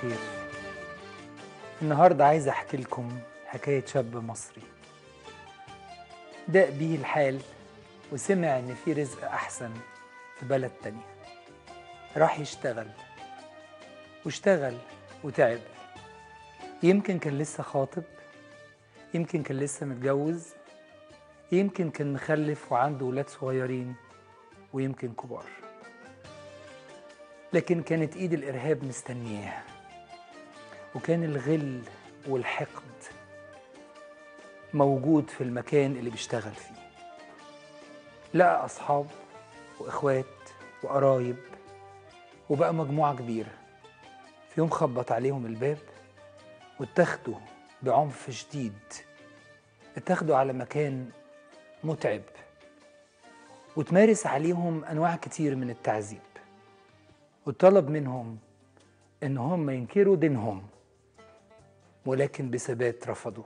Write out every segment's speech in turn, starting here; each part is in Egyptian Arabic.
الخير النهاردة عايز أحكي لكم حكاية شاب مصري داق بيه الحال وسمع إن في رزق أحسن في بلد تانية راح يشتغل واشتغل وتعب يمكن كان لسه خاطب يمكن كان لسه متجوز يمكن كان مخلف وعنده ولاد صغيرين ويمكن كبار لكن كانت ايد الارهاب مستنياه وكان الغل والحقد موجود في المكان اللي بيشتغل فيه لقى اصحاب واخوات وقرايب وبقى مجموعه كبيره في يوم خبط عليهم الباب واتاخدوا بعنف شديد اتاخدوا على مكان متعب وتمارس عليهم انواع كتير من التعذيب وطلب منهم ان هم ينكروا دينهم ولكن بثبات رفضوا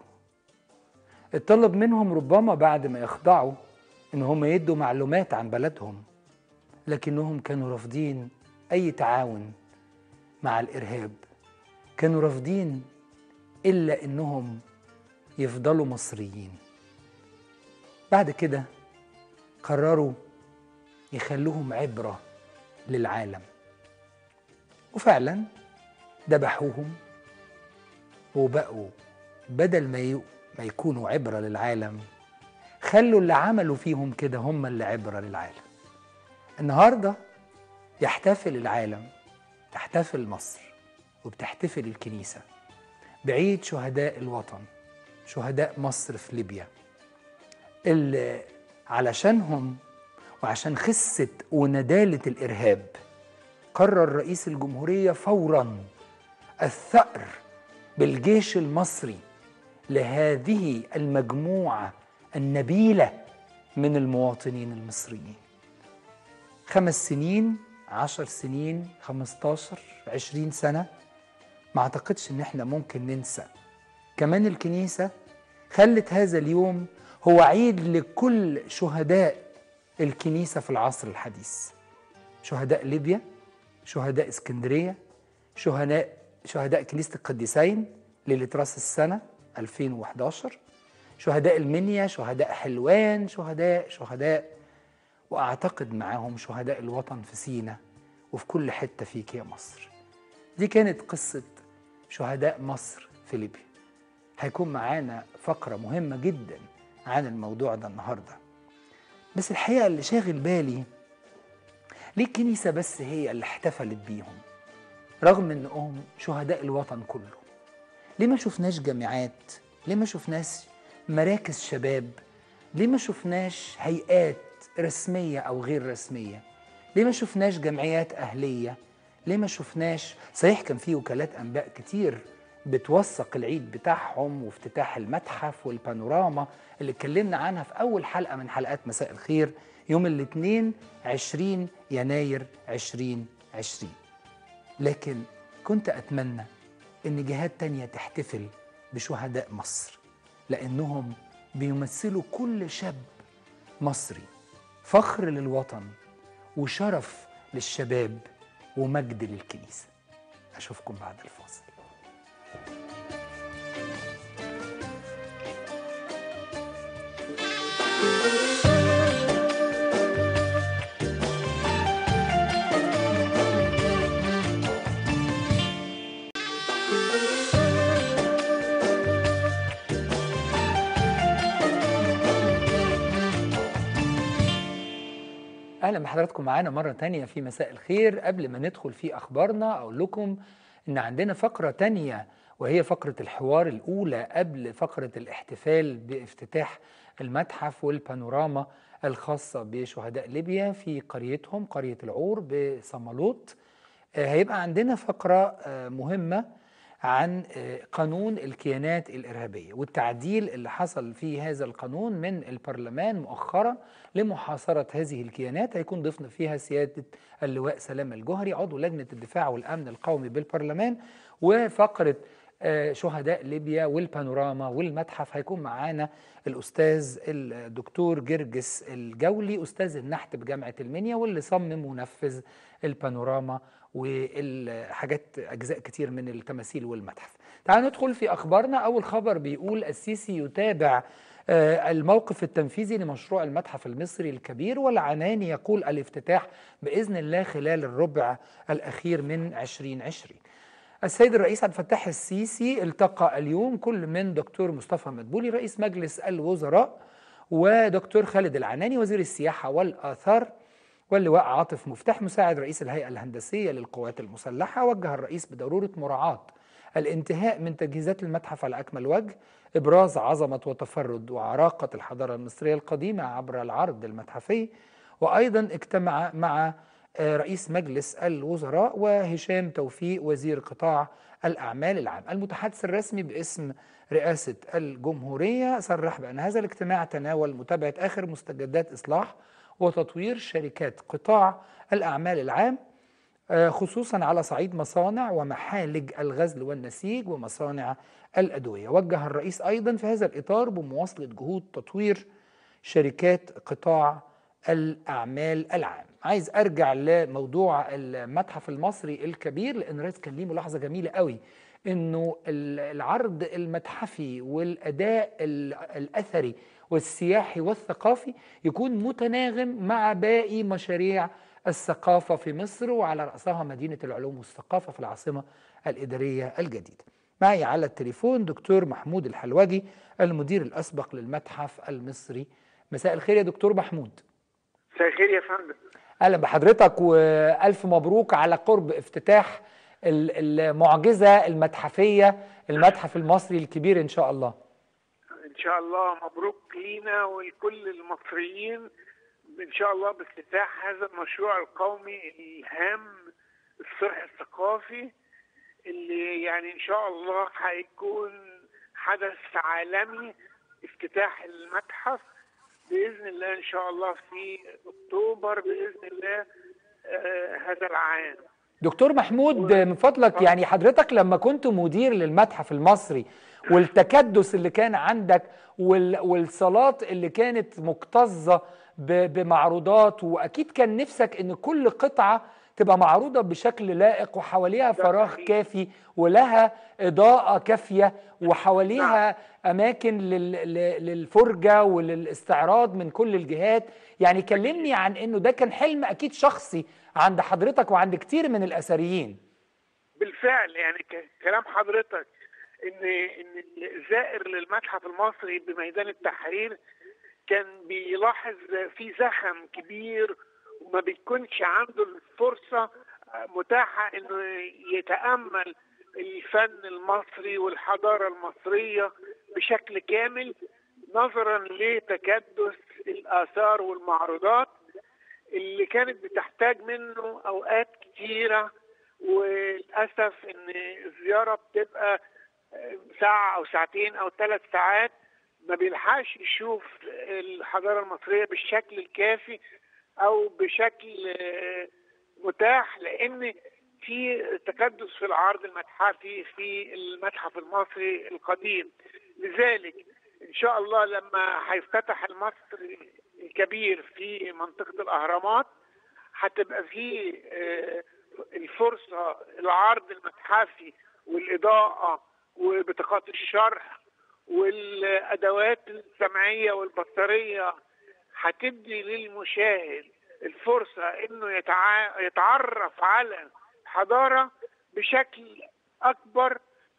اتطلب منهم ربما بعد ما يخضعوا ان هم يدوا معلومات عن بلدهم لكنهم كانوا رافضين اي تعاون مع الارهاب كانوا رافضين الا انهم يفضلوا مصريين بعد كده قرروا يخلوهم عبره للعالم وفعلا ذبحوهم وبقوا بدل ما ي... ما يكونوا عبره للعالم خلوا اللي عملوا فيهم كده هم اللي عبره للعالم النهارده يحتفل العالم تحتفل مصر وبتحتفل الكنيسه بعيد شهداء الوطن شهداء مصر في ليبيا اللي علشانهم وعشان خسة وندالة الإرهاب قرر رئيس الجمهورية فورا الثأر بالجيش المصري لهذه المجموعة النبيلة من المواطنين المصريين خمس سنين عشر سنين خمستاشر عشرين سنة ما أعتقدش إن إحنا ممكن ننسى كمان الكنيسة خلت هذا اليوم هو عيد لكل شهداء الكنيسة في العصر الحديث شهداء ليبيا شهداء اسكندرية شهداء شهداء كنيسة القديسين ليلة راس السنة 2011 شهداء المنيا شهداء حلوان شهداء شهداء وأعتقد معاهم شهداء الوطن في سينا وفي كل حتة فيك يا مصر دي كانت قصة شهداء مصر في ليبيا هيكون معانا فقرة مهمة جدا عن الموضوع ده النهاردة بس الحقيقة اللي شاغل بالي ليه الكنيسة بس هي اللي احتفلت بيهم رغم انهم شهداء الوطن كله ليه ما شفناش جامعات ليه ما شفناش مراكز شباب ليه ما شفناش هيئات رسمية أو غير رسمية ليه ما شفناش جمعيات أهلية ليه ما شفناش صحيح كان في وكالات أنباء كتير بتوثق العيد بتاعهم وافتتاح المتحف والبانوراما اللي اتكلمنا عنها في أول حلقة من حلقات مساء الخير يوم الاثنين 20 يناير 2020 لكن كنت أتمنى إن جهات تانية تحتفل بشهداء مصر لأنهم بيمثلوا كل شاب مصري فخر للوطن وشرف للشباب ومجد للكنيسة أشوفكم بعد الفاصل اهلا بحضراتكم معانا مره تانية في مساء الخير قبل ما ندخل في اخبارنا اقول لكم ان عندنا فقره تانية وهي فقره الحوار الاولى قبل فقره الاحتفال بافتتاح المتحف والبانوراما الخاصه بشهداء ليبيا في قريتهم قريه العور بصمالوط هيبقى عندنا فقره مهمه عن قانون الكيانات الإرهابية والتعديل اللي حصل في هذا القانون من البرلمان مؤخرا لمحاصرة هذه الكيانات هيكون ضيفنا فيها سيادة اللواء سلام الجهري عضو لجنة الدفاع والأمن القومي بالبرلمان وفقرة آه، شهداء ليبيا والبانوراما والمتحف هيكون معانا الأستاذ الدكتور جرجس الجولي أستاذ النحت بجامعة المنيا واللي صمم ونفذ البانوراما والحاجات أجزاء كتير من التماثيل والمتحف تعالوا ندخل في أخبارنا أول خبر بيقول السيسي يتابع آه، الموقف التنفيذي لمشروع المتحف المصري الكبير والعناني يقول الافتتاح بإذن الله خلال الربع الأخير من 2020 السيد الرئيس عبد الفتاح السيسي التقى اليوم كل من دكتور مصطفى مدبولي رئيس مجلس الوزراء ودكتور خالد العناني وزير السياحة والآثار واللواء عاطف مفتاح مساعد رئيس الهيئة الهندسية للقوات المسلحة وجه الرئيس بضرورة مراعاة الانتهاء من تجهيزات المتحف على أكمل وجه إبراز عظمة وتفرد وعراقة الحضارة المصرية القديمة عبر العرض المتحفي وأيضا اجتمع مع آه، رئيس مجلس الوزراء وهشام توفيق وزير قطاع الأعمال العام المتحدث الرسمي باسم رئاسة الجمهورية صرح بأن هذا الاجتماع تناول متابعة آخر مستجدات إصلاح وتطوير شركات قطاع الأعمال العام آه، خصوصا على صعيد مصانع ومحالج الغزل والنسيج ومصانع الأدوية وجه الرئيس أيضا في هذا الإطار بمواصلة جهود تطوير شركات قطاع الأعمال العام عايز أرجع لموضوع المتحف المصري الكبير لأن الرئيس كان ليه ملاحظة جميلة قوي انه العرض المتحفي والاداء الاثري والسياحي والثقافي يكون متناغم مع باقي مشاريع الثقافه في مصر وعلى راسها مدينه العلوم والثقافه في العاصمه الاداريه الجديده. معي على التليفون دكتور محمود الحلوجي المدير الاسبق للمتحف المصري. مساء الخير يا دكتور محمود. مساء الخير يا فندم. اهلا بحضرتك والف مبروك على قرب افتتاح المعجزه المتحفيه المتحف المصري الكبير ان شاء الله. ان شاء الله مبروك لينا ولكل المصريين ان شاء الله بافتتاح هذا المشروع القومي الهام الصرح الثقافي اللي يعني ان شاء الله هيكون حدث عالمي افتتاح المتحف باذن الله ان شاء الله في اكتوبر باذن الله آه هذا العام دكتور محمود من فضلك يعني حضرتك لما كنت مدير للمتحف المصري والتكدس اللي كان عندك والصالات اللي كانت مكتظه بمعروضات واكيد كان نفسك ان كل قطعه تبقى معروضه بشكل لائق وحواليها فراغ كافي ولها اضاءه كافيه وحواليها اماكن للفرجه وللاستعراض من كل الجهات يعني كلمني عن انه ده كان حلم اكيد شخصي عند حضرتك وعند كتير من الاثريين بالفعل يعني كلام حضرتك ان ان الزائر للمتحف المصري بميدان التحرير كان بيلاحظ في زخم كبير وما بيكونش عنده الفرصة متاحة انه يتأمل الفن المصري والحضارة المصرية بشكل كامل نظرا لتكدس الآثار والمعروضات اللي كانت بتحتاج منه أوقات كتيرة وللأسف إن الزيارة بتبقى ساعة أو ساعتين أو ثلاث ساعات ما بيلحقش يشوف الحضارة المصرية بالشكل الكافي أو بشكل متاح لأن في تكدس في العرض المتحفي في المتحف المصري القديم لذلك إن شاء الله لما هيفتتح المصري الكبير في منطقة الأهرامات هتبقى فيه الفرصة العرض المتحفي والإضاءة وبطاقات الشرح والادوات السمعيه والبصريه هتدي للمشاهد الفرصه انه يتع... يتعرف على حضاره بشكل اكبر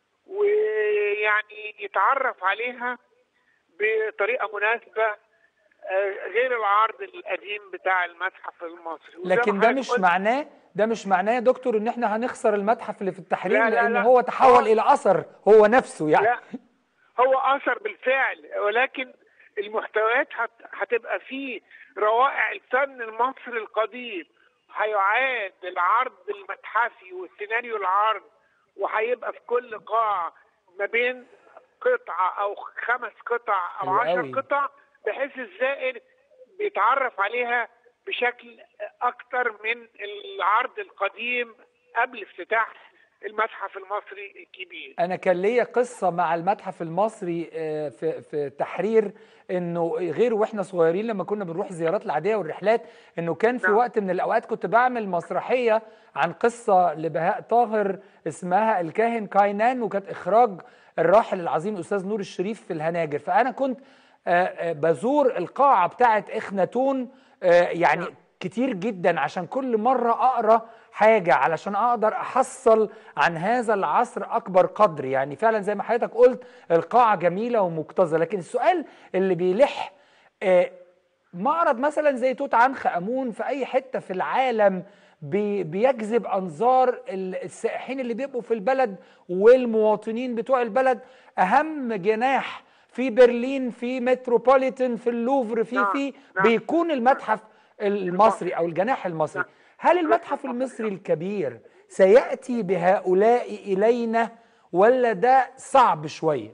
ويعني يتعرف عليها بطريقه مناسبه غير العرض القديم بتاع المتحف المصري لكن ده مش معناه ده مش معناه يا دكتور ان احنا هنخسر المتحف اللي في التحرير لا لا لان لا هو تحول الى اثر هو نفسه يعني لا هو اثر بالفعل ولكن المحتويات هتبقى فيه روائع الفن المصري القديم هيعاد العرض المتحفي والسيناريو العرض وهيبقى في كل قاعة ما بين قطعة أو خمس قطع أو عشر قطع بحيث الزائر بيتعرف عليها بشكل أكتر من العرض القديم قبل افتتاح المتحف المصري الكبير انا كان ليا قصه مع المتحف المصري آه، في في تحرير انه غير واحنا صغيرين لما كنا بنروح الزيارات العاديه والرحلات انه كان في نعم. وقت من الاوقات كنت بعمل مسرحيه عن قصه لبهاء طاهر اسمها الكاهن كاينان وكانت اخراج الراحل العظيم الاستاذ نور الشريف في الهناجر فانا كنت آه، آه، بزور القاعه بتاعه اخناتون آه، يعني نعم. كتير جدا عشان كل مرة أقرأ حاجة علشان أقدر أحصل عن هذا العصر أكبر قدر يعني فعلا زي ما حضرتك قلت القاعة جميلة ومكتظة لكن السؤال اللي بيلح آه، معرض مثلا زي توت عنخ امون في اي حته في العالم بي- بيجذب انظار ال- السائحين اللي بيبقوا في البلد والمواطنين بتوع البلد اهم جناح في برلين في متروبوليتان في اللوفر في نعم، في نعم. بيكون المتحف المصري او الجناح المصري نعم. هل المتحف المصري الكبير سياتي بهؤلاء الينا ولا ده صعب شويه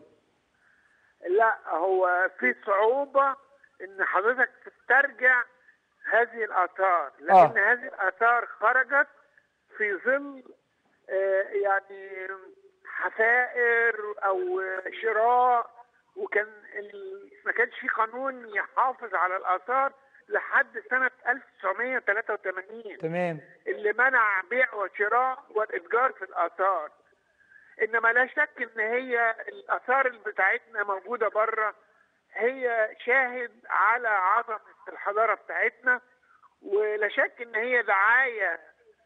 لا هو في صعوبة ان حضرتك تسترجع هذه الاثار لان آه. آه. هذه الاثار خرجت في ظل آه، يعني حفائر او شراء وكان ال- ما كانش في قانون يحافظ على الاثار لحد سنة 1983 تمام اللي منع بيع وشراء والاتجار في الاثار انما لا شك ان هي الاثار اللي بتاعتنا موجوده بره هي شاهد على عظمه الحضاره بتاعتنا ولا شك ان هي دعايه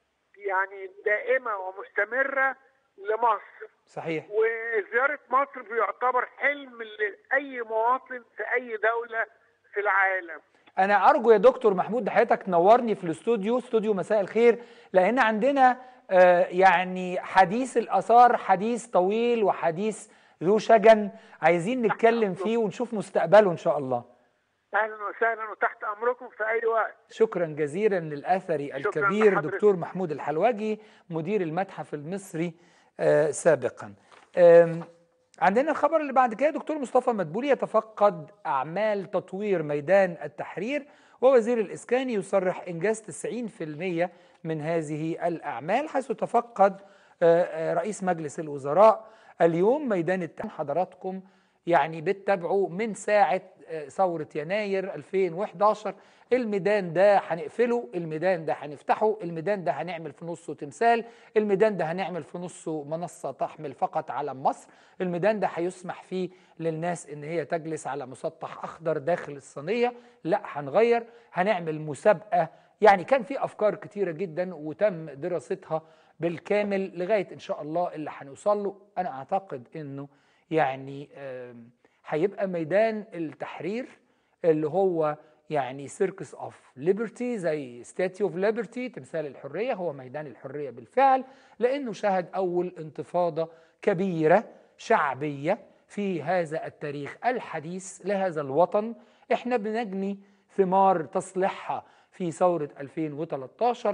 يعني دائمه ومستمره لمصر صحيح وزياره مصر بيعتبر حلم لاي مواطن في اي دوله في العالم انا ارجو يا دكتور محمود حضرتك تنورني في الاستوديو استوديو مساء الخير لان عندنا آه، يعني حديث الاثار حديث طويل وحديث ذو شجن عايزين نتكلم فيه ونشوف مستقبله ان شاء الله اهلا وسهلا وتحت امركم في اي وقت شكرا جزيلا للاثري شكراً الكبير لحضرتك. دكتور محمود الحلواجي مدير المتحف المصري آه، سابقا آم، عندنا الخبر اللي بعد كده دكتور مصطفى مدبولي يتفقد اعمال تطوير ميدان التحرير ووزير الاسكان يصرح انجاز 90% من هذه الاعمال حيث تفقد آه، آه، رئيس مجلس الوزراء اليوم ميدان التحرير حضراتكم يعني بتتابعوا من ساعة آه، ثورة يناير 2011 الميدان ده هنقفله الميدان ده هنفتحه الميدان ده هنعمل في نصه تمثال الميدان ده هنعمل في نصه منصة تحمل فقط علم مصر الميدان ده هيسمح فيه للناس ان هي تجلس على مسطح اخضر داخل الصينية لا هنغير هنعمل مسابقة يعني كان في افكار كتيرة جدا وتم دراستها بالكامل لغاية ان شاء الله اللي هنوصل له انا اعتقد انه يعني آم، هيبقى ميدان التحرير اللي هو يعني سيركس اوف ليبرتي زي ستاتيو اوف ليبرتي تمثال الحريه هو ميدان الحريه بالفعل لانه شهد اول انتفاضه كبيره شعبيه في هذا التاريخ الحديث لهذا الوطن احنا بنجني ثمار تصليحها في ثوره 2013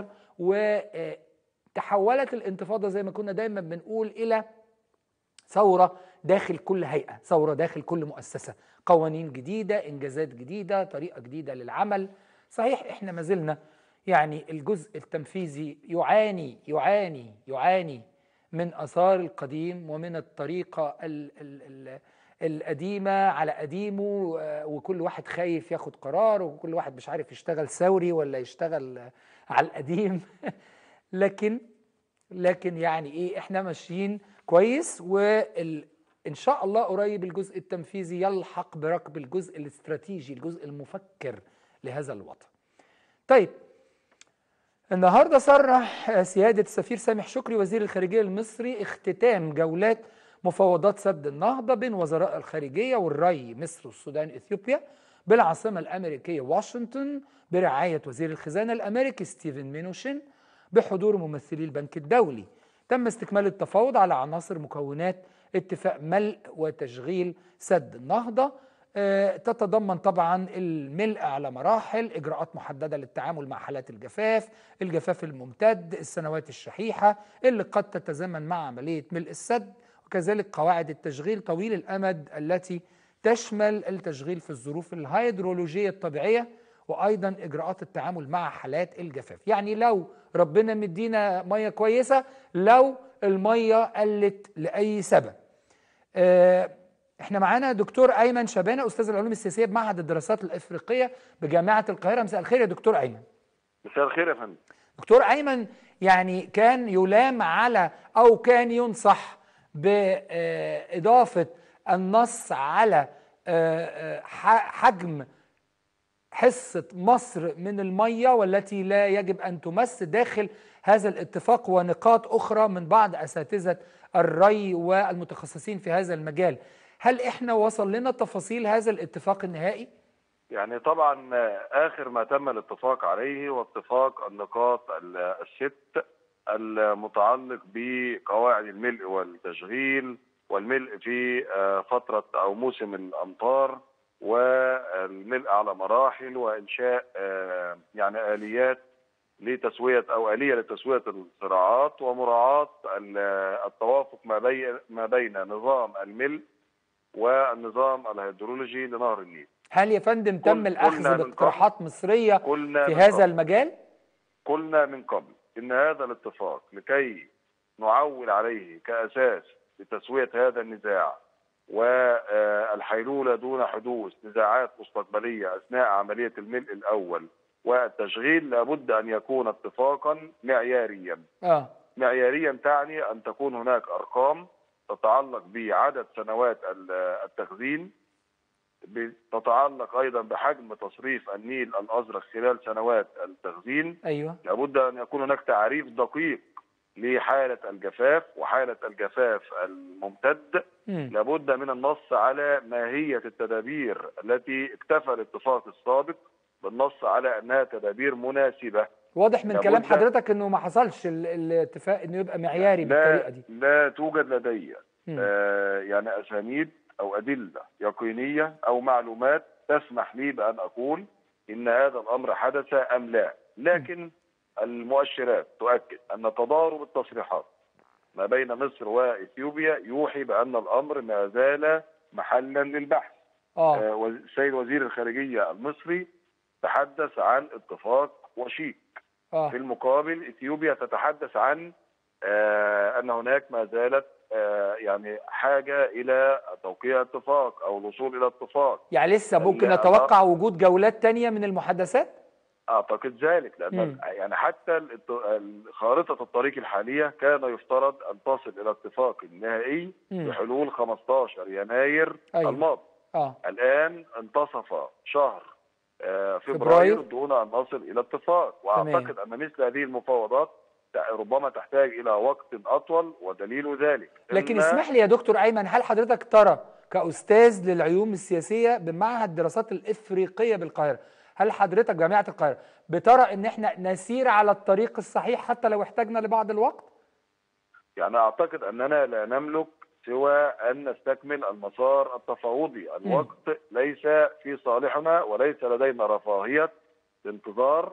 وتحولت الانتفاضه زي ما كنا دايما بنقول الى ثورة داخل كل هيئة ثورة داخل كل مؤسسة قوانين جديدة إنجازات جديدة طريقة جديدة للعمل صحيح إحنا ما زلنا يعني الجزء التنفيذي يعاني يعاني يعاني من آثار القديم ومن الطريقة ال ال ال القديمة على قديمه آه، وكل واحد خايف ياخد قرار وكل واحد مش عارف يشتغل ثوري ولا يشتغل آه، على القديم لكن لكن يعني ايه احنا ماشيين كويس وان شاء الله قريب الجزء التنفيذي يلحق بركب الجزء الاستراتيجي الجزء المفكر لهذا الوطن طيب النهارده صرح سياده السفير سامح شكري وزير الخارجيه المصري اختتام جولات مفاوضات سد النهضه بين وزراء الخارجيه والري مصر والسودان اثيوبيا بالعاصمه الامريكيه واشنطن برعايه وزير الخزانه الامريكي ستيفن مينوشن بحضور ممثلي البنك الدولي تم استكمال التفاوض على عناصر مكونات اتفاق ملء وتشغيل سد النهضه آه، تتضمن طبعا الملء على مراحل اجراءات محدده للتعامل مع حالات الجفاف الجفاف الممتد السنوات الشحيحه اللي قد تتزامن مع عمليه ملء السد وكذلك قواعد التشغيل طويل الامد التي تشمل التشغيل في الظروف الهيدرولوجيه الطبيعيه وايضا اجراءات التعامل مع حالات الجفاف يعني لو ربنا مدينا ميه كويسه لو الميه قلت لاي سبب آه، احنا معانا دكتور ايمن شبانه استاذ العلوم السياسيه بمعهد الدراسات الافريقيه بجامعه القاهره مساء الخير يا دكتور ايمن مساء الخير يا فندم دكتور ايمن يعني كان يلام على او كان ينصح باضافه النص على آه، آه، ح- حجم حصه مصر من الميه والتي لا يجب ان تمس داخل هذا الاتفاق ونقاط اخرى من بعض اساتذه الري والمتخصصين في هذا المجال هل احنا وصل لنا تفاصيل هذا الاتفاق النهائي يعني طبعا اخر ما تم الاتفاق عليه هو اتفاق النقاط ال- الست المتعلق بقواعد الملء والتشغيل والملء في آه، فتره او موسم الامطار والملء على مراحل وانشاء آه، يعني اليات لتسويه او اليه لتسويه الصراعات ومراعاه ال- التوافق ما بين ما بين نظام الملء والنظام الهيدرولوجي لنهر النيل. هل يا فندم تم قل- الاخذ قلنا من باقتراحات مصريه قلنا في من هذا قبل. المجال قلنا من قبل ان هذا الاتفاق لكي نعول عليه كاساس لتسويه هذا النزاع والحيلوله دون حدوث نزاعات مستقبليه اثناء عمليه الملء الاول والتشغيل لابد ان يكون اتفاقا معياريا. اه معياريا تعني ان تكون هناك ارقام تتعلق بعدد سنوات ال- التخزين تتعلق ايضا بحجم تصريف النيل الازرق خلال سنوات التخزين ايوه لابد ان يكون هناك تعريف دقيق لحاله الجفاف وحاله الجفاف الممتد مم. لابد من النص على ماهيه التدابير التي اكتفى الاتفاق السابق بالنص على انها تدابير مناسبه واضح من لابد- كلام حضرتك انه ما حصلش ال- الاتفاق انه يبقى معياري بالطريقه لا دي لا توجد لدي مم. آه يعني اسانيد او ادله يقينيه او معلومات تسمح لي بان اقول ان هذا الامر حدث ام لا لكن المؤشرات تؤكد ان تضارب التصريحات ما بين مصر واثيوبيا يوحي بان الامر ما زال محلا للبحث اه آه، وز- السيد وزير الخارجيه المصري تحدث عن اتفاق وشيك اه في المقابل اثيوبيا تتحدث عن آه، ان هناك ما زالت آه، يعني حاجه الى توقيع اتفاق او الوصول الى اتفاق يعني لسه ممكن لا، نتوقع وجود جولات تانية من المحادثات اعتقد ذلك لان مم. يعني حتى الات- ال- خارطه الطريق الحاليه كان يفترض ان تصل الى اتفاق نهائي مم. بحلول 15 يناير أيوة. الماضي اه الان انتصف شهر آه، فبراير. فبراير دون ان نصل الى اتفاق تمام. واعتقد ان مثل هذه المفاوضات تع- ربما تحتاج الى وقت اطول ودليل ذلك لكن إن- اسمح لي يا دكتور ايمن هل حضرتك ترى كاستاذ للعلوم السياسيه بمعهد الدراسات الافريقيه بالقاهره هل حضرتك جامعه القاهره بترى ان احنا نسير على الطريق الصحيح حتى لو احتاجنا لبعض الوقت يعني اعتقد اننا لا نملك سوى ان نستكمل المسار التفاوضي الوقت ليس في صالحنا وليس لدينا رفاهيه الانتظار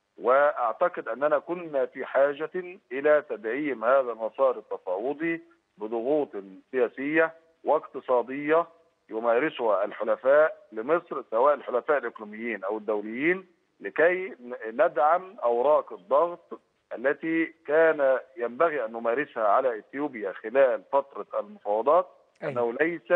واعتقد اننا كنا في حاجه الى تدعيم هذا المسار التفاوضي بضغوط سياسيه واقتصاديه يمارسها الحلفاء لمصر سواء الحلفاء الاقليميين او الدوليين لكي ندعم اوراق الضغط التي كان ينبغي ان نمارسها على اثيوبيا خلال فتره المفاوضات أيوة. انه ليس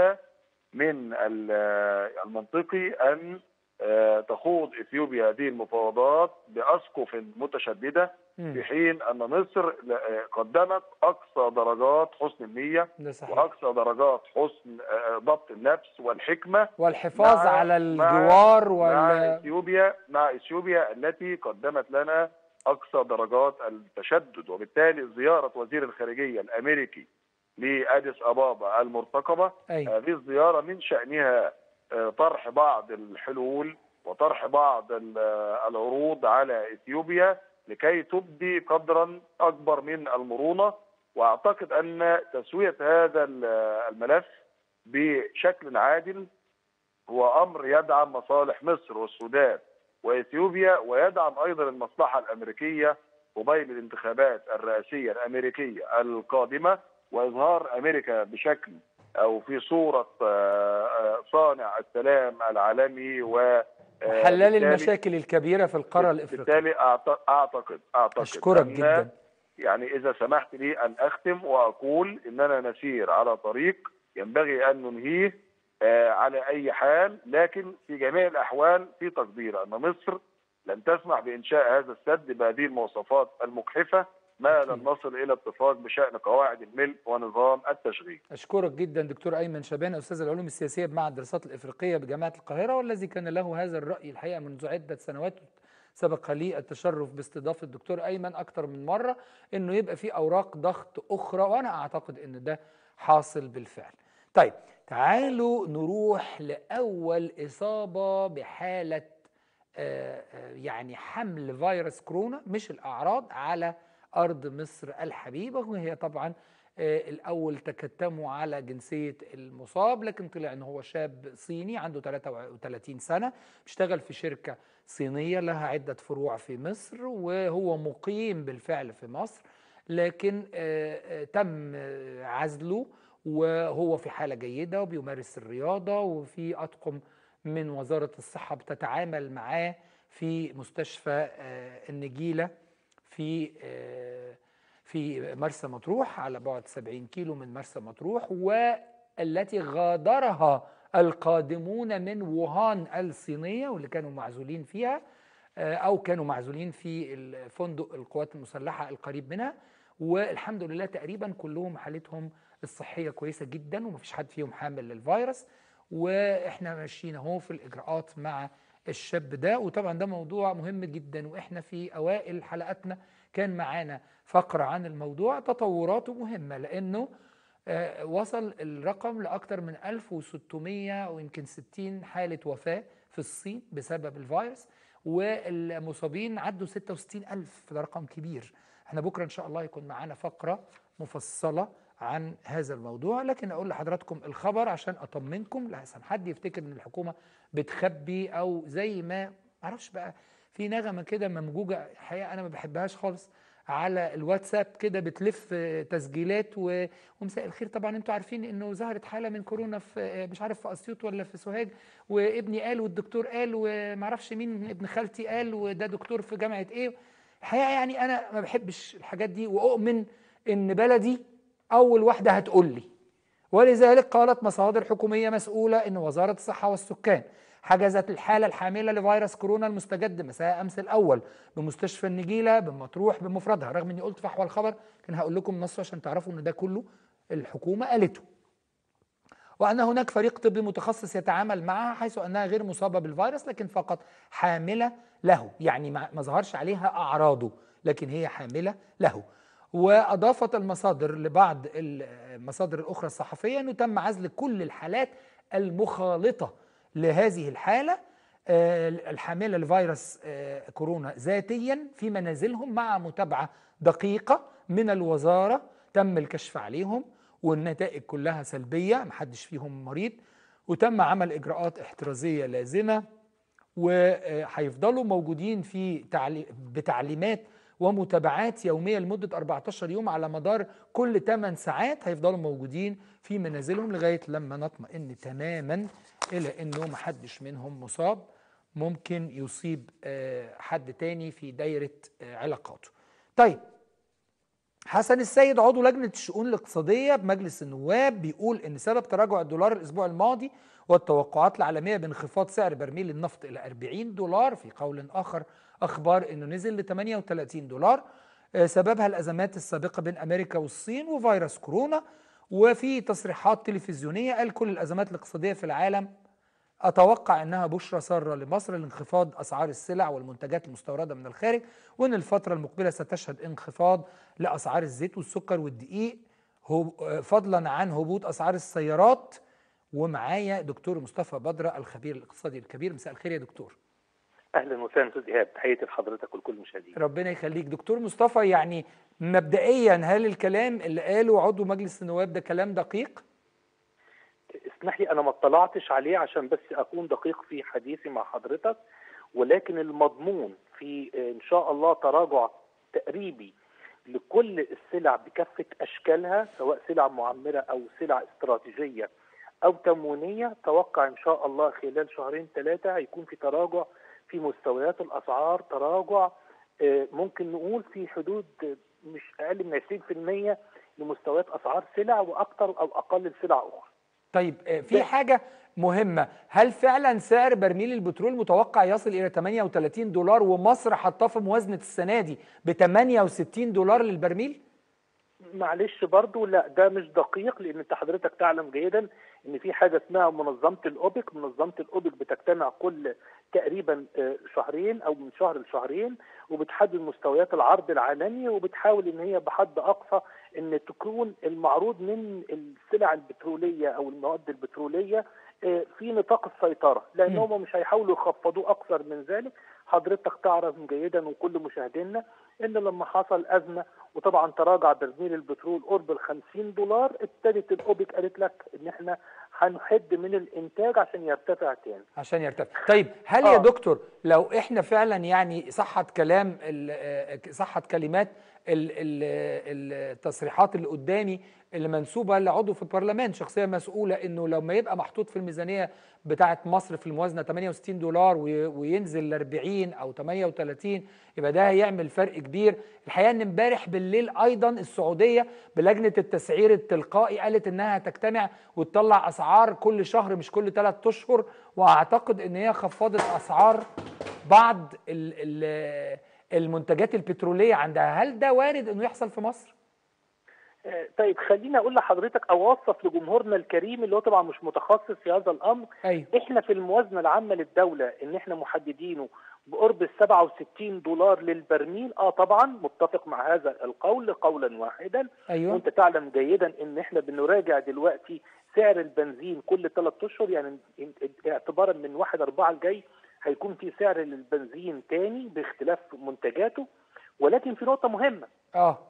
من ال- المنطقي ان آه، تخوض اثيوبيا هذه المفاوضات باسقف متشدده مم. في حين ان مصر ل- آه، قدمت اقصى درجات حسن النيه ده صحيح واقصى درجات حسن آه، ضبط النفس والحكمه والحفاظ مع- على مع- الجوار مع وال اثيوبيا مع اثيوبيا التي قدمت لنا اقصى درجات التشدد وبالتالي زياره وزير الخارجيه الامريكي لاديس ابابا المرتقبه ايوه هذه الزياره من شانها آه، طرح بعض الحلول وطرح بعض ال- آه، العروض على اثيوبيا لكي تبدي قدرا اكبر من المرونه واعتقد ان تسويه هذا ال- آه، الملف بشكل عادل هو امر يدعم مصالح مصر والسودان واثيوبيا ويدعم ايضا المصلحه الامريكيه قبيل الانتخابات الرئاسيه الامريكيه القادمه واظهار امريكا بشكل او في صوره آه، آه، صانع السلام العالمي و آه، حلال بالتالي- المشاكل الكبيره في القاره الافريقيه بالتالي أعت- اعتقد اعتقد اشكرك أن جدا يعني اذا سمحت لي ان اختم واقول اننا نسير على طريق ينبغي ان ننهيه آه، على اي حال لكن في جميع الاحوال في تقدير ان مصر لن تسمح بانشاء هذا السد بهذه المواصفات المجحفه ما لم نصل الى اتفاق بشان قواعد الملء ونظام التشغيل. اشكرك جدا دكتور ايمن شبان استاذ العلوم السياسيه بمعهد الدراسات الافريقيه بجامعه القاهره والذي كان له هذا الراي الحقيقه منذ عده سنوات سبق لي التشرف باستضافه الدكتور ايمن اكثر من مره انه يبقى في اوراق ضغط اخرى وانا اعتقد ان ده حاصل بالفعل. طيب تعالوا نروح لاول اصابه بحاله آه، آه، يعني حمل فيروس كورونا مش الاعراض على ارض مصر الحبيبه وهي طبعا آه، الاول تكتموا على جنسيه المصاب لكن طلع ان هو شاب صيني عنده 33 سنه بيشتغل في شركه صينيه لها عده فروع في مصر وهو مقيم بالفعل في مصر لكن آه، آه، تم آه، عزله وهو في حاله جيده وبيمارس الرياضه وفي اطقم من وزاره الصحه بتتعامل معاه في مستشفى آه، النجيله في آه، في مرسى مطروح على بعد 70 كيلو من مرسى مطروح والتي غادرها القادمون من ووهان الصينية واللي كانوا معزولين فيها آه، أو كانوا معزولين في الفندق القوات المسلحة القريب منها والحمد لله تقريبا كلهم حالتهم الصحية كويسة جدا ومفيش حد فيهم حامل للفيروس واحنا ماشيين اهو في الإجراءات مع الشاب ده وطبعا ده موضوع مهم جدا واحنا في اوائل حلقاتنا كان معانا فقره عن الموضوع تطوراته مهمه لانه آه، وصل الرقم لاكثر من 1600 ويمكن 60 حاله وفاه في الصين بسبب الفيروس والمصابين عدوا 66000 ده رقم كبير احنا بكره ان شاء الله يكون معانا فقره مفصله عن هذا الموضوع لكن اقول لحضراتكم الخبر عشان اطمنكم لحسن حد يفتكر ان الحكومه بتخبي او زي ما معرفش بقى في نغمه كده ممجوجه الحقيقه انا ما بحبهاش خالص على الواتساب كده بتلف آه، تسجيلات و... ومساء الخير طبعا انتوا عارفين انه ظهرت حاله من كورونا في آه، مش عارف في اسيوط ولا في سوهاج وابني قال والدكتور قال ومعرفش مين ابن خالتي قال وده دكتور في جامعه ايه الحقيقه يعني انا ما بحبش الحاجات دي واؤمن ان بلدي اول واحده هتقول لي ولذلك قالت مصادر حكوميه مسؤوله ان وزاره الصحه والسكان حجزت الحاله الحامله لفيروس كورونا المستجد مساء امس الاول بمستشفى النجيله بمطروح بمفردها رغم اني قلت في احوال الخبر كان هقول لكم نص عشان تعرفوا ان ده كله الحكومه قالته وأن هناك فريق طبي متخصص يتعامل معها حيث أنها غير مصابة بالفيروس لكن فقط حاملة له يعني ما ما ظهرش عليها أعراضه لكن هي حاملة له وأضافت المصادر لبعض المصادر الأخرى الصحفية أنه تم عزل كل الحالات المخالطة لهذه الحالة آه، الحاملة لفيروس آه، كورونا ذاتيا في منازلهم مع متابعة دقيقة من الوزارة تم الكشف عليهم والنتائج كلها سلبية محدش فيهم مريض وتم عمل إجراءات احترازية لازمة وهيفضلوا موجودين في تعلي... بتعليمات ومتابعات يومية لمدة 14 يوم على مدار كل 8 ساعات هيفضلوا موجودين في منازلهم لغاية لما نطمئن تماما إلى أنه محدش منهم مصاب ممكن يصيب آه، حد تاني في دايرة آه، علاقاته طيب حسن السيد عضو لجنة الشؤون الاقتصادية بمجلس النواب بيقول إن سبب تراجع الدولار الأسبوع الماضي والتوقعات العالمية بانخفاض سعر برميل النفط إلى 40 دولار في قول آخر أخبار إنه نزل ل 38 دولار آه، سببها الأزمات السابقة بين أمريكا والصين وفيروس كورونا وفي تصريحات تلفزيونية قال كل الأزمات الاقتصادية في العالم أتوقع أنها بشرى سارة لمصر لانخفاض أسعار السلع والمنتجات المستوردة من الخارج وأن الفترة المقبلة ستشهد انخفاض لأسعار الزيت والسكر والدقيق هو- فضلا عن هبوط أسعار السيارات ومعايا دكتور مصطفى بدرة الخبير الاقتصادي الكبير مساء الخير يا دكتور اهلا وسهلا استاذ ايهاب تحياتي لحضرتك ولكل المشاهدين ربنا يخليك دكتور مصطفى يعني مبدئيا هل الكلام اللي قاله عضو مجلس النواب ده كلام دقيق؟ اسمح لي انا ما اطلعتش عليه عشان بس اكون دقيق في حديثي مع حضرتك ولكن المضمون في آه، ان شاء الله تراجع تقريبي لكل السلع بكافه اشكالها سواء سلع معمره او سلع استراتيجيه او تموينيه توقع ان شاء الله خلال شهرين ثلاثه هيكون في تراجع في مستويات الاسعار تراجع آه، ممكن نقول في حدود مش اقل من 20% لمستويات اسعار سلع واكثر او اقل لسلع اخرى طيب آه، في ده- حاجة مهمة هل فعلا سعر برميل البترول متوقع يصل إلى 38 دولار ومصر حاطاه في موازنة السنة دي ب 68 دولار للبرميل؟ معلش برضو لا ده مش دقيق لان انت حضرتك تعلم جيدا ان في حاجه اسمها منظمه الاوبك منظمه الاوبك بتجتمع كل تقريبا آه، شهرين او من شهر لشهرين وبتحدد مستويات العرض العالمي وبتحاول ان هي بحد اقصى ان تكون المعروض من السلع البتروليه او المواد البتروليه آه، في نطاق السيطره لان مم. هم مش هيحاولوا يخفضوه اكثر من ذلك حضرتك تعرف جيدا وكل مشاهدينا ان لما حصل ازمه وطبعا تراجع برميل البترول قرب ال 50 دولار ابتدت الاوبك قالت لك ان احنا هنحد من الانتاج عشان يرتفع تاني عشان يرتفع طيب هل يا آه. دكتور لو احنا فعلا يعني صحت كلام ال- آه، صحت كلمات ال- ال- التصريحات اللي قدامي اللي منسوبه لعضو في البرلمان شخصيه مسؤوله انه لما يبقى محطوط في الميزانيه بتاعه مصر في الموازنه 68 دولار وي- وينزل ل 40 او 38 يبقى ده هيعمل فرق كبير الحقيقه ان امبارح بالليل ايضا السعوديه بلجنه التسعير التلقائي قالت انها تجتمع وتطلع اسعار كل شهر مش كل ثلاث اشهر واعتقد ان هي خفضت اسعار بعض ال- ال- المنتجات البتروليه عندها هل ده وارد انه يحصل في مصر آه، طيب خليني اقول لحضرتك او اوصف لجمهورنا الكريم اللي هو طبعا مش متخصص في هذا الامر ايوه احنا في الموازنه العامه للدوله ان احنا محددينه بقرب ال 67 دولار للبرميل اه طبعا متفق مع هذا القول قولا واحدا ايوه وانت تعلم جيدا ان احنا بنراجع دلوقتي سعر البنزين كل ثلاث اشهر يعني اعتبارا من 1 4 الجاي هيكون في سعر للبنزين تاني باختلاف منتجاته ولكن في نقطه مهمه اه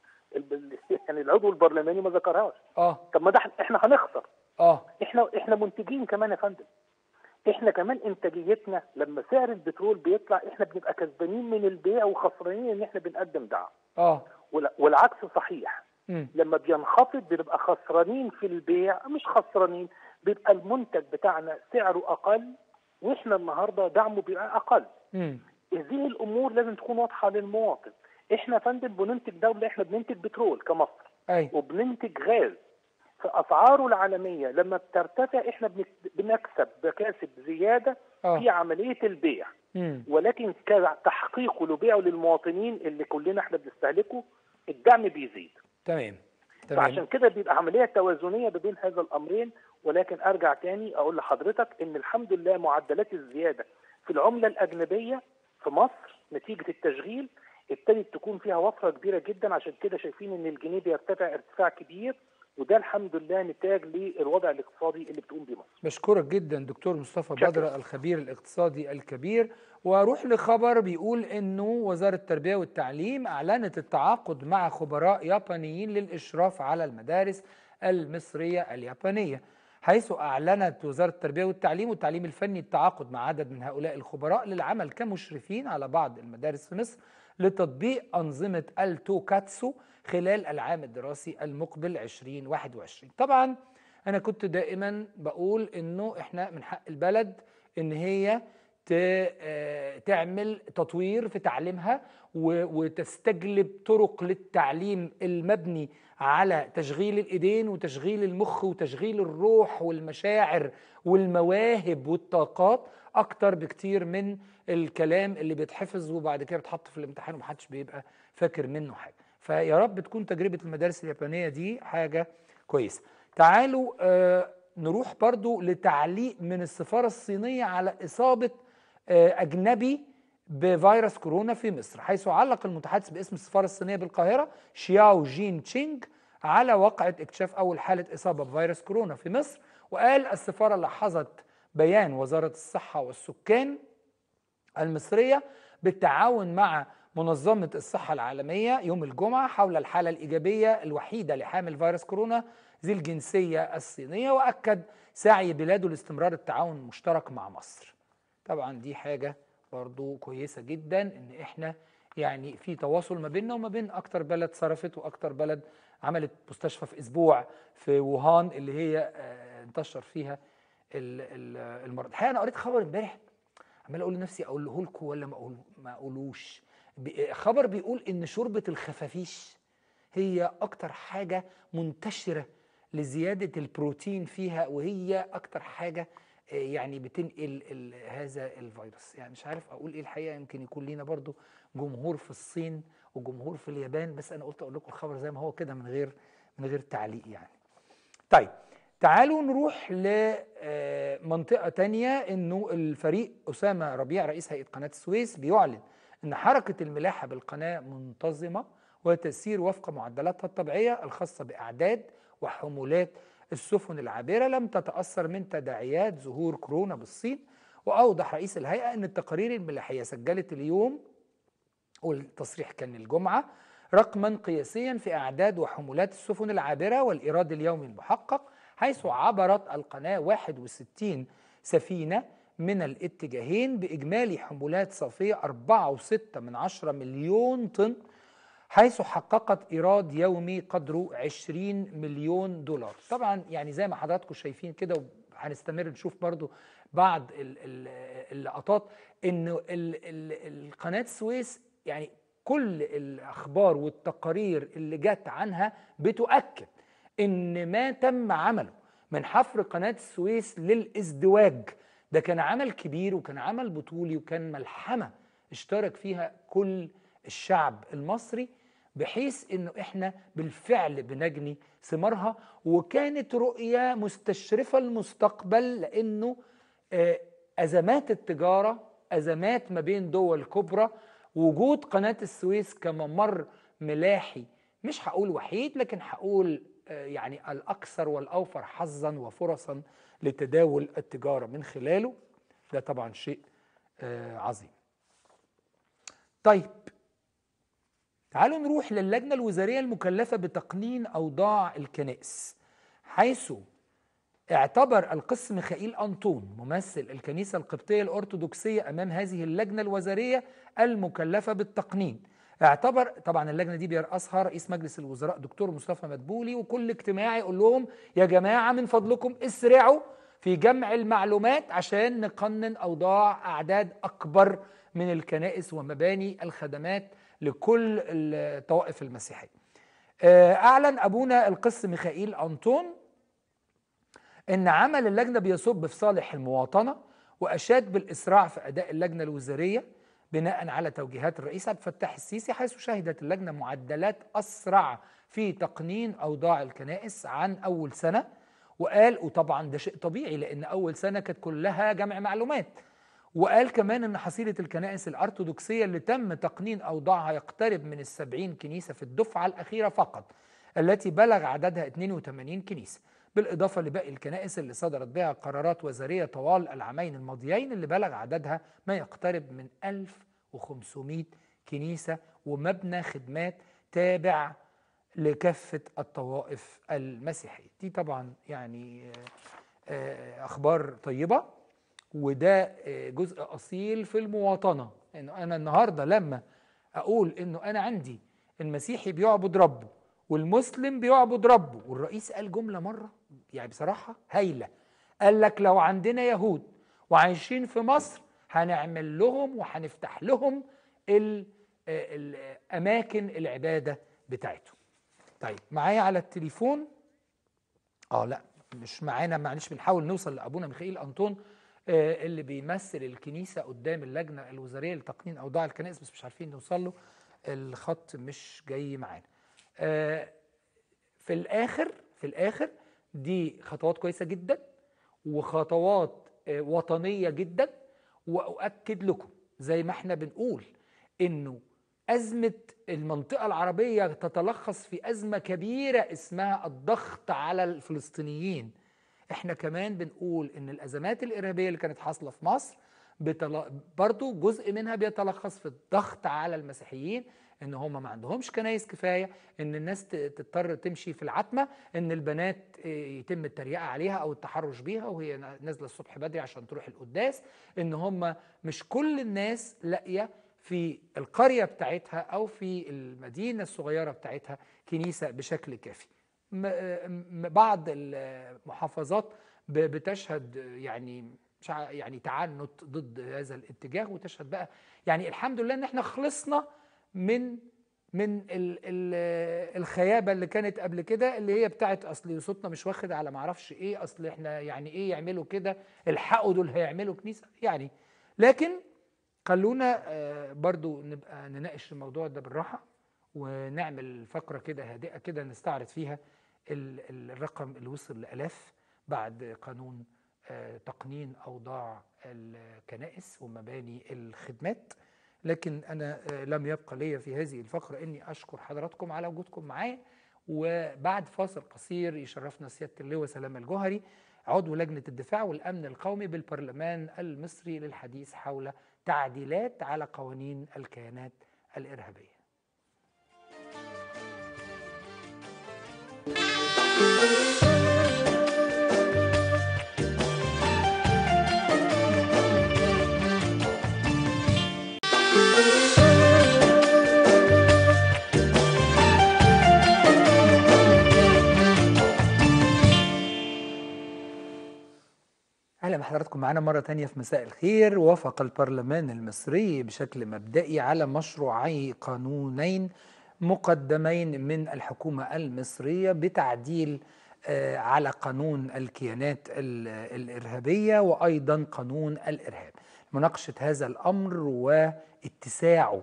الب- يعني العضو البرلماني ما ذكرهاش اه طب ما ده إحنا- احنا هنخسر اه احنا احنا منتجين كمان يا فندم احنا كمان انتاجيتنا لما سعر البترول بيطلع احنا بنبقى كسبانين من البيع وخسرانين ان احنا بنقدم دعم اه ولا- والعكس صحيح مم. لما بينخفض بنبقى خسرانين في البيع مش خسرانين بيبقى المنتج بتاعنا سعره اقل واحنا النهارده دعمه بيبقى اقل مم. هذه الامور لازم تكون واضحه للمواطن احنا يا فندم بننتج دوله احنا بننتج بترول كمصر ايوه وبننتج غاز فاسعاره العالميه لما بترتفع احنا بنك- بنكسب مكاسب زياده اه في عمليه البيع مم. ولكن كتحقيقه لبيعه للمواطنين اللي كلنا احنا بنستهلكه الدعم بيزيد تمام فعشان تمام كده بيبقى عمليه توازنيه ما بين هذا الامرين ولكن ارجع تاني اقول لحضرتك ان الحمد لله معدلات الزياده في العمله الاجنبيه في مصر نتيجه التشغيل ابتدت تكون فيها وفره كبيره جدا عشان كده شايفين ان الجنيه بيرتفع ارتفاع كبير وده الحمد لله نتاج للوضع الاقتصادي اللي بتقوم بيه مصر. بشكرك جدا دكتور مصطفى شكرا. بدر الخبير الاقتصادي الكبير واروح لخبر بيقول انه وزاره التربيه والتعليم اعلنت التعاقد مع خبراء يابانيين للاشراف على المدارس المصريه اليابانيه حيث اعلنت وزاره التربيه والتعليم والتعليم الفني التعاقد مع عدد من هؤلاء الخبراء للعمل كمشرفين على بعض المدارس في مصر لتطبيق انظمه التوكاتسو خلال العام الدراسي المقبل 2021 طبعا انا كنت دائما بقول انه احنا من حق البلد ان هي ت- آه، تعمل تطوير في تعليمها و- وتستجلب طرق للتعليم المبني على تشغيل الايدين وتشغيل المخ وتشغيل الروح والمشاعر والمواهب والطاقات اكتر بكتير من الكلام اللي بيتحفظ وبعد كده بيتحط في الامتحان ومحدش بيبقى فاكر منه حاجه فيا رب تكون تجربه المدارس اليابانيه دي حاجه كويسه تعالوا آه نروح برضو لتعليق من السفارة الصينية على إصابة آه أجنبي بفيروس كورونا في مصر حيث علق المتحدث باسم السفارة الصينية بالقاهرة شياو جين تشينج على واقعة اكتشاف أول حالة إصابة بفيروس كورونا في مصر وقال السفارة لاحظت بيان وزارة الصحة والسكان المصرية بالتعاون مع منظمة الصحة العالمية يوم الجمعة حول الحالة الإيجابية الوحيدة لحامل فيروس كورونا ذي الجنسية الصينية وأكد سعي بلاده لاستمرار التعاون المشترك مع مصر طبعا دي حاجة برضو كويسة جدا إن إحنا يعني في تواصل ما بيننا وما بين أكتر بلد صرفت وأكتر بلد عملت مستشفى في أسبوع في ووهان اللي هي آه، انتشر فيها ال- ال- المرض الحقيقة أنا قريت خبر امبارح عمال اقول لنفسي اقوله لكم ولا ما اقول ما اقولوش ب- خبر بيقول ان شوربه الخفافيش هي اكتر حاجه منتشره لزياده البروتين فيها وهي اكتر حاجه آه، يعني بتنقل ال- هذا الفيروس يعني مش عارف اقول ايه الحقيقه يمكن يكون لينا برضو جمهور في الصين وجمهور في اليابان بس انا قلت اقول لكم الخبر زي ما هو كده من غير من غير تعليق يعني طيب تعالوا نروح لمنطقة تانية انه الفريق أسامة ربيع رئيس هيئة قناة السويس بيعلن ان حركة الملاحة بالقناة منتظمة وتسير وفق معدلاتها الطبيعية الخاصة بأعداد وحمولات السفن العابرة لم تتأثر من تداعيات ظهور كورونا بالصين وأوضح رئيس الهيئة أن التقارير الملاحية سجلت اليوم والتصريح كان الجمعة رقما قياسيا في أعداد وحمولات السفن العابرة والإيراد اليومي المحقق حيث عبرت القناة 61 سفينة من الاتجاهين بإجمالي حمولات صافية 4.6 من عشرة مليون طن حيث حققت إيراد يومي قدره 20 مليون دولار طبعا يعني زي ما حضراتكم شايفين كده وهنستمر نشوف برضو بعض ال- ال- اللقطات انه ال- ال- القناة السويس يعني كل الاخبار والتقارير اللي جت عنها بتؤكد ان ما تم عمله من حفر قناة السويس للازدواج ده كان عمل كبير وكان عمل بطولي وكان ملحمة اشترك فيها كل الشعب المصري بحيث انه احنا بالفعل بنجني ثمارها وكانت رؤية مستشرفة المستقبل لانه آه، ازمات التجارة ازمات ما بين دول كبرى وجود قناة السويس كممر ملاحي مش هقول وحيد لكن هقول آه، يعني الأكثر والأوفر حظا وفرصا لتداول التجارة من خلاله ده طبعا شيء آه، عظيم طيب تعالوا نروح للجنة الوزارية المكلفة بتقنين أوضاع الكنائس حيث اعتبر القس ميخائيل أنطون ممثل الكنيسة القبطية الأرثوذكسية أمام هذه اللجنة الوزارية المكلفة بالتقنين اعتبر طبعا اللجنة دي بيرأسها رئيس مجلس الوزراء دكتور مصطفى مدبولي وكل اجتماع يقول لهم يا جماعة من فضلكم اسرعوا في جمع المعلومات عشان نقنن أوضاع أعداد أكبر من الكنائس ومباني الخدمات لكل الطوائف المسيحية آه، أعلن أبونا القس ميخائيل أنطون ان عمل اللجنه بيصب في صالح المواطنه واشاد بالاسراع في اداء اللجنه الوزاريه بناء على توجيهات الرئيس عبد الفتاح السيسي حيث شهدت اللجنه معدلات اسرع في تقنين اوضاع الكنائس عن اول سنه وقال وطبعا ده شيء طبيعي لان اول سنه كانت كلها جمع معلومات وقال كمان ان حصيله الكنائس الارثوذكسيه اللي تم تقنين اوضاعها يقترب من السبعين كنيسه في الدفعه الاخيره فقط التي بلغ عددها 82 كنيسه بالإضافة لباقي الكنائس اللي صدرت بها قرارات وزارية طوال العامين الماضيين اللي بلغ عددها ما يقترب من 1500 كنيسة ومبنى خدمات تابع لكافة الطوائف المسيحية دي طبعا يعني آه، آه، أخبار طيبة وده آه، جزء أصيل في المواطنة إنه أنا النهاردة لما أقول إنه أنا عندي المسيحي بيعبد ربه والمسلم بيعبد ربه والرئيس قال جملة مرة يعني بصراحة هايلة قال لك لو عندنا يهود وعايشين في مصر هنعمل لهم وهنفتح لهم ال- ال- أماكن العبادة بتاعتهم طيب معايا على التليفون اه لا مش معانا معلش بنحاول نوصل لابونا ميخائيل انطون آه، اللي بيمثل الكنيسه قدام اللجنه الوزاريه لتقنين اوضاع الكنائس بس مش عارفين نوصل له الخط مش جاي معانا آه، في الاخر في الاخر دي خطوات كويسه جدا وخطوات آه، وطنيه جدا واؤكد لكم زي ما احنا بنقول انه ازمه المنطقه العربيه تتلخص في ازمه كبيره اسمها الضغط على الفلسطينيين احنا كمان بنقول ان الازمات الارهابيه اللي كانت حاصله في مصر بتل... برضو جزء منها بيتلخص في الضغط على المسيحيين ان هم ما عندهمش كنايس كفايه ان الناس ت- تضطر تمشي في العتمه ان البنات آه، يتم التريقه عليها او التحرش بيها وهي نا- نازله الصبح بدري عشان تروح القداس ان هم مش كل الناس لاقيه في القريه بتاعتها او في المدينه الصغيره بتاعتها كنيسه بشكل كافي م- م- بعض المحافظات ب- بتشهد يعني مش ع- يعني تعنت ضد هذا الاتجاه وتشهد بقى يعني الحمد لله ان احنا خلصنا من من ال ال الخيابه اللي كانت قبل كده اللي هي بتاعت اصل صوتنا مش واخد على معرفش ايه اصل احنا يعني ايه يعملوا كده الحقوا دول هيعملوا كنيسه يعني لكن خلونا آه، برضو نبقى نناقش الموضوع ده بالراحه ونعمل فقره كده هادئه كده نستعرض فيها ال- ال- الرقم اللي وصل لالاف بعد قانون آه، تقنين اوضاع الكنائس ومباني الخدمات لكن انا آه، لم يبقى لي في هذه الفقره اني اشكر حضراتكم على وجودكم معايا وبعد فاصل قصير يشرفنا سياده اللواء سلام الجوهري عضو لجنه الدفاع والامن القومي بالبرلمان المصري للحديث حول تعديلات على قوانين الكيانات الارهابيه اهلا بحضراتكم معانا مره تانية في مساء الخير وافق البرلمان المصري بشكل مبدئي على مشروعي قانونين مقدمين من الحكومه المصريه بتعديل آه، على قانون الكيانات ال- الارهابيه وايضا قانون الارهاب مناقشه هذا الامر واتساعه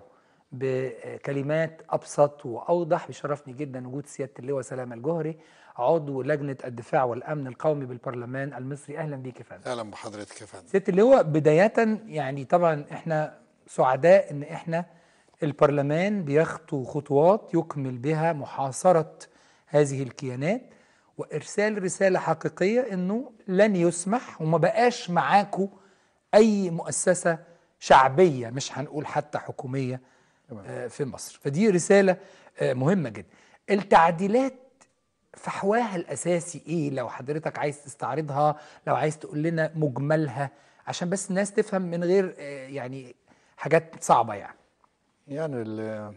بكلمات ابسط واوضح بيشرفني جدا وجود سياده اللواء سلام الجوهري عضو لجنه الدفاع والامن القومي بالبرلمان المصري اهلا بيك يا فندم اهلا بحضرتك يا فندم سياده اللواء بدايه يعني طبعا احنا سعداء ان احنا البرلمان بيخطو خطوات يكمل بها محاصره هذه الكيانات وارسال رساله حقيقيه انه لن يسمح وما بقاش معاكو اي مؤسسه شعبيه مش هنقول حتى حكوميه آه، في مصر فدي رساله آه، مهمه جدا التعديلات فحواها الاساسي ايه لو حضرتك عايز تستعرضها لو عايز تقول لنا مجملها عشان بس الناس تفهم من غير آه، يعني حاجات صعبه يعني يعني ال-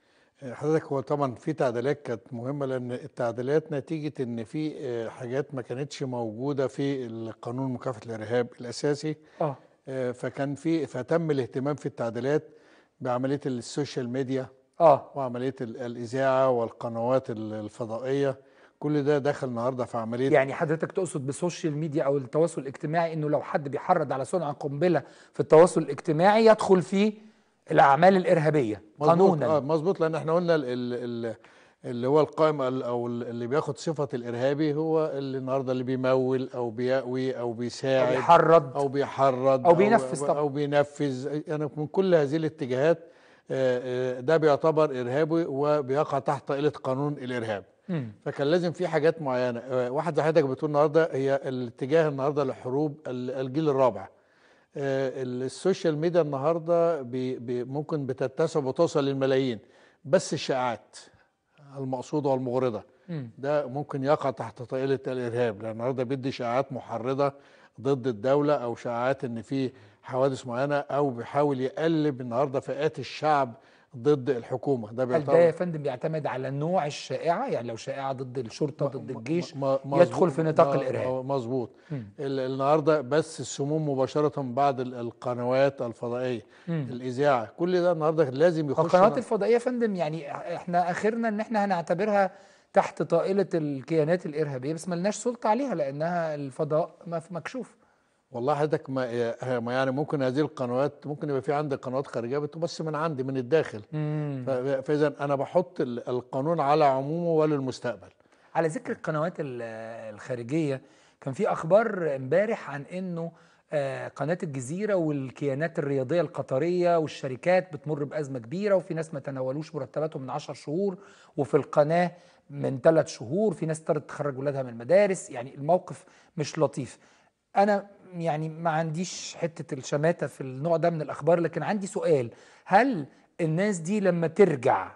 حضرتك هو طبعا في تعديلات كانت مهمه لان التعديلات نتيجه ان في آه، حاجات ما كانتش موجوده في القانون مكافحه الارهاب الاساسي اه آه، فكان في فتم الاهتمام في التعديلات بعمليه السوشيال ميديا اه وعمليه ال- الاذاعه والقنوات ال- الفضائيه كل ده دخل النهارده في عمليه يعني حضرتك تقصد بالسوشيال ميديا او التواصل الاجتماعي انه لو حد بيحرض على صنع قنبله في التواصل الاجتماعي يدخل في الاعمال الارهابيه مظبوط قانونا اه مظبوط لان احنا قلنا ال ال ال اللي هو القائم ال- او ال- اللي بياخد صفه الارهابي هو اللي النهارده اللي بيمول او بيأوي او أو بيساعد بيحرض او بيحرض أو بينفذ أو, طبعا. او بينفذ يعني من كل هذه الاتجاهات آه، آه، ده بيعتبر ارهابي وبيقع تحت طائله قانون الارهاب مم. فكان لازم في حاجات معينه آه، واحد زي حضرتك بتقول النهارده هي الاتجاه النهارده لحروب ال- الجيل الرابع آه، السوشيال ميديا النهارده بي بي ممكن بتتسع وتوصل للملايين بس الشائعات المقصوده والمغرضه مم. ده ممكن يقع تحت طائله الارهاب لان النهارده بيدي شائعات محرضه ضد الدوله او شائعات ان في حوادث معينه او بيحاول يقلب النهارده فئات الشعب ضد الحكومه ده هل ده يا بيعتبر فندم بيعتمد على نوع الشائعه يعني لو شائعه ضد الشرطه ضد الجيش م- م- يدخل في نطاق م- الارهاب مظبوط مم. ال- النهارده بس السموم مباشره بعد ال- القنوات الفضائيه مم. الاذاعه كل ده النهارده لازم يخش القنوات الفضائيه يا فندم يعني احنا اخرنا ان احنا هنعتبرها تحت طائله الكيانات الارهابيه بس ملناش سلطه عليها لانها الفضاء مف- مكشوف والله حضرتك ما ما يعني ممكن هذه القنوات ممكن يبقى في عندي قنوات خارجيه بس من عندي من الداخل ف- فاذا انا بحط ال- القانون على عمومه وللمستقبل على ذكر القنوات ال- الخارجيه كان في اخبار امبارح عن انه آه، قناه الجزيره والكيانات الرياضيه القطريه والشركات بتمر بازمه كبيره وفي ناس ما تناولوش مرتباتهم من 10 شهور وفي القناه من ثلاث شهور في ناس اضطرت تخرج ولادها من المدارس يعني الموقف مش لطيف انا يعني ما عنديش حته الشماته في النوع ده من الاخبار لكن عندي سؤال هل الناس دي لما ترجع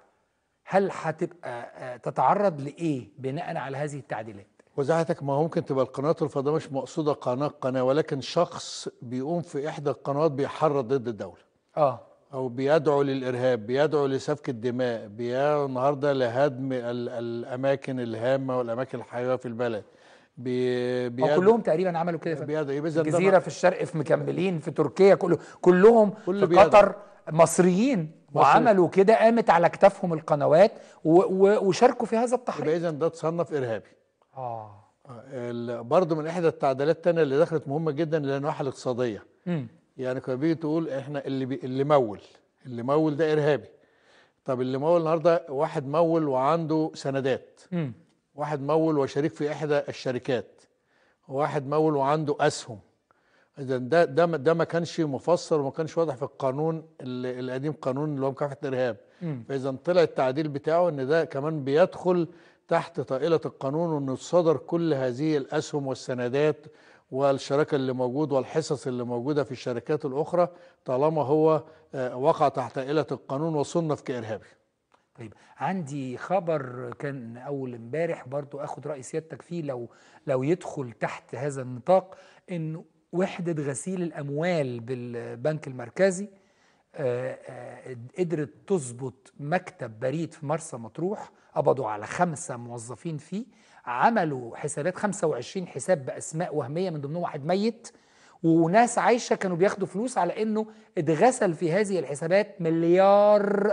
هل هتبقى آه، تتعرض لايه بناء على هذه التعديلات وزعتك ما ممكن تبقى القنوات الفضائيه مش مقصوده قناه قناه ولكن شخص بيقوم في احدى القنوات بيحرض ضد الدوله اه او بيدعو للارهاب بيدعو لسفك الدماء بيدعو النهارده لهدم ال- الاماكن الهامه والاماكن الحيويه في البلد بي أو بيدعو كلهم تقريبا عملوا كده يا فندم. بيدعو إيه؟ إذا ده الجزيره ما- في الشرق في مكملين في تركيا كله كلهم كل في بيدعو. قطر مصريين وعملوا كده قامت على كتافهم القنوات و و وشاركوا في هذا يبقى التحريض اذا ده تصنف ارهابي اه ال- برضه من احدى التعديلات التانية اللي دخلت مهمه جدا اللي هي النواحي الاقتصاديه مم. يعني كنا بيجي تقول احنا اللي بي اللي مول اللي مول ده ارهابي طب اللي مول النهارده واحد مول وعنده سندات مم. واحد مول وشريك في احدى الشركات واحد مول وعنده اسهم اذا ده ده ما- ده ما كانش مفسر وما كانش واضح في القانون ال- القديم قانون اللي هو مكافحه الارهاب مم. فاذا طلع التعديل بتاعه ان ده كمان بيدخل تحت طائله القانون وانه تصدر كل هذه الاسهم والسندات والشراكه اللي موجود والحصص اللي موجوده في الشركات الاخرى طالما هو آه، وقع تحت طائله القانون وصنف كارهابي طيب عندي خبر كان اول امبارح برضو اخد راي سيادتك فيه لو لو يدخل تحت هذا النطاق انه وحده غسيل الاموال بالبنك المركزي آه، آه، قدرت تظبط مكتب بريد في مرسى مطروح قبضوا على خمسه موظفين فيه عملوا حسابات 25 حساب باسماء وهميه من ضمنهم واحد ميت وناس عايشه كانوا بياخدوا فلوس على انه اتغسل في هذه الحسابات مليار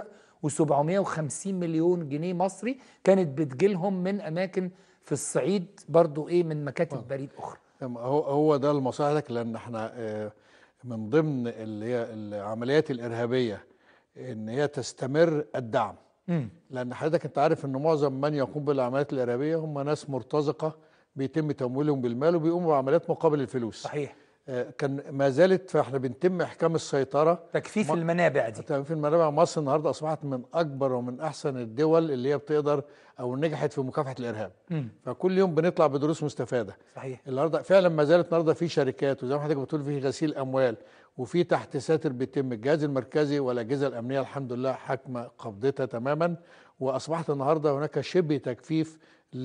و750 مليون جنيه مصري كانت بتجيلهم من اماكن في الصعيد برضو ايه من مكاتب بريد اخرى أما هو هو ده المصالح لان احنا آه، من ضمن اللي هي العمليات الارهابيه ان هي تستمر الدعم مم. لان حضرتك انت عارف ان معظم من يقوم بالعمليات الارهابيه هم ناس مرتزقه بيتم تمويلهم بالمال وبيقوموا بعمليات مقابل الفلوس صحيح آه، كان ما زالت فاحنا بنتم احكام السيطره تجفيف ما- المنابع دي في المنابع مصر النهارده اصبحت من اكبر ومن احسن الدول اللي هي بتقدر او نجحت في مكافحه الارهاب مم. فكل يوم بنطلع بدروس مستفاده صحيح النهارده فعلا ما زالت النهارده في شركات وزي ما حضرتك بتقول في غسيل اموال وفي تحت ساتر بيتم الجهاز المركزي والاجهزه الامنيه الحمد لله حاكمه قبضتها تماما واصبحت النهارده هناك شبه تجفيف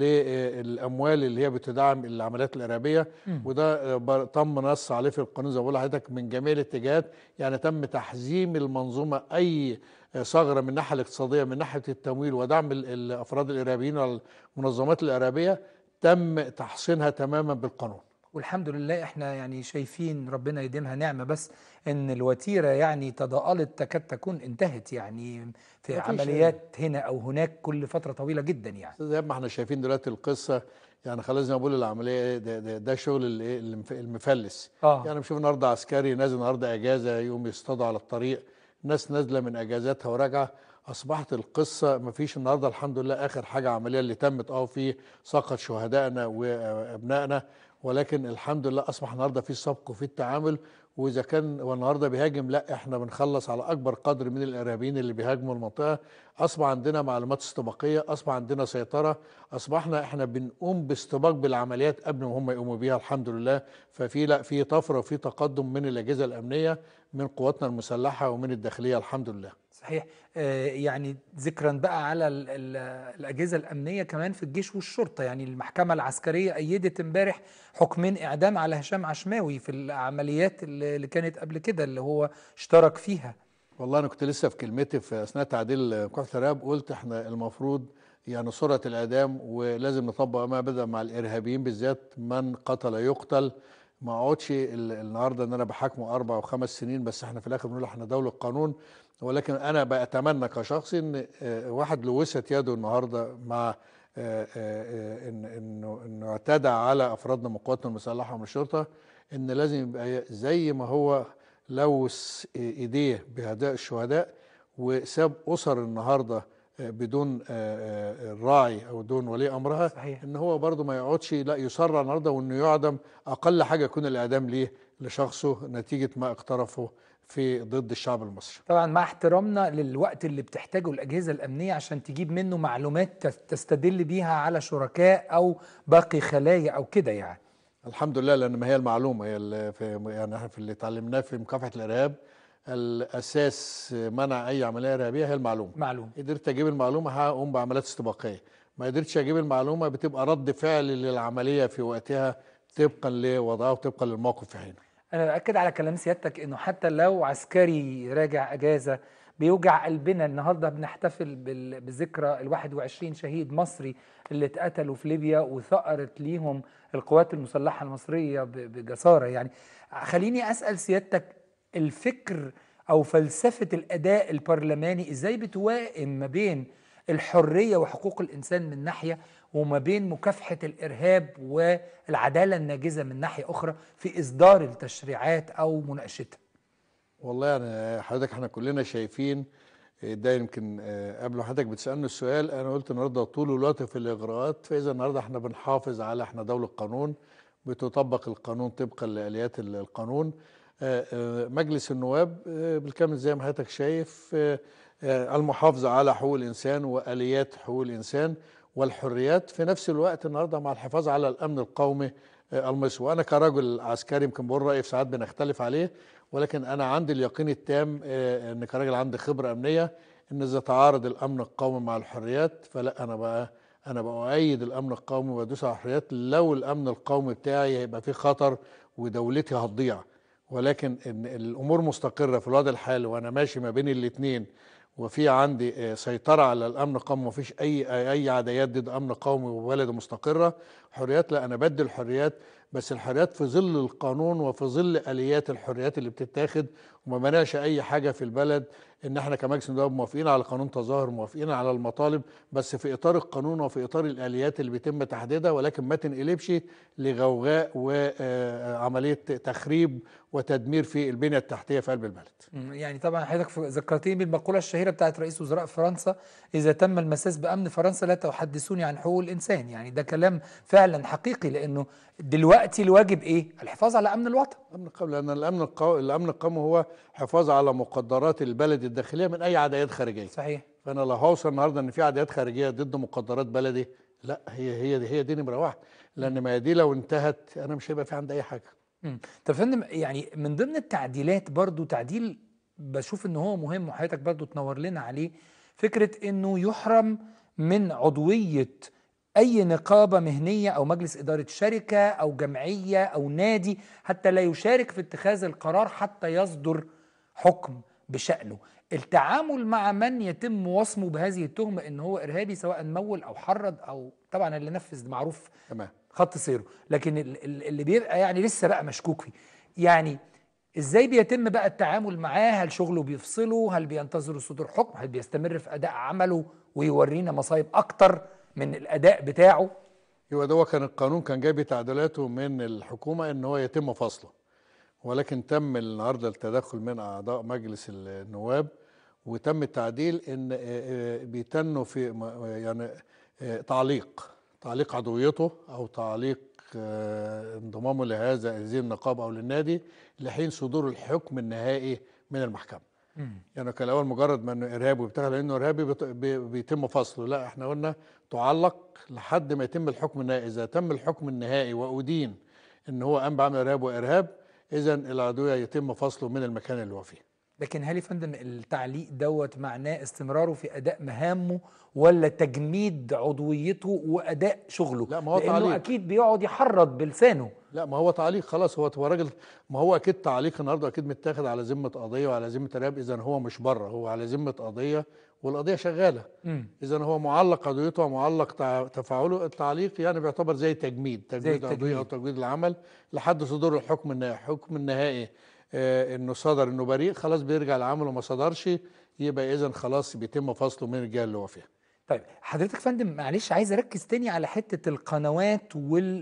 للاموال اللي هي بتدعم العمليات الارهابيه وده بر- تم نص عليه في القانون زي ما بقول لحضرتك من جميع الاتجاهات يعني تم تحزيم المنظومه اي ثغره من الناحيه الاقتصاديه من ناحيه التمويل ودعم ال- الافراد الارهابيين والمنظمات الارهابيه تم تحصينها تماما بالقانون والحمد لله احنا يعني شايفين ربنا يديمها نعمه بس ان الوتيره يعني تضاءلت تكاد تكون انتهت يعني في مفيش عمليات هنا او هناك كل فتره طويله جدا يعني زي ما احنا شايفين دلوقتي القصه يعني خلاص زي ما بقول العمليه ده, ده, ده شغل ال- إيه المف- المفلس اه يعني بشوف النهارده عسكري نازل النهارده اجازه يقوم يصطادوا على الطريق ناس نازله من اجازاتها وراجعه اصبحت القصه ما فيش النهارده الحمد لله اخر حاجه عمليه اللي تمت اه في سقط شهدائنا وابنائنا ولكن الحمد لله اصبح النهارده في سبق وفي التعامل واذا كان هو النهارده بيهاجم لا احنا بنخلص على اكبر قدر من الارهابيين اللي بيهاجموا المنطقه اصبح عندنا معلومات استباقيه اصبح عندنا سيطره اصبحنا احنا بنقوم باستباق بالعمليات قبل ما هم يقوموا بيها الحمد لله ففي لا في طفره وفي تقدم من الاجهزه الامنيه من قواتنا المسلحه ومن الداخليه الحمد لله صحيح آه يعني ذكرا بقى على ال ال الاجهزه الامنيه كمان في الجيش والشرطه يعني المحكمه العسكريه ايدت امبارح حكمين اعدام على هشام عشماوي في العمليات اللي اللي كانت قبل كده اللي هو اشترك فيها والله انا كنت لسه في كلمتي في اثناء تعديل مكافحه الارهاب قلت احنا المفروض يعني سرعه الاعدام ولازم نطبق ما بدا مع الارهابيين بالذات من قتل يقتل ما اقعدش ال- النهارده ان انا بحاكمه اربع وخمس سنين بس احنا في الاخر بنقول احنا دوله قانون ولكن انا بتمنى كشخص ان آه، واحد لوست يده النهارده مع آه، آه، آه، إن انه انه اعتدى على افرادنا من قواتنا المسلحه ومن الشرطه ان لازم يبقى زي ما هو لوث ايديه بهداء الشهداء وساب اسر النهارده آه، بدون آه، آه، الراعي او دون ولي امرها صحيح. ان هو برضه ما يقعدش لا يسرع النهارده وانه يعدم اقل حاجه يكون الاعدام ليه لشخصه نتيجه ما اقترفه في ضد الشعب المصري طبعا مع احترامنا للوقت اللي بتحتاجه الاجهزه الامنيه عشان تجيب منه معلومات تس- تستدل بيها على شركاء او باقي خلايا او كده يعني الحمد لله لان ما هي المعلومه هي اللي في يعني احنا في اللي اتعلمناه في مكافحه الارهاب الاساس منع اي عمليه ارهابيه هي المعلومه معلوم قدرت اجيب المعلومه هقوم بعمليات استباقيه ما قدرتش اجيب المعلومه بتبقى رد فعل للعمليه في وقتها طبقا لوضعها وطبقا للموقف في حينه انا باكد على كلام سيادتك انه حتى لو عسكري راجع اجازه بيوجع قلبنا النهارده بنحتفل بال- بذكرى ال 21 شهيد مصري اللي اتقتلوا في ليبيا وثأرت ليهم القوات المسلحه المصريه ب- بجساره يعني خليني اسال سيادتك الفكر او فلسفه الاداء البرلماني ازاي بتوائم ما بين الحريه وحقوق الانسان من ناحيه وما بين مكافحه الارهاب والعداله الناجزه من ناحيه اخرى في اصدار التشريعات او مناقشتها والله يعني حضرتك احنا كلنا شايفين آه، ده يمكن آه، قبل ما حضرتك بتسالني السؤال انا قلت النهارده طول الوقت في الاجراءات فاذا النهارده احنا بنحافظ على احنا دوله قانون بتطبق القانون طبقا لاليات ال- القانون آه، آه، مجلس النواب آه، بالكامل زي ما حضرتك شايف آه، آه، المحافظه على حقوق الانسان واليات حقوق الانسان والحريات في نفس الوقت النهارده مع الحفاظ على الامن القومي آه، المصري وانا كرجل عسكري يمكن بقول رايي في ساعات بنختلف عليه ولكن انا عندي اليقين التام آه، ان كراجل عندي خبره امنيه ان اذا تعارض الامن القومي مع الحريات فلا انا بقى انا بأؤيد الامن القومي وبدوس على الحريات لو الامن القومي بتاعي هيبقى فيه خطر ودولتي هتضيع ولكن ان الامور مستقره في الوضع الحالي وانا ماشي ما بين الاثنين وفي عندي آه، سيطره على الامن القومي ومفيش اي اي عدايات ضد امن قومي وبلد مستقره حريات لا انا بدي الحريات بس الحريات في ظل القانون وفي ظل اليات الحريات اللي بتتاخد وما منعش اي حاجه في البلد ان احنا كمجلس نواب موافقين على قانون تظاهر موافقين على المطالب بس في اطار القانون وفي اطار الاليات اللي بيتم تحديدها ولكن ما تنقلبش لغوغاء وعمليه تخريب وتدمير في البنيه التحتيه في قلب البلد. مم، يعني طبعا حضرتك ف- ذكرتني بالمقوله الشهيره بتاعت رئيس وزراء فرنسا اذا تم المساس بامن فرنسا لا تحدثوني عن حقوق الانسان يعني ده كلام فعلا حقيقي لانه دلوقتي الواجب ايه الحفاظ على امن الوطن الامن القومي لان الامن القومي الامن القومي هو حفاظ على مقدرات البلد الداخليه من اي عدايات خارجيه. صحيح فانا لو هوصل النهارده ان في عدايات خارجيه ضد مقدرات بلدي لا هي هي دي هي دي نمره واحد لان ما دي لو انتهت انا مش هيبقى في عندي اي حاجه. مم. طب يا فندم يعني من ضمن التعديلات برضو تعديل بشوف ان هو مهم وحضرتك برضو تنور لنا عليه فكرة انه يحرم من عضوية اي نقابة مهنية او مجلس ادارة شركة او جمعية او نادي حتى لا يشارك في اتخاذ القرار حتى يصدر حكم بشأنه التعامل مع من يتم وصمه بهذه التهمة ان هو ارهابي سواء مول او حرض او طبعا اللي نفذ معروف تمام. خط سيره لكن ال- ال- اللي بيبقى يعني لسه بقى مشكوك فيه يعني ازاي بيتم بقى التعامل معاه هل شغله بيفصله هل بينتظر صدور حكم هل بيستمر في اداء عمله ويورينا مصايب اكتر من الاداء بتاعه يبقى ده هو كان القانون كان جايب تعديلاته من الحكومه ان هو يتم فصله ولكن تم النهارده التدخل من اعضاء مجلس النواب وتم التعديل ان آه، آه، بيتنوا في م- يعني آه، تعليق تعليق عضويته او تعليق آه، انضمامه لهذا هذه النقابه او للنادي لحين صدور الحكم النهائي من المحكمه يعني كان الاول مجرد ما انه ارهابي وبتاع لانه ارهابي بت- بي- بيتم فصله لا احنا قلنا تعلق لحد ما يتم الحكم النهائي اذا تم الحكم النهائي وادين ان هو قام بعمل ارهاب وارهاب اذا العضويه يتم فصله من المكان اللي هو فيه لكن هل يا فندم التعليق دوت معناه استمراره في اداء مهامه ولا تجميد عضويته واداء شغله لا، ما هو لانه تعليق. اكيد بيقعد يحرض بلسانه لا ما هو تعليق خلاص هو هو راجل ما هو اكيد تعليق النهارده اكيد متاخد على ذمه قضيه وعلى ذمه ارهاب اذا هو مش بره هو على ذمه قضيه والقضيه شغاله مم. اذا هو معلق قضيته ومعلق تع- تفاعله التعليق يعني بيعتبر زي تجميد تجميد التجميد. قضيه او تجميد العمل لحد صدور الحكم النهائي الحكم النهائي آه انه صدر انه بريء خلاص بيرجع العمل وما صدرش يبقى اذا خلاص بيتم فصله من الجهه اللي هو فيها طيب حضرتك يا فندم معلش عايز اركز تاني على حته القنوات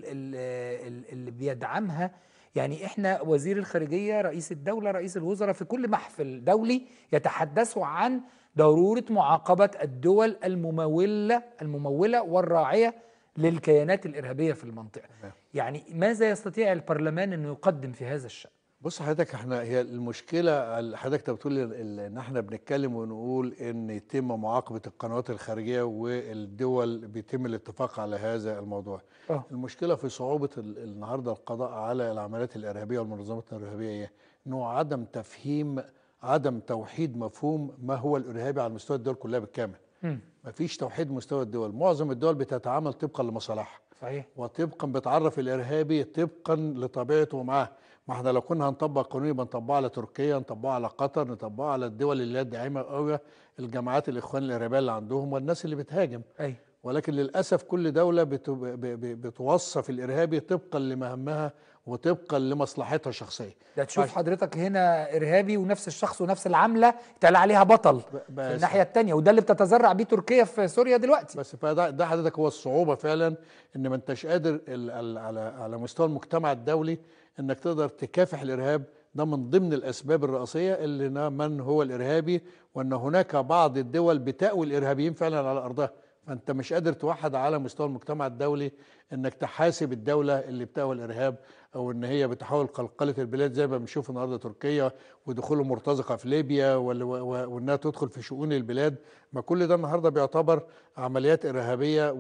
واللي بيدعمها يعني احنا وزير الخارجيه رئيس الدوله رئيس الوزراء في كل محفل دولي يتحدثوا عن ضروره معاقبه الدول المموله المموله والراعيه للكيانات الارهابيه في المنطقه يعني ماذا يستطيع البرلمان انه يقدم في هذا الشان بص حضرتك احنا هي المشكله ال- حضرتك انت بتقول ال- ال- ان احنا بنتكلم ونقول ان يتم معاقبه القنوات الخارجيه والدول بيتم الاتفاق على هذا الموضوع. اه المشكله في صعوبه ال- النهارده القضاء على العمليات الارهابيه والمنظمات الارهابيه ايه؟ انه عدم تفهيم عدم توحيد مفهوم ما هو الارهابي على مستوى الدول كلها بالكامل. مم. مفيش توحيد مستوى الدول، معظم الدول بتتعامل طبقا لمصالحها. صحيح وطبقا بتعرف الارهابي طبقا لطبيعته معاه ما احنا لو كنا هنطبق قانون يبقى نطبقه على تركيا نطبقه على قطر نطبقه على الدول اللي هي الداعمه قوي الجماعات الاخوان الارهابيه اللي عندهم والناس اللي بتهاجم اي ولكن للاسف كل دوله بت- ب- ب- بتوصف الارهابي طبقا لمهامها وطبقا لمصلحتها الشخصيه ده تشوف حضرتك هنا ارهابي ونفس الشخص ونفس العمله يتقال عليها بطل في بس- الناحيه الثانيه وده اللي بتتذرع بيه تركيا في سوريا دلوقتي بس فده ده حضرتك هو الصعوبه فعلا ان ما انتش قادر ال- ال- على على مستوى المجتمع الدولي انك تقدر تكافح الارهاب ده من ضمن الاسباب الرئيسيه اللي نا- من هو الارهابي وان هناك بعض الدول بتأوي الارهابيين فعلا على ارضها فانت مش قادر توحد على مستوى المجتمع الدولي انك تحاسب الدوله اللي بتأوي الارهاب او ان هي بتحاول قلقله البلاد زي ما بنشوف النهارده تركيا ودخول مرتزقه في ليبيا وال- و- و- وانها تدخل في شؤون البلاد ما كل ده النهارده بيعتبر عمليات ارهابيه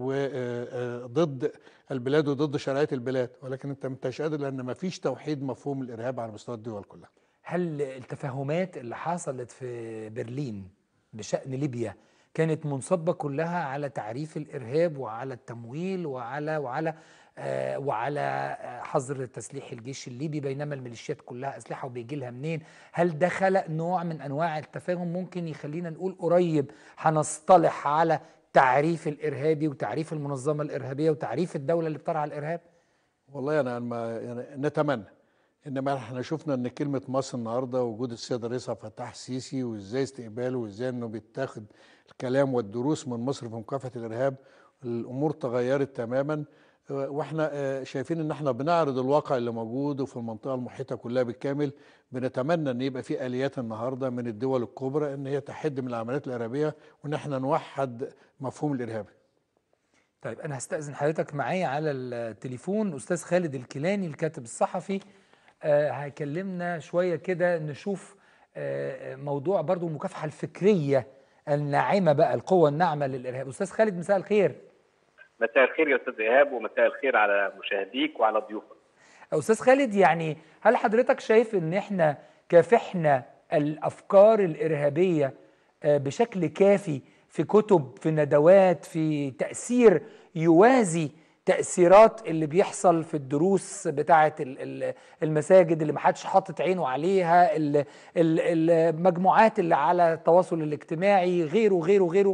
وضد البلاد وضد شرعيه البلاد ولكن انت مش قادر لان ما فيش توحيد مفهوم الارهاب على مستوى الدول كلها هل التفاهمات اللي حصلت في برلين بشأن ليبيا كانت منصبة كلها على تعريف الإرهاب وعلى التمويل وعلى وعلى آه وعلى آه، حظر تسليح الجيش الليبي بينما الميليشيات كلها أسلحة وبيجي لها منين هل ده خلق نوع من أنواع التفاهم ممكن يخلينا نقول قريب هنصطلح على تعريف الإرهابي وتعريف المنظمة الإرهابية وتعريف الدولة اللي بترعى الإرهاب والله انا ما يعني نتمنى انما احنا شفنا ان كلمه مصر النهارده وجود السيد الرئيس عبد الفتاح السيسي وازاي استقباله وازاي انه بيتاخد الكلام والدروس من مصر في مكافحه الارهاب الامور تغيرت تماما آه، واحنا آه، شايفين ان احنا بنعرض الواقع اللي موجود وفي المنطقه المحيطه كلها بالكامل بنتمنى ان يبقى في اليات النهارده من الدول الكبرى ان هي تحد من العمليات الارهابيه وان احنا نوحد مفهوم الارهابي طيب انا هستأذن حضرتك معايا على التليفون استاذ خالد الكيلاني الكاتب الصحفي آه هيكلمنا شويه كده نشوف آه موضوع برضو المكافحه الفكريه الناعمه بقى القوه الناعمه للارهاب استاذ خالد مساء الخير مساء الخير يا استاذ ايهاب ومساء الخير على مشاهديك وعلى ضيوفك استاذ خالد يعني هل حضرتك شايف ان احنا كافحنا الافكار الارهابيه آه، بشكل كافي في كتب في ندوات في تاثير يوازي تاثيرات اللي بيحصل في الدروس بتاعه ال- ال- المساجد اللي محدش حاطط عينه عليها ال- ال- المجموعات اللي على التواصل الاجتماعي غيره غيره غيره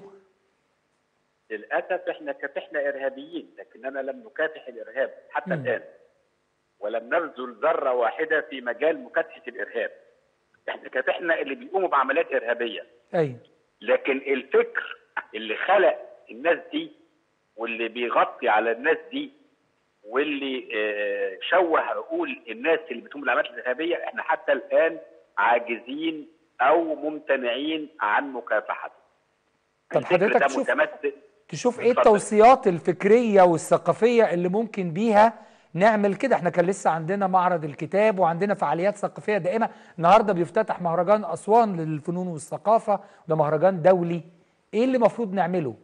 للاسف احنا كافحنا ارهابيين لكننا لم نكافح الارهاب حتى مم. الان ولم نبذل ذره واحده في مجال مكافحه الارهاب احنا كافحنا اللي بيقوموا بعمليات ارهابيه ايوه لكن الفكر اللي خلق الناس دي واللي بيغطي على الناس دي واللي آه، شوه عقول الناس اللي بتقوم بالعمليات الارهابيه احنا حتى الان عاجزين او ممتنعين عن مكافحته. طب الفكر حضرتك ده شوف- متمثل تشوف ايه اتفضل. التوصيات الفكريه والثقافيه اللي ممكن بيها نعمل كده احنا كان لسه عندنا معرض الكتاب وعندنا فعاليات ثقافيه دائمه النهارده بيفتتح مهرجان اسوان للفنون والثقافه ده مهرجان دولي ايه اللي المفروض نعمله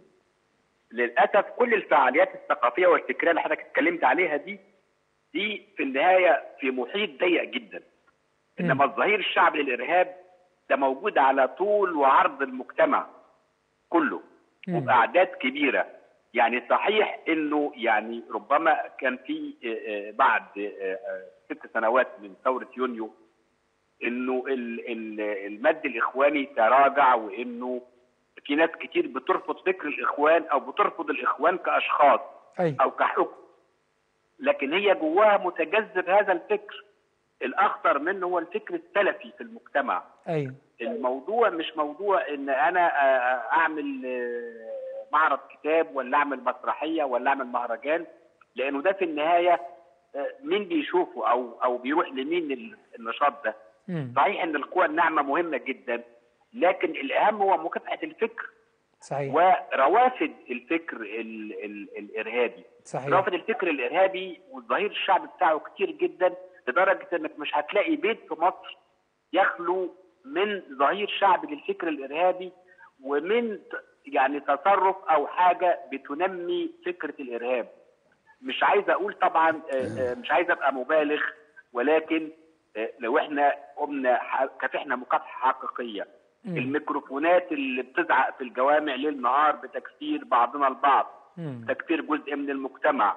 للاسف كل الفعاليات الثقافيه والفكريه اللي حضرتك اتكلمت عليها دي دي في النهايه في محيط ضيق جدا انما الظهير الشعبي للارهاب ده موجود على طول وعرض المجتمع كله مم. وباعداد كبيره يعني صحيح انه يعني ربما كان في آه، آه، بعد آه، آه، ست سنوات من ثوره يونيو انه ال- ال- المد الاخواني تراجع وانه في ناس كتير بترفض فكر الاخوان او بترفض الاخوان كاشخاص ايوه او كحكم لكن هي جواها متجذر هذا الفكر الاخطر منه هو الفكر السلفي في المجتمع ايوه الموضوع مش موضوع ان انا آه، اعمل آه، معرض كتاب ولا اعمل مسرحيه ولا اعمل مهرجان لانه ده في النهايه آه، مين بيشوفه او او بيروح لمين ال- النشاط ده مم. صحيح ان القوى الناعمه مهمه جدا لكن الاهم هو مكافحه الفكر صحيح وروافد الفكر ال ال الارهابي صحيح رافض الفكر الارهابي والظهير الشعبي بتاعه كتير جدا لدرجه انك مش هتلاقي بيت في مصر يخلو من ظهير شعبي للفكر الارهابي ومن ت- يعني تصرف او حاجه بتنمي فكره الارهاب. مش عايز اقول طبعا آه، آه، مش عايز ابقى مبالغ ولكن آه، لو احنا قمنا ح- كافحنا مكافحه حقيقيه مم. الميكروفونات اللي بتزعق في الجوامع ليل نهار بتكفير بعضنا البعض مم. تكفير جزء من المجتمع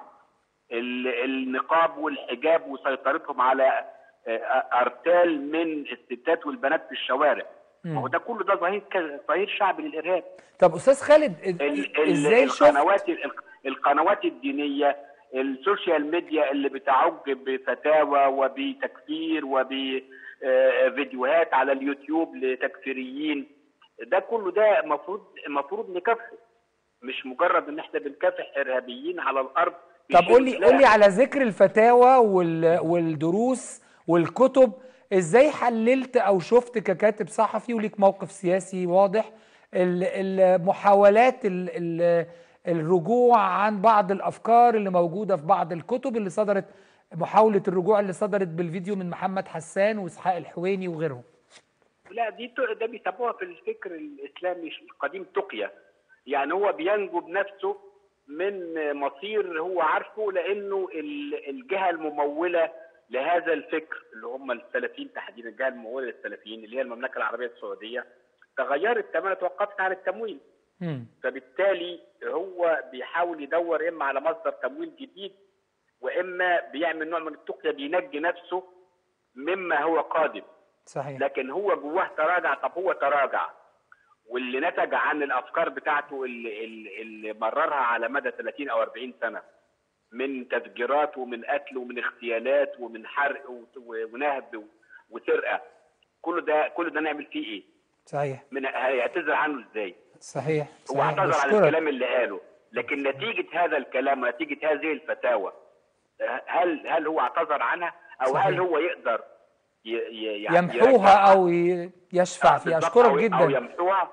ال- النقاب والحجاب وسيطرتهم على آه، ارتال من الستات والبنات في الشوارع ما هو ده كله ده ظهير ك- ظهير شعبي للارهاب طب استاذ خالد ال- ال- ازاي شفت القنوات ال- القنوات الدينيه السوشيال ميديا اللي بتعج بفتاوى وبتكفير وبفيديوهات على اليوتيوب لتكفيريين ده كله ده المفروض المفروض نكافحه مش مجرد ان احنا بنكافح ارهابيين على الارض طب بشيء قول لي لا. قول لي على ذكر الفتاوى وال والدروس والكتب ازاي حللت او شفت ككاتب صحفي وليك موقف سياسي واضح ال- المحاولات ال- ال- الرجوع عن بعض الافكار اللي موجوده في بعض الكتب اللي صدرت محاوله الرجوع اللي صدرت بالفيديو من محمد حسان واسحاق الحويني وغيرهم لا دي ت- ده بيسموها في الفكر الاسلامي القديم تقيه يعني هو بينجو بنفسه من مصير هو عارفه لانه ال- الجهه المموله لهذا الفكر اللي هم السلفيين تحديدا الجهه المموله للسلفيين اللي هي المملكه العربيه السعوديه تغيرت تماما توقفت عن التمويل مم. فبالتالي هو بيحاول يدور اما على مصدر تمويل جديد واما بيعمل نوع من التقيه بينجي نفسه مما هو قادم صحيح لكن هو جواه تراجع طب هو تراجع واللي نتج عن الافكار بتاعته اللي, اللي, اللي مررها على مدى 30 او 40 سنه من تفجيرات ومن قتل ومن اغتيالات ومن حرق و- و- ونهب و- وسرقه كل ده كل ده نعمل فيه ايه؟ صحيح من هيعتذر عنه ازاي؟ صحيح هو صحيح اعتذر عن بشكرك الكلام اللي قاله لكن نتيجه هذا الكلام ونتيجه هذه الفتاوى هل هل هو اعتذر عنها او صحيح. هل هو يقدر ي- ي- يعني يمحوها يرجعها؟ او ي- يشفع فيها بالضبط، اشكرك أو- او جدا يمحوها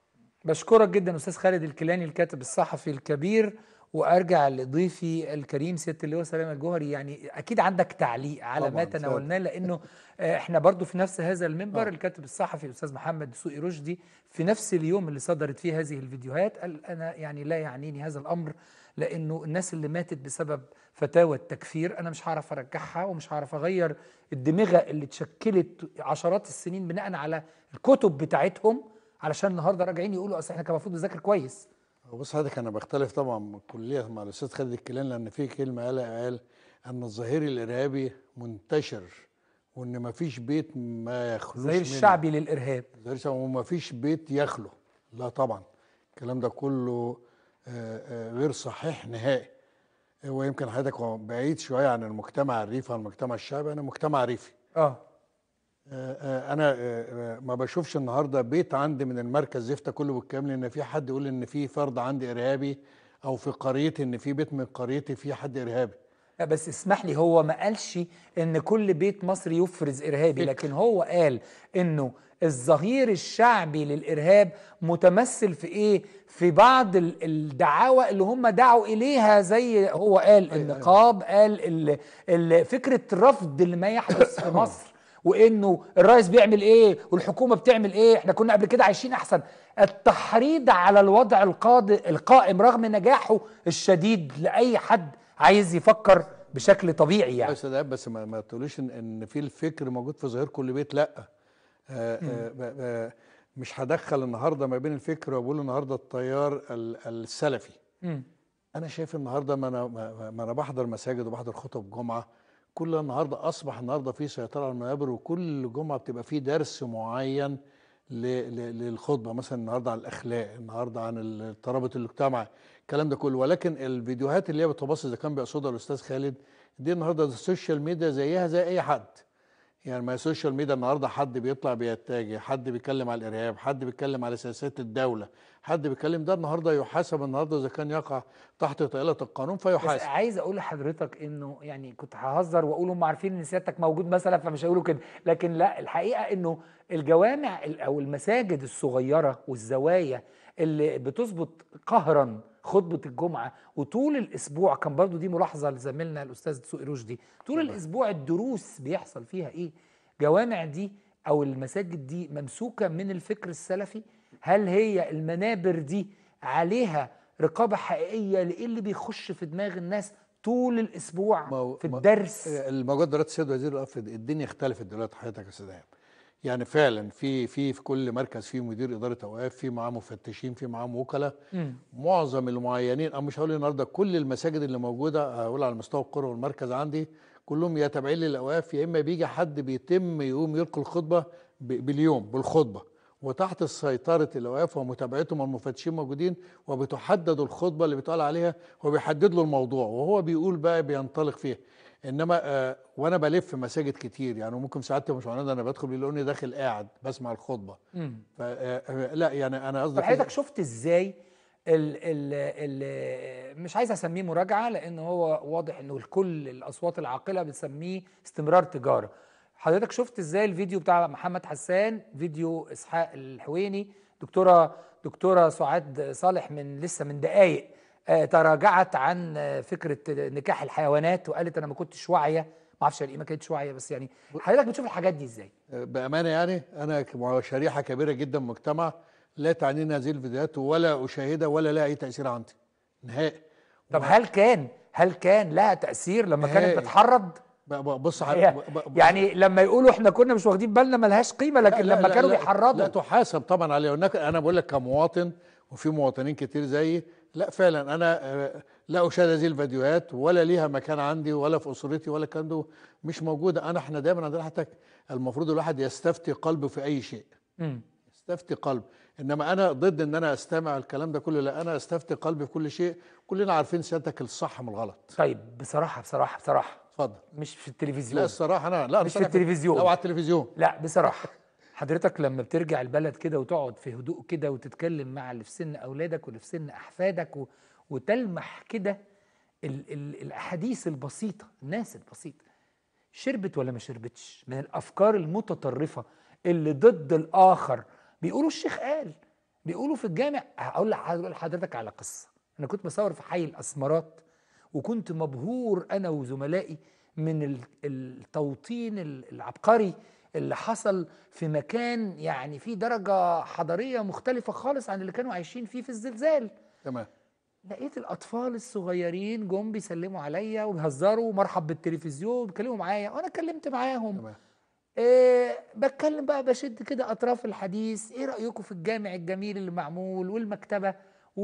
بشكرك جدا استاذ خالد الكيلاني الكاتب الصحفي الكبير وارجع لضيفي الكريم سياده اللواء سلام الجوهري يعني اكيد عندك تعليق على ما طبعاً، تناولناه لانه آه، احنا برضو في نفس هذا المنبر آه. الكاتب الصحفي الاستاذ محمد دسوقي رشدي في نفس اليوم اللي صدرت فيه هذه الفيديوهات قال انا يعني لا يعنيني هذا الامر لانه الناس اللي ماتت بسبب فتاوى التكفير انا مش هعرف ارجعها ومش هعرف اغير الدماغه اللي اتشكلت عشرات السنين بناء على الكتب بتاعتهم علشان النهارده راجعين يقولوا اصل احنا كان المفروض نذاكر كويس بص حضرتك انا بختلف طبعا كليا مع الاستاذ خالد الكيلاني لان في كلمه قالها قال ان الظهير الارهابي منتشر وان ما فيش بيت ما يخلوش الظهير منه. الشعبي للارهاب الظهير الشعبي وما فيش بيت يخلو لا طبعا الكلام ده كله آه، آه، غير صحيح نهائي ويمكن حضرتك هو بعيد شويه عن المجتمع الريفي عن المجتمع الشعبي انا مجتمع ريفي اه آه، آه، انا آه، آه، ما بشوفش النهارده بيت عندي من المركز يفتى كله بالكامل ان في حد يقول ان في فرد عندي ارهابي او في قريتي ان في بيت من قريتي في حد ارهابي لا بس اسمح لي هو ما قالش ان كل بيت مصري يفرز ارهابي فكر. لكن هو قال انه الظهير الشعبي للارهاب متمثل في ايه في بعض ال- الدعاوى اللي هم دعوا اليها زي هو قال النقاب قال ال- ال- فكره رفض لما يحدث في مصر وانه الرئيس بيعمل ايه والحكومه بتعمل ايه احنا كنا قبل كده عايشين احسن التحريض على الوضع القاضي القائم رغم نجاحه الشديد لاي حد عايز يفكر بشكل طبيعي يا يعني استاذ إيهاب، بس ما, ما تقوليش ان, إن في الفكر موجود في ظهير كل بيت لا آه آه ب- ب- مش هدخل النهارده ما بين الفكر وبقول النهارده التيار ال- السلفي مم. انا شايف النهارده ما انا ما ما انا بحضر مساجد وبحضر خطب جمعه كل النهارده اصبح النهارده في سيطره على المنابر وكل جمعه بتبقى في درس معين ل- ل- للخطبه مثلا النهارده عن الاخلاق النهارده عن الترابط الاجتماعي الكلام ده كله ولكن الفيديوهات اللي هي بتبص اذا كان بيقصدها الاستاذ خالد دي النهارده السوشيال ميديا زيها زي اي حد يعني ما السوشيال ميديا النهارده حد بيطلع بيتاجه حد بيتكلم على الارهاب حد بيتكلم على سياسات الدوله حد بيتكلم ده النهارده يحاسب النهارده اذا كان يقع تحت طائله القانون بس فيحاسب عايز اقول لحضرتك انه يعني كنت ههزر واقول هم عارفين ان سيادتك موجود مثلا فمش هيقولوا كده لكن لا الحقيقه انه الجوامع ال- او المساجد الصغيره والزوايا اللي بتظبط قهرا خطبه الجمعه وطول الاسبوع كان برضو دي ملاحظه لزميلنا الاستاذ دسوقي رشدي طول الاسبوع الدروس بيحصل فيها ايه جوامع دي او المساجد دي ممسوكه من الفكر السلفي هل هي المنابر دي عليها رقابه حقيقيه لايه اللي بيخش في دماغ الناس طول الاسبوع ما هو- في ما- الدرس الموجود دلوقتي السيد وزير الاوقاف الدنيا اختلفت دلوقتي حضرتك يا استاذ ايهاب يعني فعلا في في في كل مركز في مدير اداره اوقاف في معاه مفتشين في معاه وكلاء مم. معظم المعينين او مش هقول النهارده كل المساجد اللي موجوده هقول على مستوى القرى والمركز عندي كلهم يا تابعين للاوقاف يا اما بيجي حد بيتم يقوم يلقي الخطبه ب- باليوم بالخطبه وتحت سيطره الاوقاف ومتابعتهم المفتشين موجودين وبتحدد الخطبه اللي بيتقال عليها وبيحدد له الموضوع وهو بيقول بقى بينطلق فيها انما آه وانا بلف مساجد كتير يعني ممكن ساعات مش معناه انا بدخل بيلاقوني داخل قاعد بسمع الخطبه ف آه لا يعني انا قصدي طب حضرتك شفت ازاي ال ال ال مش عايز اسميه مراجعه لان هو واضح انه الكل الاصوات العاقله بتسميه استمرار تجاره حضرتك شفت ازاي الفيديو بتاع محمد حسان فيديو اسحاق الحويني دكتوره دكتوره سعاد صالح من لسه من دقائق آه تراجعت عن آه فكره نكاح الحيوانات وقالت انا ما كنتش واعيه ما اعرفش ايه ما كانتش واعيه بس يعني حضرتك بتشوف الحاجات دي ازاي بامانه يعني انا ك- شريحه كبيره جدا من المجتمع لا تعنيني هذه الفيديوهات ولا اشاهدها ولا لها اي تاثير عندي نهائي طب هل كان هل كان لها تاثير لما كانت نهائي. بتحرض ب- ب- بص ح- هي ب- ب- يعني لما يقولوا احنا كنا مش واخدين بالنا ملهاش قيمه لكن لا- لما لا- كانوا لا- بيحرضوا لا تحاسب طبعا عليه هناك انا بقول لك كمواطن وفي مواطنين كتير زيي لا فعلا انا آه، لا اشاهد هذه الفيديوهات ولا ليها مكان عندي ولا في اسرتي ولا الكلام ده مش موجوده انا احنا دايما عندنا حضرتك المفروض الواحد يستفتي قلبه في اي شيء مم. استفتي قلب انما انا ضد ان انا استمع الكلام ده كله لا انا استفتي قلبي في كل شيء كلنا عارفين سيادتك الصح من الغلط طيب بصراحه بصراحه بصراحه اتفضل مش في لا التلفزيون الصراحه انا لا مش في أنا التلفزيون. او على التلفزيون لا بصراحه حضرتك لما بترجع البلد كده وتقعد في هدوء كده وتتكلم مع اللي في سن اولادك واللي في سن احفادك و... وتلمح كده ال... ال... الاحاديث البسيطه الناس البسيطه شربت ولا ما شربتش من الافكار المتطرفه اللي ضد الاخر بيقولوا الشيخ قال بيقولوا في الجامع هقول لحضرتك على قصه انا كنت بصور في حي الاسمرات وكنت مبهور انا وزملائي من ال- التوطين ال- العبقري اللي حصل في مكان يعني فيه درجه حضاريه مختلفه خالص عن اللي كانوا عايشين فيه في الزلزال تمام لقيت الاطفال الصغيرين جم بيسلموا عليا وبيهزروا ومرحب بالتلفزيون بيتكلموا معايا وانا اتكلمت معاهم تمام إيه بتكلم بقى بشد كده اطراف الحديث ايه رايكم في الجامع الجميل اللي معمول والمكتبه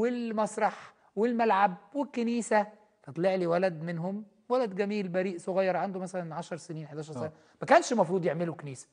والمسرح والملعب والكنيسه فطلع لي ولد منهم ولد جميل بريء صغير عنده مثلا 10 سنين 11 سنه آه. ما كانش المفروض يعملوا كنيسه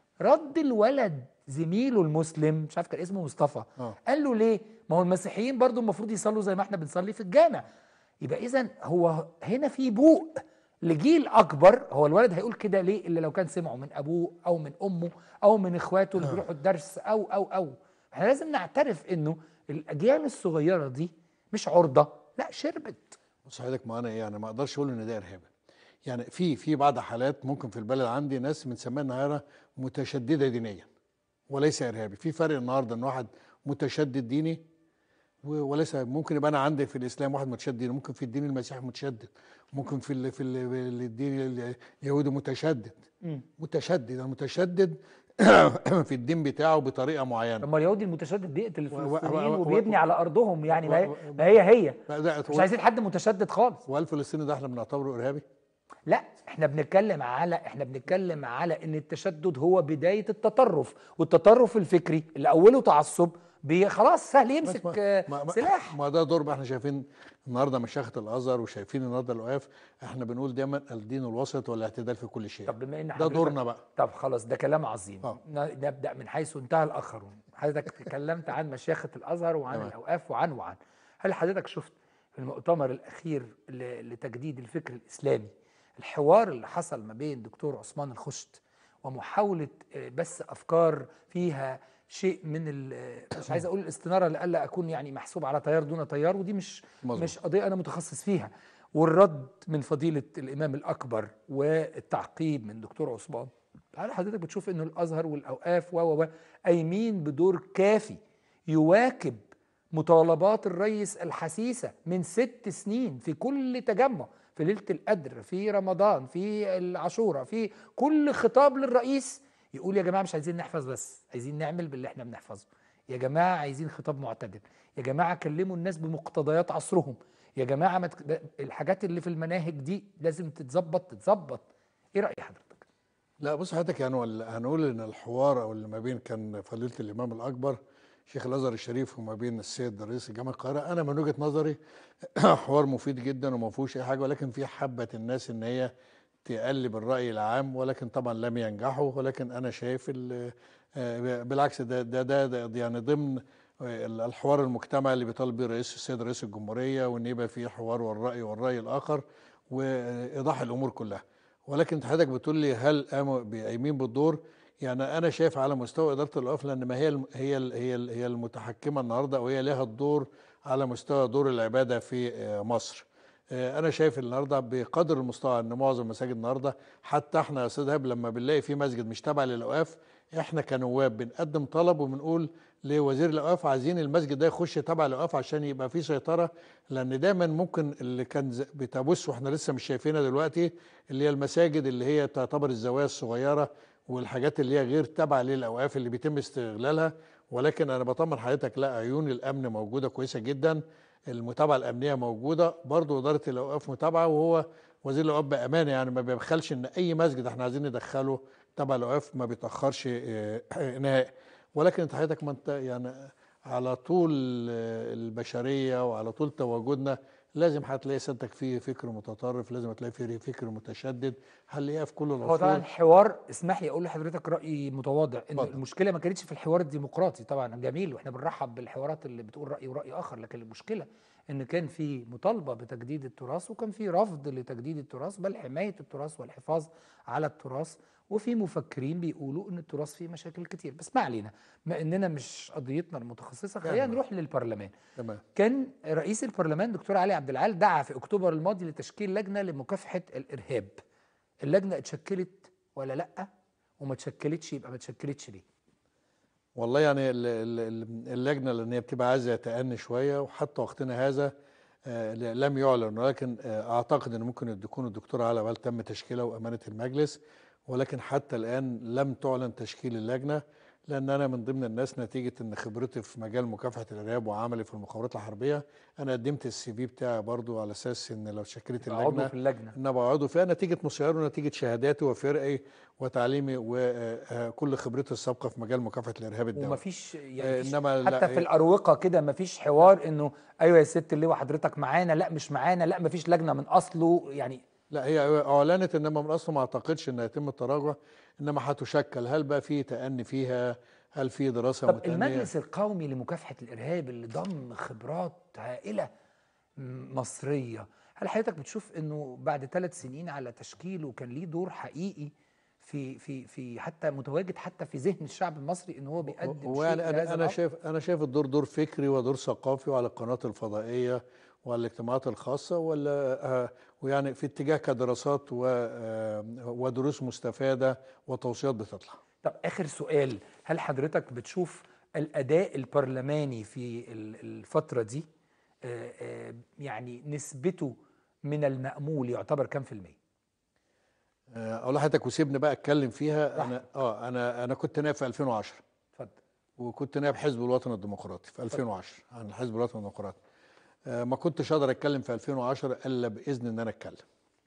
رد الولد زميله المسلم مش عارف كان اسمه مصطفى آه. قال له ليه ما هو المسيحيين برضو المفروض يصلوا زي ما احنا بنصلي في الجامع يبقى اذا هو هنا في بوء لجيل اكبر هو الولد هيقول كده ليه الا لو كان سمعه من ابوه او من امه او من اخواته اللي بيروحوا الدرس او او او احنا لازم نعترف انه الاجيال الصغيره دي مش عرضه لا شربت بص حضرتك ما انا ايه يعني ما اقدرش اقول ان ده ارهاب يعني في في بعض حالات ممكن في البلد عندي ناس بنسميها النهارده متشدده دينيا وليس ارهابي في فرق النهارده ان واحد متشدد ديني و- وليس ممكن يبقى انا عندي في الاسلام واحد متشدد ديني ممكن في الدين المسيحي متشدد ممكن في ال في ال الدين اليهودي متشدد متشدد المتشدد في الدين بتاعه بطريقه معينه لما اليهودي المتشدد بيقتل و- و- الفلسطينيين و- و- وبيبني على ارضهم يعني ما هي و- ما هي, هي. لا، مش عايزين حد متشدد خالص وهل فلسطين ده احنا بنعتبره ارهابي؟ لا احنا بنتكلم على احنا بنتكلم على ان التشدد هو بدايه التطرف والتطرف الفكري اللي اوله تعصب بي خلاص سهل يمسك ما- آه، ما- ما- سلاح ما ده دور بقى احنا شايفين النهارده مشيخه الازهر وشايفين النهارده الاوقاف احنا بنقول دايما الدين الوسط والاعتدال في كل شيء طب بما ان ده حضرتك- دورنا بقى طب خلاص ده كلام عظيم آه. ن- نبدا من حيث انتهى الاخرون حضرتك تكلمت عن مشيخه الازهر وعن تمام. الاوقاف وعن وعن هل حضرتك شفت في المؤتمر الاخير ل- لتجديد الفكر الاسلامي الحوار اللي حصل ما بين دكتور عثمان الخشت ومحاوله آه، بس افكار فيها شيء من ال- مش عايز اقول الاستناره لألا اكون يعني محسوب على تيار دون تيار ودي مش مظبوط. مش قضيه انا متخصص فيها والرد من فضيله الامام الاكبر والتعقيب من دكتور عثمان هل حضرتك بتشوف انه الازهر والاوقاف و و و قايمين بدور كافي يواكب مطالبات الرئيس الحسيسه من ست سنين في كل تجمع في ليله القدر في رمضان في العاشوراء في كل خطاب للرئيس يقول يا جماعه مش عايزين نحفظ بس عايزين نعمل باللي احنا بنحفظه يا جماعه عايزين خطاب معتدل يا جماعه كلموا الناس بمقتضيات عصرهم يا جماعه ما تك... ده- الحاجات اللي في المناهج دي لازم تتظبط تتظبط ايه راي حضرتك لا بص حضرتك يعني وال- هنقول ان الحوار او اللي ما بين كان فضيله الامام الاكبر شيخ الازهر الشريف وما بين السيد رئيس الجامعه القاهره انا من وجهه نظري حوار مفيد جدا وما فيهوش اي حاجه ولكن في حبه الناس ان هي تقلب الراي العام ولكن طبعا لم ينجحوا ولكن انا شايف ال- آه، بالعكس ده ده ده, ده يعني ضمن آه، الحوار المجتمعي اللي بيطالب بيه رئيس السيد رئيس الجمهوريه وان يبقى في حوار والراي والراي الاخر وايضاح الامور كلها ولكن انت حضرتك بتقول لي هل قاموا قايمين بالدور يعني انا شايف على مستوى اداره الاوقاف لان ما هي الم- هي ال- هي ال- هي المتحكمه النهارده وهي لها الدور على مستوى دور العباده في آه، مصر آه، انا شايف النهارده بقدر المستطاع ان معظم المساجد النهارده حتى احنا يا استاذ هاب لما بنلاقي في مسجد مش تابع للاوقاف احنا كنواب بنقدم طلب وبنقول لوزير الاوقاف عايزين المسجد ده يخش تبع الاوقاف عشان يبقى فيه سيطره لان دايما ممكن اللي كان ز- بتبث واحنا لسه مش شايفينها دلوقتي اللي هي المساجد اللي هي تعتبر الزوايا الصغيره والحاجات اللي هي غير تابعه للاوقاف اللي بيتم استغلالها ولكن انا بطمن حضرتك لا عيون الامن موجوده كويسه جدا المتابعه الامنيه موجوده برضو اداره الاوقاف متابعه وهو وزير الاوقاف بامانه يعني ما بيبخلش ان اي مسجد احنا عايزين ندخله تبع الاوقاف ما بيتاخرش آه، نهائي ولكن انت حضرتك ما انت يعني على طول آه، البشريه وعلى طول تواجدنا لازم هتلاقي سيادتك فيه فكر متطرف لازم هتلاقي فيه فكر متشدد هنلاقيها في كل هو طبعا العصور الحوار اسمح لي اقول لحضرتك راي متواضع ان اتفضل. المشكله ما كانتش في الحوار الديمقراطي طبعا جميل واحنا بنرحب بالحوارات اللي بتقول راي وراي اخر لكن المشكله ان كان في مطالبه بتجديد التراث وكان في رفض لتجديد التراث بل حمايه التراث والحفاظ على التراث وفي مفكرين بيقولوا ان التراث فيه مشاكل كتير بس ما علينا ما اننا مش قضيتنا المتخصصه خلينا يعني. نروح للبرلمان تمام كان رئيس البرلمان دكتور علي عبد العال دعا في اكتوبر الماضي لتشكيل لجنه لمكافحه الارهاب اللجنه اتشكلت ولا لا وما اتشكلتش يبقى ما اتشكلتش ليه والله يعني ال- ال- ال- اللجنه لان هي بتبقى عايزه تأني شويه وحتى وقتنا هذا آه، ل- لم يعلن ولكن آه، اعتقد ان ممكن يكون الدكتور على بال تم تشكيله وامانه المجلس ولكن حتى الان لم تعلن تشكيل اللجنه لان انا من ضمن الناس نتيجه ان خبرتي في مجال مكافحه الارهاب وعملي في المخابرات الحربيه انا قدمت السي في بتاعي برضو على اساس ان لو شكلت يبقى عضو اللجنه في اللجنه ان ابقى عضو فيها نتيجه مسيري ونتيجه شهاداتي وفرقي وتعليمي وكل خبرتي السابقه في مجال مكافحه الارهاب الدولي ومفيش يعني آه، مفيش إنما لا، حتى في هي- الاروقه كده مفيش حوار انه ايوه يا ست اللواء حضرتك معانا لا مش معانا لا مفيش لجنه من اصله يعني لا هي اعلنت انما من اصله ما اعتقدش ان يتم التراجع انما هتشكل هل بقى في تأني فيها هل في دراسه طب متأنية المجلس القومي لمكافحه الارهاب اللي ضم خبرات هائله م- مصريه هل حضرتك بتشوف انه بعد ثلاث سنين على تشكيله كان ليه دور حقيقي في في في حتى متواجد حتى في ذهن الشعب المصري ان هو بيقدم هو شيء يعني لهذا انا انا الأمر؟ شايف انا شايف الدور دور فكري ودور ثقافي وعلى القنوات الفضائيه وعلى الاجتماعات الخاصه ولا آه ويعني في اتجاه كدراسات و آه ودروس مستفاده وتوصيات بتطلع طب اخر سؤال هل حضرتك بتشوف الاداء البرلماني في ال- الفتره دي آه، آه، يعني نسبته من المأمول يعتبر كام في المية؟ آه، اقول لحضرتك وسيبني بقى اتكلم فيها انا اه انا انا كنت نائب في 2010 اتفضل وكنت نائب حزب الوطن الديمقراطي في 2010 عن الحزب الوطني الديمقراطي آه، ما كنتش اقدر اتكلم في 2010 الا باذن ان انا اتكلم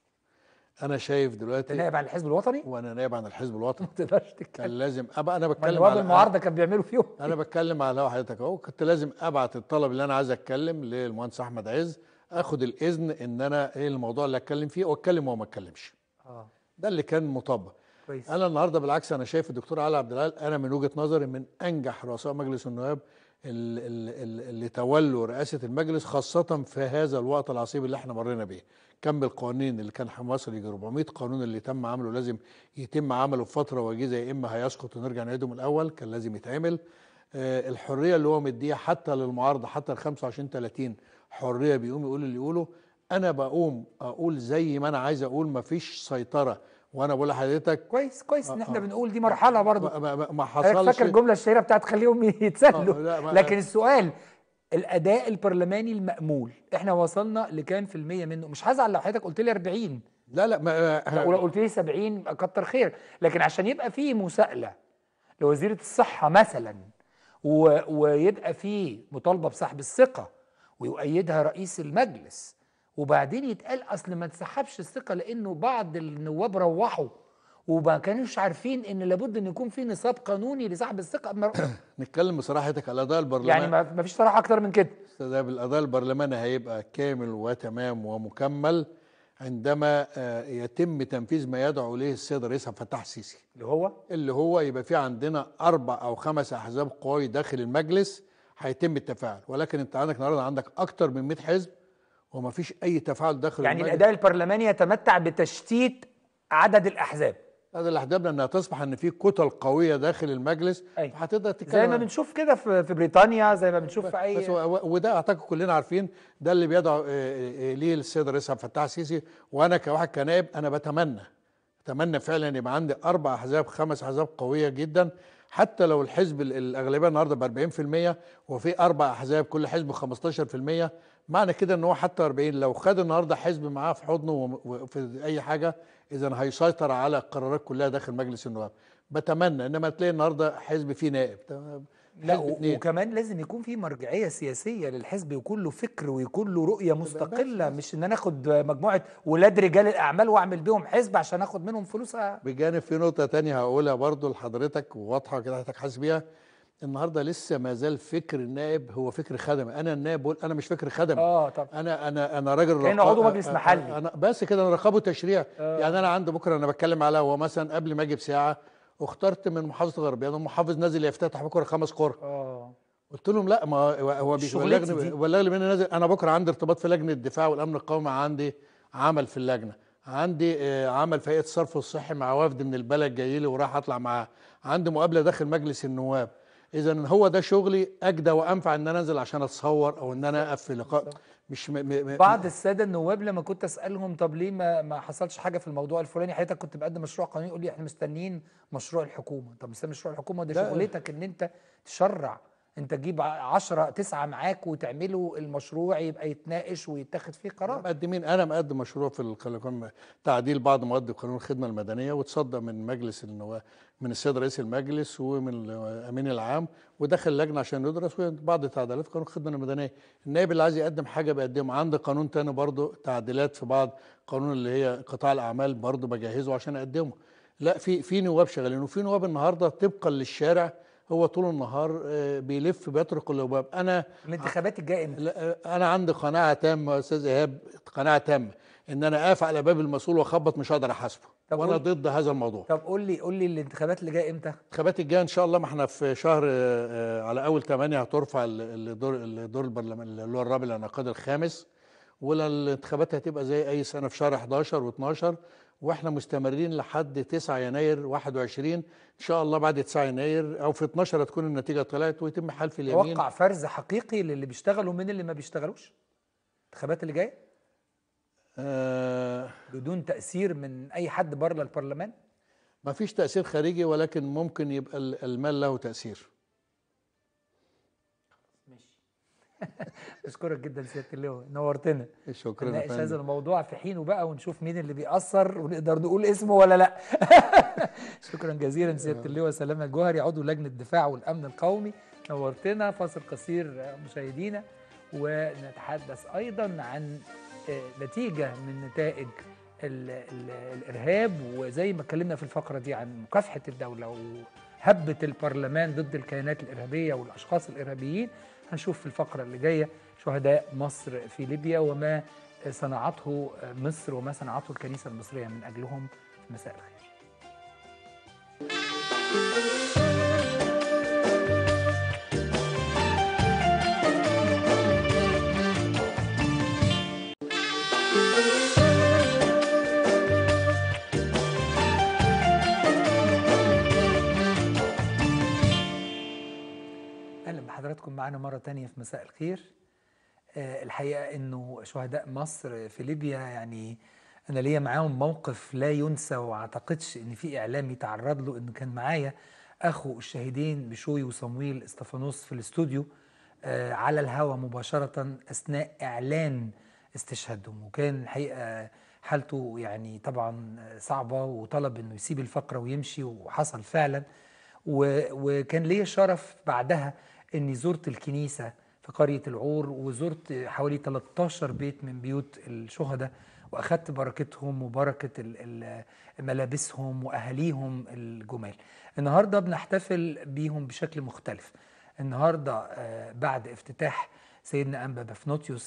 انا شايف انت دلوقتي نائب عن الحزب الوطني وانا نائب عن الحزب الوطني ما تقدرش كان تتكلم لازم ابقى انا ما بتكلم نواب على المعارضه كانوا بيعملوا فيهم انا بتكلم على هوا حضرتك اهو كنت لازم ابعت الطلب اللي انا عايز اتكلم للمهندس احمد عز اخد الاذن ان انا ايه الموضوع اللي اتكلم فيه واتكلم وما اتكلمش اه ده اللي كان مطبق كويس انا النهارده بالعكس انا شايف الدكتور علي عبد العال انا من وجهه نظري من انجح رؤساء مجلس النواب ال- ال- ال- اللي تولوا رئاسه المجلس خاصه في هذا الوقت العصيب اللي احنا مرينا بيه كم القوانين اللي كان مصر يجي 400 قانون اللي تم عمله لازم يتم عمله في فتره وجيزه يا اما هيسقط ونرجع نعيده من الاول كان لازم يتعمل آه، الحريه اللي هو مديها حتى للمعارضه حتى ال 25 30 حريه بيقوم يقول اللي يقوله انا بقوم اقول زي ما انا عايز اقول مفيش سيطره وانا بقول لحضرتك كويس كويس ان آه، احنا آه. بنقول دي مرحله برضو ما, ما, ما حضرتك حصلش فاكر الجمله الشهيره بتاعت خليهم يتسلوا آه، لا، ما- لكن السؤال الاداء البرلماني المأمول احنا وصلنا لكام في المية منه مش هزعل لو حضرتك قلت لي 40 لا لا ما ولو قلت لي 70 كتر خير لكن عشان يبقى في مساءله لوزيره الصحه مثلا و... ويبقى في مطالبه بسحب الثقه ويؤيدها رئيس المجلس وبعدين يتقال اصل ما تسحبش الثقه لانه بعض النواب روحوا وما كانوش عارفين ان لابد ان يكون في نصاب قانوني لسحب الثقه ما- نتكلم بصراحتك على الاداء البرلماني يعني ما ما فيش صراحه اكتر من كده ده بالاداء البرلماني هيبقى كامل وتمام ومكمل عندما آه، يتم تنفيذ ما يدعو اليه السيد الرئيس عبد الفتاح السيسي اللي هو اللي هو يبقى في عندنا اربع او خمس احزاب قوي داخل المجلس هيتم التفاعل ولكن انت عندك النهارده عندك اكتر من 100 حزب وما فيش اي تفاعل داخل يعني المجلس. الاداء البرلماني يتمتع بتشتيت عدد الاحزاب هذا الاحزاب لانها تصبح ان في كتل قويه داخل المجلس أيوة. هتقدر تتكلم زي ما عن- بنشوف كده في في بريطانيا زي ما بنشوف في اي بس و- وده اعتقد كلنا عارفين ده اللي بيدعو آه، آه، ليه السيد الرئيس عبد الفتاح السيسي وانا كواحد كنائب انا بتمنى اتمنى فعلا يبقى عندي اربع احزاب خمس احزاب قويه جدا حتى لو الحزب ال- الاغلبيه النهارده ب 40% وفي اربع احزاب كل حزب 15% معنى كده ان هو حتى 40 لو خد النهارده حزب معاه في حضنه وم- وفي اي حاجه اذا هيسيطر على القرارات كلها داخل مجلس النواب بتمنى انما تلاقي النهارده حزب فيه نائب تمام؟ لا حزب و- اتنين. وكمان لازم يكون في مرجعيه سياسيه للحزب يكون له فكر ويكون له رؤيه مستقله مش ان انا اخد مجموعه ولاد رجال الاعمال واعمل بيهم حزب عشان اخد منهم فلوس بجانب في نقطة تانية هقولها برضو لحضرتك وواضحة كده حضرتك حاسس بيها النهارده لسه ما زال فكر النائب هو فكر خدمي، أنا النائب بقول أنا مش فكر خدمي اه طب أنا أنا أنا راجل كأنه رقا- عضو مجلس أ- أ- محلي. أنا بس كده أنا رقابه تشريع يعني أنا عندي بكرة أنا بتكلم على هو مثلا قبل ما أجي بساعة اخترت من محافظة الغربية أنا محافظ نازل يفتتح بكرة خمس قرى اه قلت لهم لا ما هو هو شغلتي بيبلغني دي. بيبلغني مني نازل انا بكره عندي ارتباط في لجنه الدفاع والامن القومي عندي عمل في اللجنه عندي آه، عمل في هيئه الصرف الصحي مع وفد من البلد جاي لي وراح اطلع معاه عندي مقابله داخل مجلس النواب اذا هو ده شغلي اجدى وانفع ان انا انزل عشان اتصور او ان انا اقف في لقاء مش م م م بعض الساده النواب لما كنت اسالهم طب ليه ما ما حصلش حاجه في الموضوع الفلاني حضرتك كنت بقدم مشروع قانوني يقول لي احنا مستنيين مشروع الحكومه طب مستني مشروع الحكومه ده لا. شغلتك ان انت تشرع انت تجيب ع- عشرة تسعة معاك وتعملوا المشروع يبقى يتناقش ويتاخد فيه قرار مقدمين انا مقدم مشروع في القانون تعديل بعض مواد قانون الخدمه المدنيه وتصدى من مجلس النواب من السيد رئيس المجلس ومن الامين العام ودخل لجنه عشان يدرس بعض التعديلات في قانون الخدمه المدنيه النائب اللي عايز يقدم حاجه بيقدمها عندي قانون تاني برضه تعديلات في بعض قانون اللي هي قطاع الاعمال برضه بجهزه عشان اقدمه لا في في نواب شغالين وفي نواب النهارده طبقا للشارع هو طول النهار آه، بيلف بيطرق الابواب انا الانتخابات الجايه امتى؟ لا انا عندي قناعه تامه يا استاذ ايهاب قناعه تامه ان انا اقف على باب المسؤول واخبط مش هقدر احاسبه طب وانا قول- ضد هذا الموضوع طب قول لي قول لي الانتخابات اللي جايه امتى؟ الانتخابات الجايه ان شاء الله ما احنا في شهر آه، آه، على اول 8 هترفع ال- الدور الدور البرلمان اللي هو الرابع الانعقاد الخامس والانتخابات هتبقى زي اي سنه في شهر 11 و12 واحنا مستمرين لحد 9 يناير 21 ان شاء الله بعد 9 يناير او في 12 هتكون النتيجه طلعت ويتم حلف اليمين توقع فرز حقيقي للي بيشتغلوا من اللي ما بيشتغلوش؟ الانتخابات اللي جايه آه بدون تاثير من اي حد بره البرلمان؟ ما فيش تأثير خارجي ولكن ممكن يبقى ال- المال له تأثير ماشي بشكرك جدا سياده اللواء نورتنا شكرا يا نناقش هذا فندم الموضوع في حينه بقى ونشوف مين اللي بيأثر ونقدر نقول اسمه ولا لا شكرا جزيلا سياده اللواء سلامه الجوهري عضو لجنه الدفاع والامن القومي نورتنا فاصل قصير مشاهدينا ونتحدث ايضا عن آه، نتيجه من نتائج ال ال الارهاب وزي ما اتكلمنا في الفقره دي عن مكافحه الدوله وهبه البرلمان ضد الكيانات الارهابيه والاشخاص الارهابيين هنشوف في الفقره اللي جايه شهداء مصر في ليبيا وما صنعته مصر وما صنعته الكنيسه المصريه من اجلهم في مساء الخير. اهلا بحضراتكم معانا مره تانية في مساء الخير آه، الحقيقه انه شهداء مصر في ليبيا يعني انا ليا معاهم موقف لا ينسى واعتقدش ان في اعلامي تعرض له انه كان معايا اخو الشهيدين بشوي وصمويل استفانوس في الاستوديو آه، على الهوا مباشره اثناء اعلان استشهادهم وكان الحقيقه حالته يعني طبعا صعبه وطلب انه يسيب الفقره ويمشي وحصل فعلا و- وكان ليا شرف بعدها اني زرت الكنيسه في قريه العور وزرت حوالي 13 بيت من بيوت الشهداء واخدت بركتهم وبركه ال- ال- ملابسهم واهاليهم الجمال. النهارده بنحتفل بيهم بشكل مختلف. النهارده آه، بعد افتتاح سيدنا انبا بفنوتيوس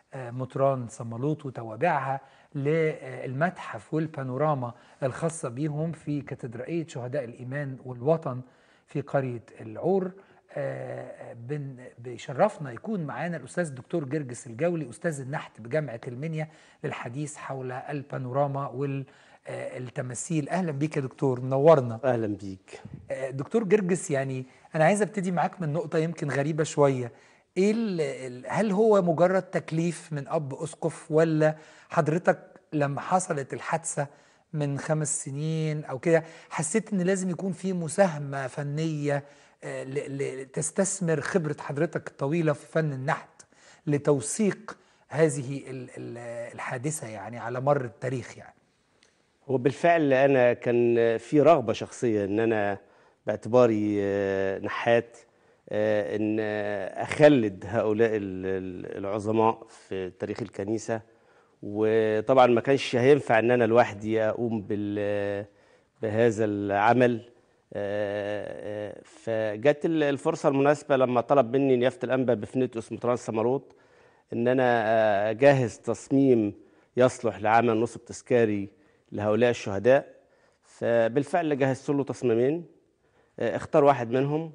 آه، مطران صمالوط وتوابعها للمتحف والبانوراما الخاصة بيهم في كاتدرائية شهداء الإيمان والوطن في قرية العور آه، بن- بيشرفنا يكون معانا الأستاذ الدكتور جرجس الجولي أستاذ النحت بجامعة المنيا للحديث حول البانوراما والتماثيل أهلا بيك يا دكتور منورنا اهلا بيك آه، دكتور جرجس يعني انا عايز ابتدي معاك من نقطه يمكن غريبه شويه ايه ال- ال- هل هو مجرد تكليف من اب اسقف ولا حضرتك لما حصلت الحادثه من خمس سنين او كده حسيت ان لازم يكون في مساهمه فنيه آه، ل- ل- تستثمر خبره حضرتك الطويله في فن النحت لتوثيق هذه ال- ال- الحادثه يعني على مر التاريخ يعني هو بالفعل انا كان في رغبه شخصيه ان انا باعتباري آه، نحات آه، ان آه، اخلد هؤلاء ال- ال- العظماء في تاريخ الكنيسه وطبعا ما كانش هينفع ان انا لوحدي اقوم بال بهذا العمل آه، آه، فجت ال- الفرصه المناسبه لما طلب مني نيافه الانبا بفنيتوس مطران سمروت ان انا آه، اجهز تصميم يصلح لعمل نصب تذكاري لهؤلاء الشهداء فبالفعل جهزت له تصميمين آه، اختار واحد منهم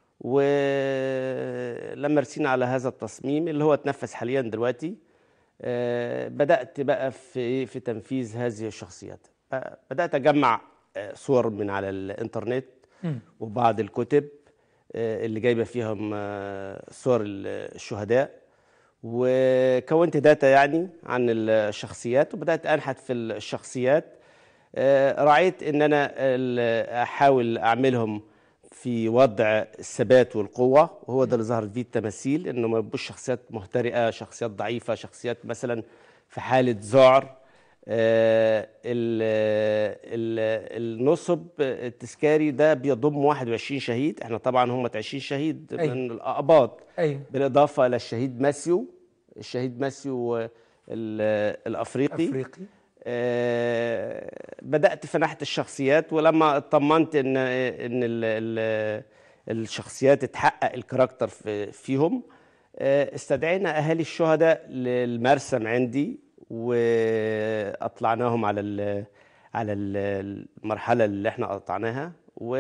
ولما رسينا على هذا التصميم اللي هو اتنفذ حاليا دلوقتي آه، بدأت بقى في في تنفيذ هذه الشخصيات ب- بدأت أجمع آه، صور من على الإنترنت وبعض الكتب آه، اللي جايبة فيهم آه، صور ال- الشهداء وكونت داتا يعني عن الشخصيات وبدأت أنحت في الشخصيات آه، راعيت ان انا ال- احاول اعملهم في وضع الثبات والقوه وهو ده اللي ظهرت فيه التماثيل انه ما يبقوش شخصيات مهترئه شخصيات ضعيفه شخصيات مثلا في حاله ذعر آه، ال- ال- النصب التذكاري ده بيضم 21 شهيد احنا طبعا هم 20 شهيد أيوة. من الاقباط ايوه بالاضافه الى الشهيد ماسيو الشهيد ماسيو آه، ال- الافريقي افريقي آه، بدأت في ناحية الشخصيات ولما اطمنت ان ان ال ال الشخصيات اتحقق الكاركتر في فيهم آه، استدعينا اهالي الشهداء للمرسم عندي واطلعناهم على ال على ال- المرحلة اللي احنا قطعناها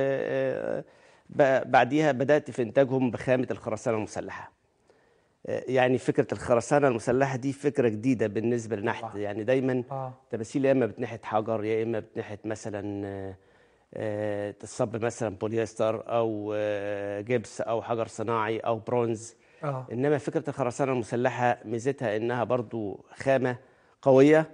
وبعديها بدأت في انتاجهم بخامة الخرسانة المسلحة يعني فكرة الخرسانة المسلحة دي فكرة جديدة بالنسبة لنحت طبعا. يعني دايما اه تماثيل يا اما بتنحت حجر يا اما بتنحت مثلا آه، آه، تصب مثلا بوليستر او آه، جبس او حجر صناعي او برونز اه انما فكره الخرسانه المسلحه ميزتها انها برضو خامه قويه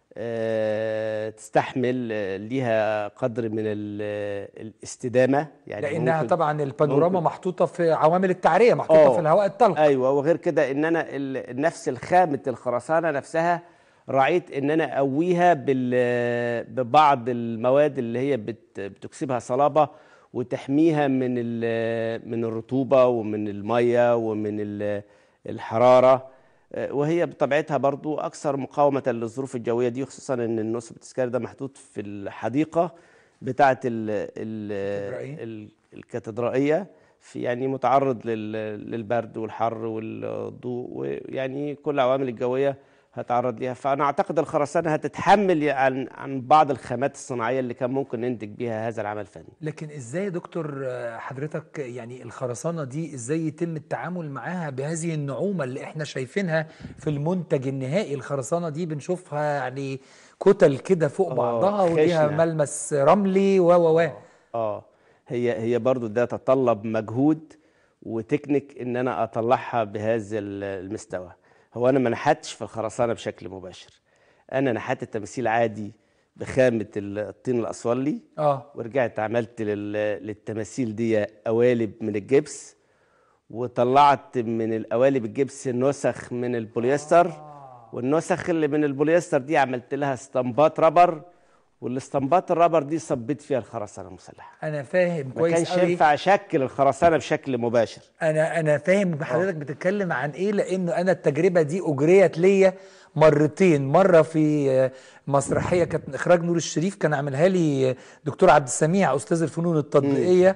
آه، تستحمل آه، ليها قدر من ال- الاستدامه يعني لانها ممكن- طبعا البانوراما ممكن- محطوطه في عوامل التعريه محطوطه آه. في الهواء الطلق ايوه وغير كده ان انا ال- نفس الخامه الخرسانه نفسها راعيت ان انا اقويها بال- ببعض المواد اللي هي بت- بتكسبها صلابه وتحميها من ال- من الرطوبه ومن الميه ومن ال- الحراره آه، وهي بطبيعتها برضو اكثر مقاومه للظروف الجويه دي خصوصا ان النصب التذكاري ده محطوط في الحديقه بتاعه ال- ال- الكاتدرائية. ال- الكاتدرائيه في يعني متعرض لل- للبرد والحر والضوء ويعني كل العوامل الجويه هتعرض ليها فانا اعتقد الخرسانه هتتحمل عن عن بعض الخامات الصناعيه اللي كان ممكن ننتج بيها هذا العمل الفني لكن ازاي يا دكتور آه، حضرتك يعني الخرسانه دي ازاي يتم التعامل معاها بهذه النعومه اللي احنا شايفينها في المنتج النهائي الخرسانه دي بنشوفها يعني كتل كده فوق آه، بعضها وليها خشنة. ملمس رملي و و و اه هي هي برضو ده تطلب مجهود وتكنيك ان انا اطلعها بهذا ال- المستوى هو انا ما نحتش في الخرسانه بشكل مباشر انا نحت التمثيل عادي بخامه الطين الاصولي اه ورجعت عملت لل- للتماثيل دي قوالب من الجبس وطلعت من القوالب الجبس نسخ من البوليستر والنسخ اللي من البوليستر دي عملت لها اسطمبات رابر والاسطمبات الرابر دي صبيت فيها الخرسانه المسلحه انا فاهم ما كويس كانش قوي ينفع اشكل الخرسانه بشكل مباشر انا انا فاهم حضرتك بتتكلم عن ايه لانه انا التجربه دي اجريت ليا مرتين مره في آه، مسرحيه كانت من اخراج نور الشريف كان عاملها لي آه، دكتور عبد السميع استاذ الفنون التطبيقيه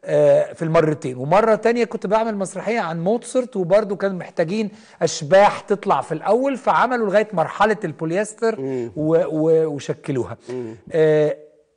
آه، في المرتين ومرة تانية كنت بعمل مسرحية عن موتسرت وبرضه كانوا محتاجين أشباح تطلع في الأول فعملوا لغاية مرحلة البوليستر و و وشكلوها آه،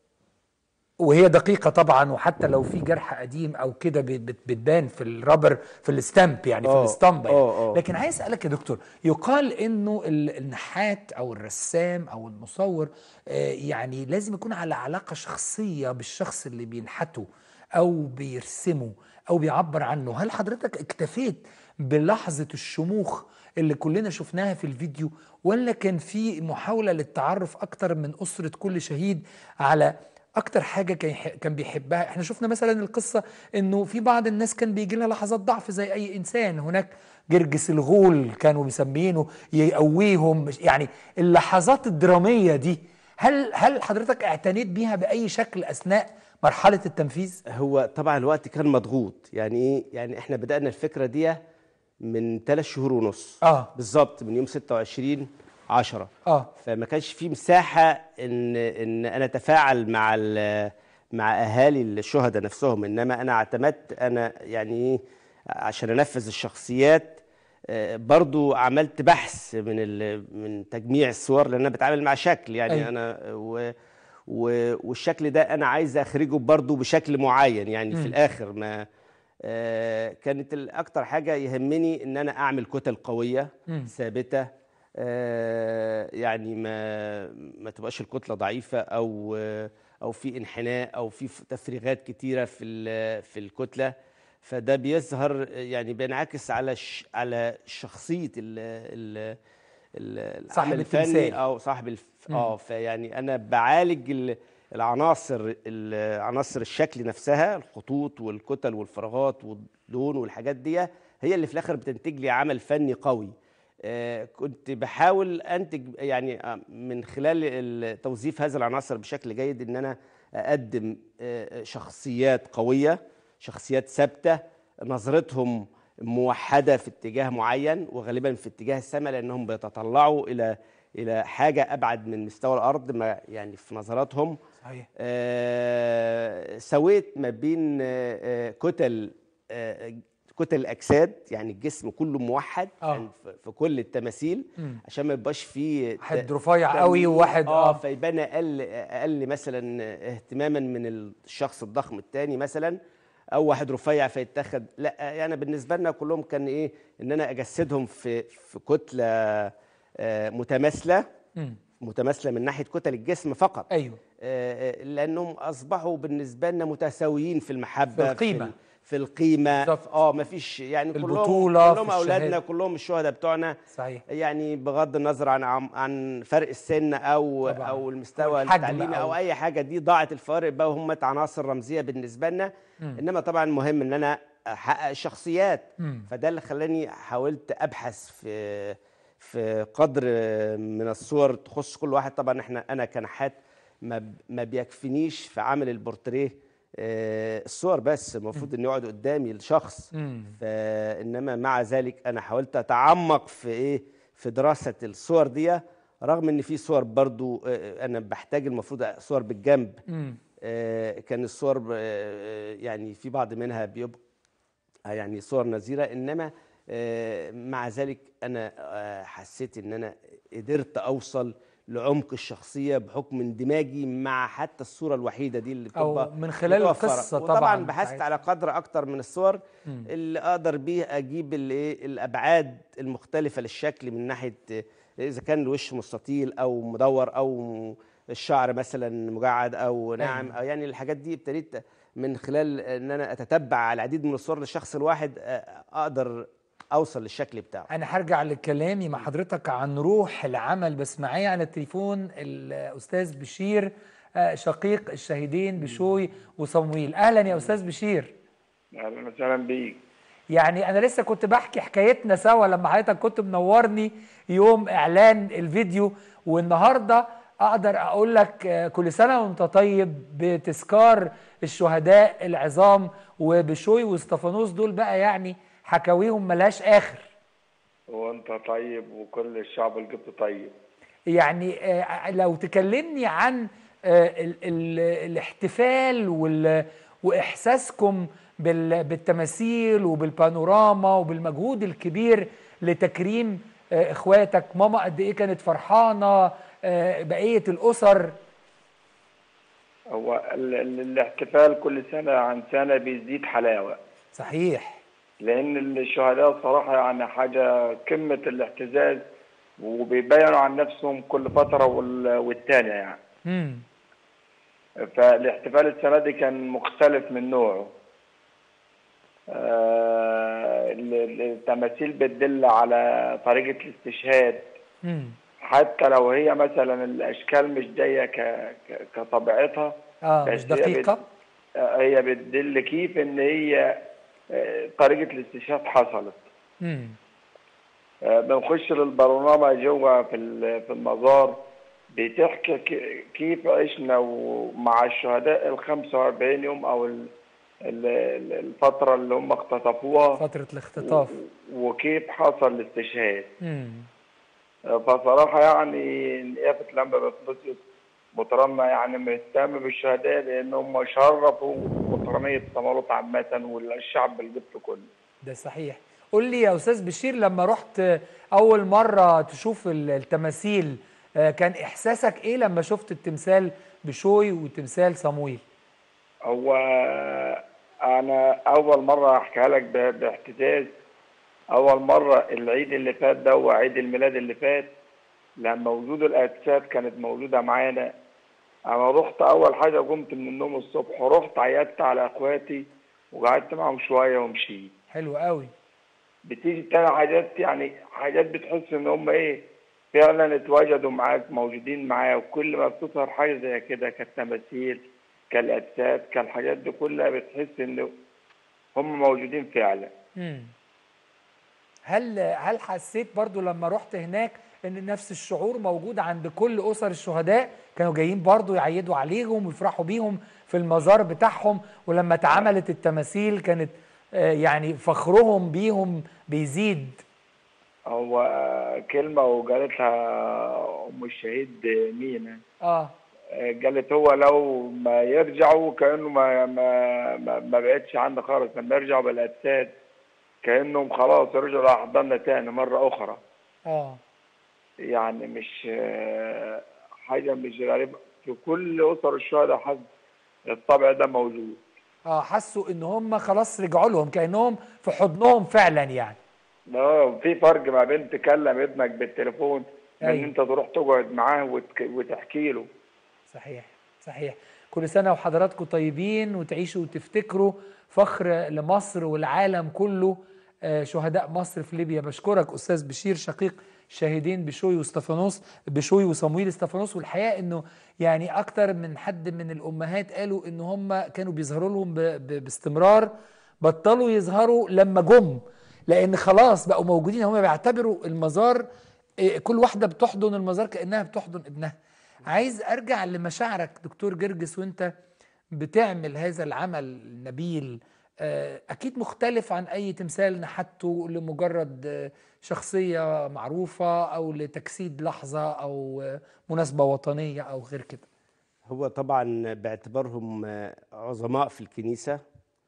وهي دقيقة طبعا وحتى لو في جرح قديم أو كده بت- بت- بتبان في الرابر في الستامب يعني في آه، الاسطمبة يعني. آه، آه. لكن عايز أسألك يا دكتور يقال إنه ال- النحات أو الرسام أو المصور آه، يعني لازم يكون على علاقة شخصية بالشخص اللي بينحته أو بيرسمه أو بيعبر عنه هل حضرتك اكتفيت بلحظة الشموخ اللي كلنا شفناها في الفيديو ولا كان في محاولة للتعرف أكتر من أسرة كل شهيد على اكتر حاجه كان يح- كان بيحبها احنا شفنا مثلا القصه انه في بعض الناس كان بيجي لها لحظات ضعف زي اي انسان هناك جرجس الغول كانوا مسمينه يقويهم يعني اللحظات الدراميه دي هل هل حضرتك اعتنيت بيها باي شكل اثناء مرحله التنفيذ هو طبعا الوقت كان مضغوط يعني ايه يعني احنا بدأنا الفكرة دي من ثلاث شهور ونص اه بالظبط من يوم 26 10 اه فما كانش في مساحة ان ان انا اتفاعل مع ال- مع اهالي الشهداء نفسهم انما انا اعتمدت انا يعني ايه عشان انفذ الشخصيات آه، برضو عملت بحث من ال- من تجميع الصور لان انا بتعامل مع شكل يعني أيوة. انا و و والشكل ده انا عايز اخرجه برضو بشكل معين يعني في الاخر ما آه، كانت الاكتر حاجه يهمني ان انا اعمل كتل قويه ثابته آه، يعني ما ما تبقاش الكتله ضعيفه او او في انحناء او في ف- تفريغات كتيره في ال- في الكتله فده بيظهر يعني بينعكس على ش على شخصيه ال ال ال- صاحب العمل الفني التمثال. او صاحب الف... اه فيعني انا بعالج ال- العناصر ال- عناصر الشكل نفسها الخطوط والكتل والفراغات واللون والحاجات دي هي اللي في الاخر بتنتج لي عمل فني قوي آه، كنت بحاول انتج يعني آه، من خلال ال- توظيف هذه العناصر بشكل جيد ان انا اقدم آه، شخصيات قويه شخصيات ثابته نظرتهم موحده في اتجاه معين وغالبا في اتجاه السماء لانهم بيتطلعوا الى الى حاجه ابعد من مستوى الارض ما يعني في نظراتهم صحيح آه، سويت ما بين آه، آه، كتل آه، كتل الاجساد يعني الجسم كله موحد آه. يعني في- في كل التماثيل مم. عشان ما يبقاش فيه واحد ت- رفيع قوي تمييز. وواحد اه اه فيبان اقل اقل مثلا اهتماما من الشخص الضخم الثاني مثلا او واحد رفيع فيتاخد لا يعني بالنسبه لنا كلهم كان ايه ان انا اجسدهم في في كتله آه، متماثله مم. متماثله من ناحيه كتل الجسم فقط ايوه آه، آه، لانهم اصبحوا بالنسبه لنا متساويين في المحبه في القيمة. في, ال- في القيمه بالظبط. اه ما فيش يعني كلهم البطولة، كلهم في اولادنا الشهادة. كلهم الشهداء بتوعنا صحيح يعني بغض النظر عن عن- عن فرق السن او طبعاً. او أو المستوى الحجم التعليمي أو- او اي حاجه دي ضاعت الفوارق بقى وهم عناصر رمزيه بالنسبه لنا انما طبعا مهم ان انا احقق الشخصيات مم. فده اللي خلاني حاولت ابحث في في قدر من الصور تخص كل واحد طبعا احنا انا كنحات ما ب- ما بيكفينيش في عمل البورتريه آه، الصور بس المفروض ان يقعد قدامي الشخص مم. فانما مع ذلك انا حاولت اتعمق في ايه في دراسه الصور دي رغم ان في صور برضو آه، انا بحتاج المفروض صور بالجنب مم. آه، كان الصور آه، يعني في بعض منها بيبقى يعني صور نذيره انما آه، مع ذلك انا آه، حسيت ان انا قدرت اوصل لعمق الشخصيه بحكم اندماجي مع حتى الصوره الوحيده دي اللي أو بتبقى من خلال متوفرة. القصة وطبعا طبعاً بحثت ساعتها. على قدر اكتر من الصور اللي اقدر بيه اجيب الايه الابعاد المختلفه للشكل من ناحيه آه، اذا كان الوش مستطيل او مدور او الشعر مثلا مجعد او ناعم أيوة. او يعني الحاجات دي ابتديت من خلال ان انا اتتبع العديد من الصور للشخص الواحد آه، اقدر اوصل للشكل بتاعه انا هرجع لكلامي مع حضرتك عن روح العمل بس معايا على التليفون الاستاذ بشير آه، شقيق الشهيدين بشوي وصمويل اهلا يا استاذ بشير اهلا وسهلا بيك يعني انا لسه كنت بحكي حكايتنا سوا لما حضرتك كنت منورني يوم اعلان الفيديو والنهارده اقدر اقول لك آه، كل سنه وانت طيب بتذكار الشهداء العظام وبشوي واستفانوس دول بقى يعني حكاويهم ملهاش اخر وانت طيب وكل الشعب القبطي طيب يعني آه، لو تكلمني عن آه، ال ال الاحتفال وال واحساسكم بال- بالتماثيل وبالبانوراما وبالمجهود الكبير لتكريم آه، اخواتك ماما قد ايه كانت فرحانه آه، بقيه الاسر هو ال- ال- الاحتفال كل سنة عن سنة بيزيد حلاوة صحيح لأن الشهداء صراحة يعني حاجة قمة الاعتزاز وبيبينوا عن نفسهم كل فترة وال- والتانية يعني امم فالاحتفال السنة دي كان مختلف من نوعه آه، ال- ال- التماثيل بتدل على طريقة الاستشهاد امم حتى لو هي مثلا الأشكال مش جاية ك- ك- كطبيعتها اه بس مش هي دقيقه بت- آه، هي بتدل كيف إن هي آه، طريقة الاستشهاد حصلت امم آه، بنخش للبرنامج جوه في ال- في المزار بتحكي ك- كيف عشنا ومع الشهداء ال 45 يوم او ال- ال- ال- الفتره اللي هم اختطفوها فتره الاختطاف و- وكيف حصل الاستشهاد امم آه، فصراحه يعني نيافه لما بطلسيوس مطرنا يعني مهتم بالشهداء لان هم شرفوا مطرانيه سمالوت عامه والشعب القبطي كله ده صحيح قول لي يا استاذ بشير لما رحت اول مره تشوف ال- التماثيل آه، كان احساسك ايه لما شفت التمثال بشوي وتمثال صمويل هو انا اول مره احكيها لك ب- باحتزاز اول مره العيد اللي فات ده هو عيد الميلاد اللي فات لما وجود الاجساد كانت موجوده معانا انا رحت اول حاجه قمت من النوم الصبح ورحت عيطت على اخواتي وقعدت معاهم شويه ومشيت حلو قوي بتيجي تاني حاجات يعني حاجات بتحس ان هم ايه فعلا اتواجدوا معاك موجودين معاك وكل ما بتظهر حاجه زي كده كالتماثيل كالاجساد كالحاجات دي كلها بتحس ان هم موجودين فعلا امم هل هل حسيت برضو لما رحت هناك ان نفس الشعور موجود عند كل اسر الشهداء كانوا جايين برضو يعيدوا عليهم ويفرحوا بيهم في المزار بتاعهم ولما اتعملت التماثيل كانت آه، يعني فخرهم بيهم بيزيد هو كلمه وقالتها ام الشهيد مينا اه قالت هو لو ما يرجعوا كانه ما ما ما, ما بقتش عندنا خالص لما يرجعوا بالاجساد كانهم خلاص رجعوا لاحضاننا تاني مره اخرى اه يعني مش آه، حاجة مش غريبة في كل أسر الشهداء حد الطبع ده موجود اه حسوا ان هم خلاص رجعوا لهم كانهم في حضنهم فعلا يعني اه في فرق ما بين تكلم ابنك بالتليفون من أيوة. ان انت تروح تقعد معاه وتك... وتحكي له صحيح صحيح كل سنة وحضراتكم طيبين وتعيشوا وتفتكروا فخر لمصر والعالم كله آه، شهداء مصر في ليبيا بشكرك أستاذ بشير شقيق شاهدين بشوي واستفانوس بشوي وصمويل استفانوس والحقيقة أنه يعني أكتر من حد من الأمهات قالوا أن هم كانوا بيظهروا لهم ب- ب- باستمرار بطلوا يظهروا لما جم لأن خلاص بقوا موجودين هم بيعتبروا المزار آه، كل واحدة بتحضن المزار كأنها بتحضن ابنها عايز ارجع لمشاعرك دكتور جرجس وانت بتعمل هذا العمل النبيل آه، اكيد مختلف عن اي تمثال نحته لمجرد آه، شخصيه معروفه او لتجسيد لحظه او آه، مناسبه وطنيه او غير كده هو طبعا باعتبارهم آه، عظماء في الكنيسة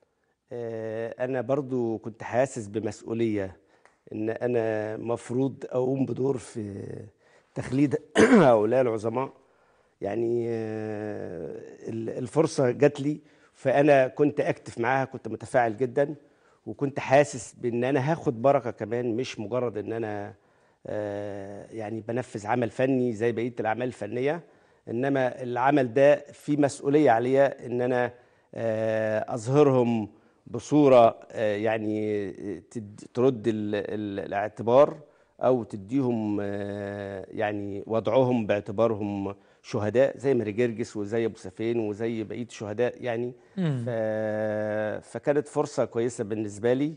آه، أنا برضو كنت حاسس بمسؤولية إن أنا مفروض أقوم بدور في تخليد هؤلاء العظماء يعني آه، ال- الفرصة جات لي فأنا كنت أكتف معاها كنت متفاعل جدا وكنت حاسس بإن أنا هاخد بركة كمان مش مجرد إن أنا آه، يعني بنفذ عمل فني زي بقية الأعمال الفنية إنما العمل ده فيه مسؤولية عليا إن أنا آه، أظهرهم بصورة آه، يعني تد- ترد ال- ال- الاعتبار أو تديهم آه، يعني وضعهم باعتبارهم شهداء زي ماري جرجس وزي أبو سفين وزي بقية الشهداء يعني ف... فكانت فرصة كويسة بالنسبة لي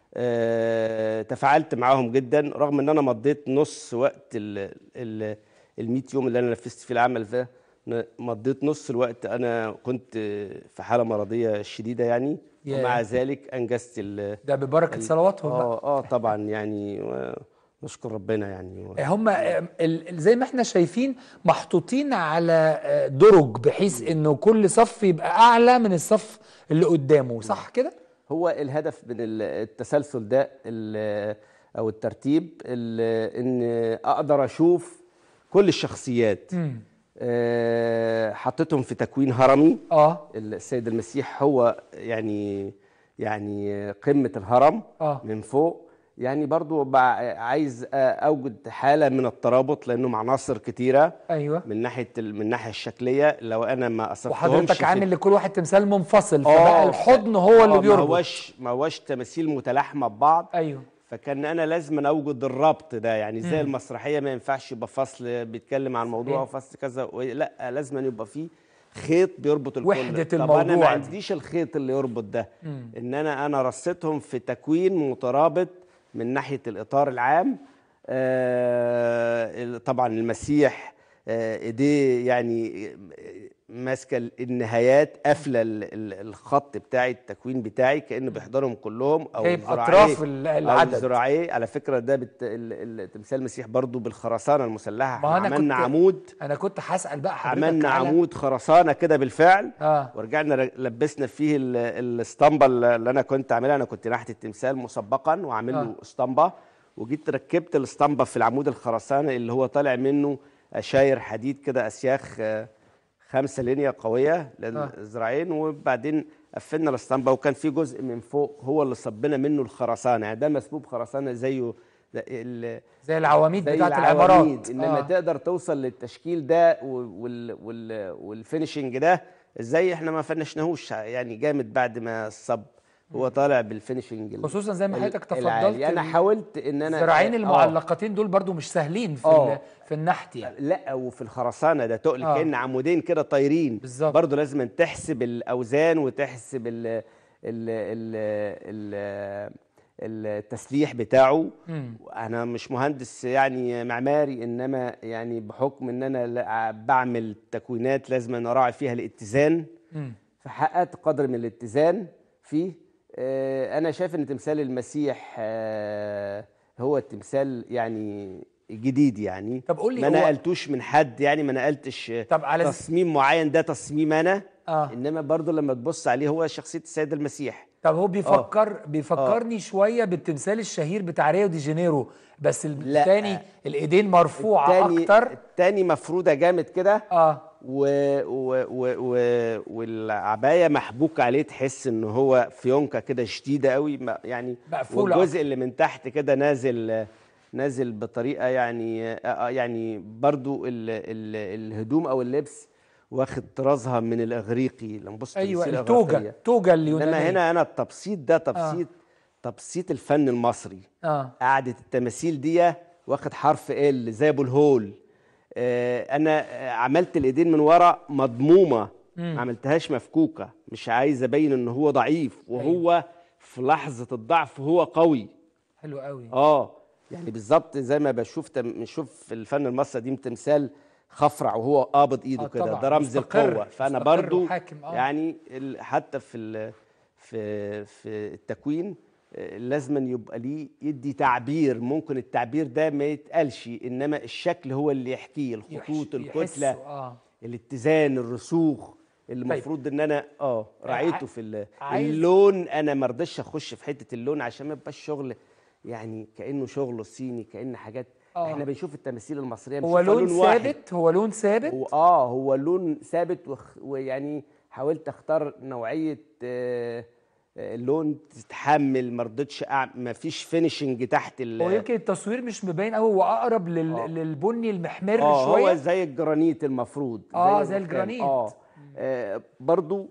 آه، تفاعلت معاهم جدا رغم ان انا مضيت نص وقت ال ال ال 100 يوم اللي انا نفذت فيه العمل ده ن- مضيت نص الوقت انا كنت في حاله مرضيه شديده يعني ياه. ومع ذلك انجزت ال ده ببركه ال- صلواتهم بقى. اه اه طبعا يعني و- نشكر ربنا يعني هم زي ما احنا شايفين محطوطين على آه، درج بحيث انه كل صف يبقى اعلى من الصف اللي قدامه صح كده هو الهدف من ال- التسلسل ده ال- او الترتيب ال- ان اقدر اشوف كل الشخصيات آه، حطيتهم في تكوين هرمي اه السيد المسيح هو يعني يعني قمة الهرم آه. من فوق يعني برضو بع- عايز اوجد حالة من الترابط لانهم عناصر كتيرة ايوه من ناحية ال- من الناحية الشكلية لو انا ما اصفتهمش وحضرتك في- عامل لكل واحد تمثال منفصل آه، فبقى الحضن هو آه، اللي ما بيربط هوش ما هوش تماثيل متلاحمه ببعض ايوه فكان انا لازم اوجد الربط ده يعني زي المسرحيه ما ينفعش يبقى فصل بيتكلم عن موضوع صحيح. وفصل كذا و- لا لازم يبقى فيه خيط بيربط الكل وحدة طب انا ما الموضوع دي. عنديش الخيط اللي يربط ده ان انا انا رصيتهم في تكوين مترابط من ناحيه الاطار العام آه طبعا المسيح آه، ايديه يعني ماسكه النهايات قافله ال- ال- الخط بتاعي التكوين بتاعي كانه بيحضرهم كلهم او جايب ذراعيه- أطراف ال- أو العدد. ذراعيه على فكره ده بت... ال- ال- تمثال المسيح برضو بالخرسانه المسلحه ما إحنا أنا عملنا كنت- عمود انا كنت هسال بقى حضرتك عملنا على- عمود خرسانه كده بالفعل اه ورجعنا ر- لبسنا فيه ال- الاسطمبه اللي اللي انا كنت عاملها انا كنت ناحيه التمثال مسبقا وعامل له آه. اسطمبه وجيت ركبت الاسطمبه في العمود الخرسانه اللي هو طالع منه اشاير حديد كده اسياخ آه، خمسه لينيا قويه للذراعين وبعدين قفلنا الاسطمبه وكان في جزء من فوق هو اللي صبنا منه الخرسانه يعني ده مسبوب خرسانه زيه ده ال- زي العواميد زي بتاعت العواميد، العمارات انما آه. تقدر توصل للتشكيل ده وال وال والفينشنج ده ازاي احنا ما فنشناهوش يعني جامد بعد ما الصب هو طالع بالفينشنج ال- خصوصا زي ما ال- حضرتك العالي. تفضلت انا ال- حاولت ان انا الذراعين آه، المعلقتين دول برضو مش سهلين في آه. ال- في النحت يعني لا وفي الخرسانه ده تقل آه. كان عمودين كده طايرين بالظبط. برضه لازم تحسب الاوزان وتحسب ال ال ال ال التسليح بتاعه مم. انا مش مهندس يعني معماري انما يعني بحكم ان انا لا- بعمل تكوينات لازم أن اراعي فيها الاتزان مم. فحققت قدر من الاتزان فيه آه، انا شايف ان تمثال المسيح آه، هو التمثال يعني جديد يعني طب قول لي ما هو- نقلتوش من حد يعني ما نقلتش طب على ز- تصميم معين ده تصميم انا آه. انما برضو لما تبص عليه هو شخصيه السيد المسيح طب هو بيفكر بيفكرني شويه بالتمثال الشهير بتاع ريو دي جانيرو بس لا. الثاني الايدين مرفوعه التاني اكتر التاني مفروده جامد كده اه و... و... و... و... والعبايه محبوك عليه تحس ان هو فيونكه كده شديده قوي ما- يعني مقفولة والجزء اللي من تحت كده نازل نازل بطريقه يعني آه، يعني برضو ال... ال... الهدوم او اللبس واخد طرازها من الاغريقي لما بص ايوه تمثيل التوجه أغريقية. التوجه اليونانيه انما هنا انا التبسيط ده تبسيط تبسيط الفن المصري اه قعدة التماثيل دي واخد حرف ال زي ابو الهول آه، انا آه، عملت الايدين من ورا مضمومه ما عملتهاش مفكوكه مش عايز ابين ان هو ضعيف وهو في لحظه الضعف هو قوي حلو قوي اه يعني بالظبط زي ما بشوف تم... بنشوف في الفن المصري دي تمثال خفرع وهو قابض ايده آه كده طبعاً، ده رمز مستقر، القوه فانا مستقر برضو وحاكم، آه. يعني ال... حتى في ال... في في التكوين آه، لازم يبقى ليه يدي تعبير ممكن التعبير ده ما يتقالش انما الشكل هو اللي يحكيه الخطوط يحش- الكتله يحسه، اه الاتزان الرسوخ اللي طيب. المفروض ان انا اه ع- راعيته في ال- عايز- اللون انا ما رضيتش اخش في حته اللون عشان ما يبقاش شغل يعني كانه شغل صيني كان حاجات آه. احنا بنشوف التماثيل المصريه هو بنشوفها لون واحد. ثابت هو لون ثابت هو اه هو لون ثابت وخ- ويعني حاولت اختار نوعيه آه، آه، لون تتحمل ما رضيتش أع- ما فيش فينيشنج تحت ال هو يمكن التصوير مش مبين قوي هو اقرب لل... آه. للبني المحمر اه شويه هو زي الجرانيت المفروض آه، زي الرخام. الجرانيت. اه, آه برضو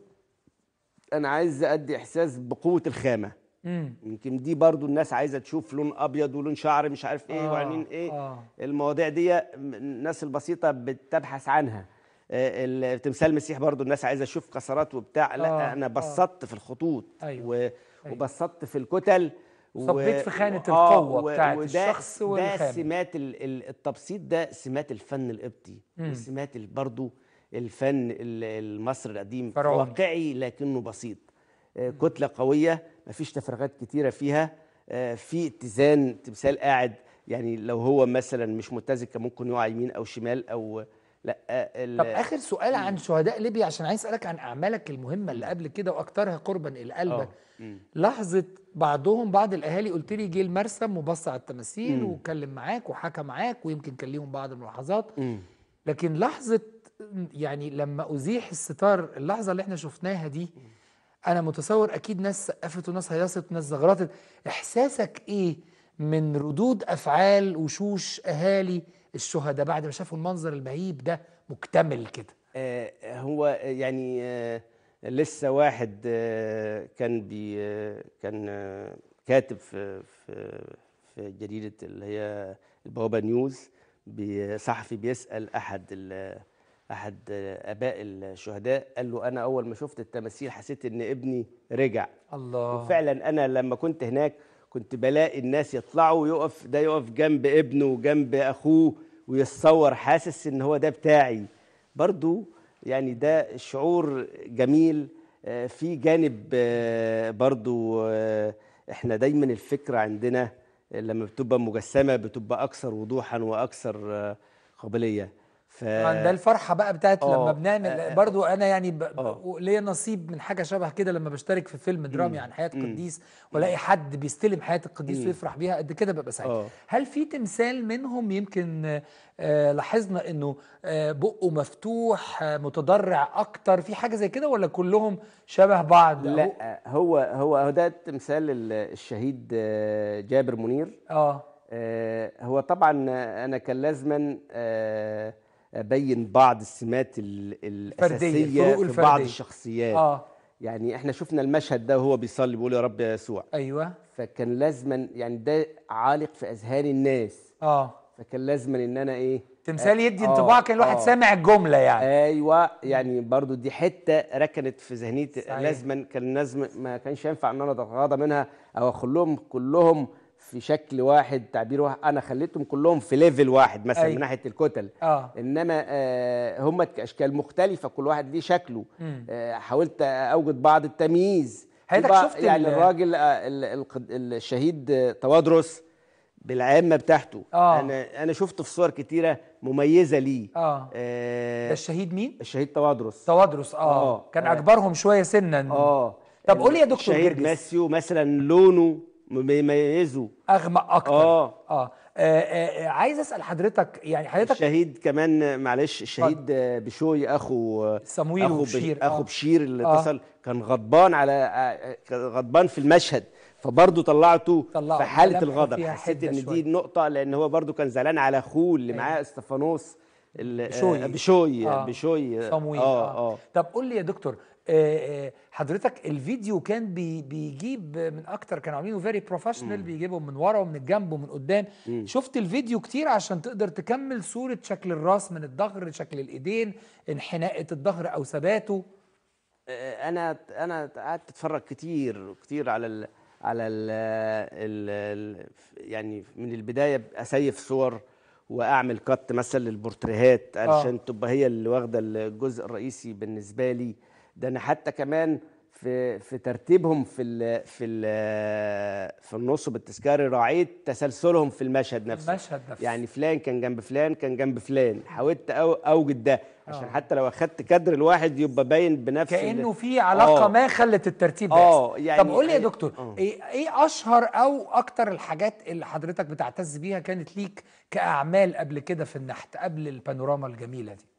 انا عايز ادي احساس بقوه الخامه امم يمكن دي برضو الناس عايزه تشوف لون ابيض ولون شعر مش عارف ايه آه، وعينين ايه آه. المواضيع دي م- الناس البسيطه بتبحث عنها آه، التمثال المسيح برضو الناس عايزه تشوف كسرات وبتاع لا آه، انا آه. بسطت في الخطوط أيوة، و- وبسطت في الكتل و- صبيت في خانة آه، القوة و- بتاعت وده- الشخص ده والخامة. سمات ال- ال- التبسيط ده سمات الفن القبطي وسمات ال- برضو الفن ال- المصري القديم فرعوني. واقعي لكنه بسيط آه، كتلة قوية مفيش تفرغات كتيرة فيها آه، في اتزان تمثال قاعد يعني لو هو مثلا مش متزن كان ممكن يقع يمين او شمال او لا ال- طب اخر سؤال عن شهداء ليبيا عشان عايز اسالك عن اعمالك المهمه اللي قبل كده واكثرها قربا الى قلبك مم. لحظه بعضهم بعض الاهالي قلت لي جه المرسم وبص على التماثيل واتكلم معاك وحكى معاك ويمكن كان ليهم بعض الملاحظات مم. لكن لحظه يعني لما ازيح الستار اللحظه اللي احنا شفناها دي انا متصور اكيد ناس سقفت وناس هيصت وناس زغرطت احساسك ايه من ردود افعال وشوش اهالي الشهداء بعد ما شافوا المنظر المهيب ده مكتمل كده آه، هو يعني آه، لسه واحد آه، كان بي آه، كان آه، كاتب في في في جريدة اللي هي البوابة نيوز بي- صحفي بيسأل أحد ال- أحد آه، آباء الشهداء قال له أنا أول ما شفت التماثيل حسيت إن ابني رجع الله وفعلا انا لما كنت هناك كنت بلاقي الناس يطلعوا ويقف ده يقف جنب ابنه وجنب اخوه ويتصور حاسس ان هو ده بتاعي برضو يعني ده شعور جميل آه، في جانب آه، برضو آه، احنا دايما الفكرة عندنا لما بتبقى مجسمة بتبقى اكثر وضوحا واكثر آه، قابلية ف... طبعا ده الفرحه بقى بتاعت آه، لما بنعمل آه، برضو انا يعني ب- آه. ب- ليا نصيب من حاجه شبه كده لما بشترك في فيلم درامي عن حياه مم. قديس والاقي حد بيستلم حياه القديس مم. ويفرح بيها قد كده ببقى سعيد آه. هل في تمثال منهم يمكن آه، آه، لاحظنا انه آه، بقه مفتوح آه، متضرع اكتر في حاجه زي كده ولا كلهم شبه بعض أو- لا هو هو هو ده تمثال ال- الشهيد آه، جابر منير اه آه، هو طبعا انا كان لازما آه، ابين بعض السمات ال- الاساسيه الفروق في بعض الفردية. الشخصيات اه يعني احنا شفنا المشهد ده وهو بيصلي بيقول يا رب يا يسوع ايوه فكان لازما يعني ده عالق في اذهان الناس اه فكان لازما ان انا ايه تمثال يدي آه، انطباع كان الواحد آه. سامع الجمله يعني ايوه يعني برضو دي حته ركنت في ذهنيتي صحيح. لازما كان لازم ما كانش ينفع ان انا اتغاضى منها او اخليهم كلهم في شكل واحد تعبير واحد انا خليتهم كلهم في ليفل واحد مثلا أيوة. من ناحيه الكتل اه انما آه هم اشكال مختلفه كل واحد ليه شكله مم. آه حاولت اوجد بعض التمييز في حضرتك بعض- شفت يعني ال- الراجل آه، ال- القد- الشهيد آه، توادرس بالعامه بتاعته آه. انا انا شفته في صور كتيره مميزه ليه اه آه ده الشهيد مين الشهيد توادرس توادرس اه, آه. كان آه. اكبرهم شويه سنا اه طب قول لي يا دكتور الشهيد جرجس ماسيو مثلا لونه بيميزه اغمق اكتر اه آه. آه, آه, آه عايز اسال حضرتك يعني حضرتك الشهيد كمان معلش الشهيد آه، بشوي اخو آه، صمويل اخو وبشير، اخو آه. بشير اللي آه. اتصل كان غضبان على آه، كان غضبان في المشهد فبرضه طلعته طلعه في حاله ملامحه الغضب فيها حسيت حدة ان شوية. دي نقطه لان هو برضه كان زعلان على اخوه اللي أيوة. معاه استفانوس ال- بشوي. آه، بشوي آه. بشوي صمويل اه اه طب قول لي يا دكتور آه آه حضرتك الفيديو كان بي بيجيب من اكتر كانوا عاملينه فيري بروفيشنال بيجيبهم من ورا ومن الجنب ومن قدام شفت الفيديو كتير عشان تقدر تكمل صوره شكل الراس من الظهر شكل الايدين انحناءة الظهر او ثباته آه، انا انا قعدت اتفرج كتير كتير على ال على ال ال ال يعني من البدايه اسيف صور واعمل كات مثلا للبورتريهات علشان تبقى هي اللي واخده الجزء الرئيسي بالنسبه لي ده انا حتى كمان في في ترتيبهم في ال في ال في النصب التذكاري راعيت تسلسلهم في المشهد نفسه المشهد نفسه. يعني فلان كان جنب فلان كان جنب فلان حاولت أو اوجد ده عشان حتى لو اخدت كادر الواحد يبقى باين بنفس ال- كانه في علاقه آه. ما خلت الترتيب ده آه، يحصل. يعني طب قول لي يا أي- دكتور آه. ايه ايه اشهر او اكتر الحاجات اللي حضرتك بتعتز بيها كانت ليك كاعمال قبل كده في النحت قبل البانوراما الجميله دي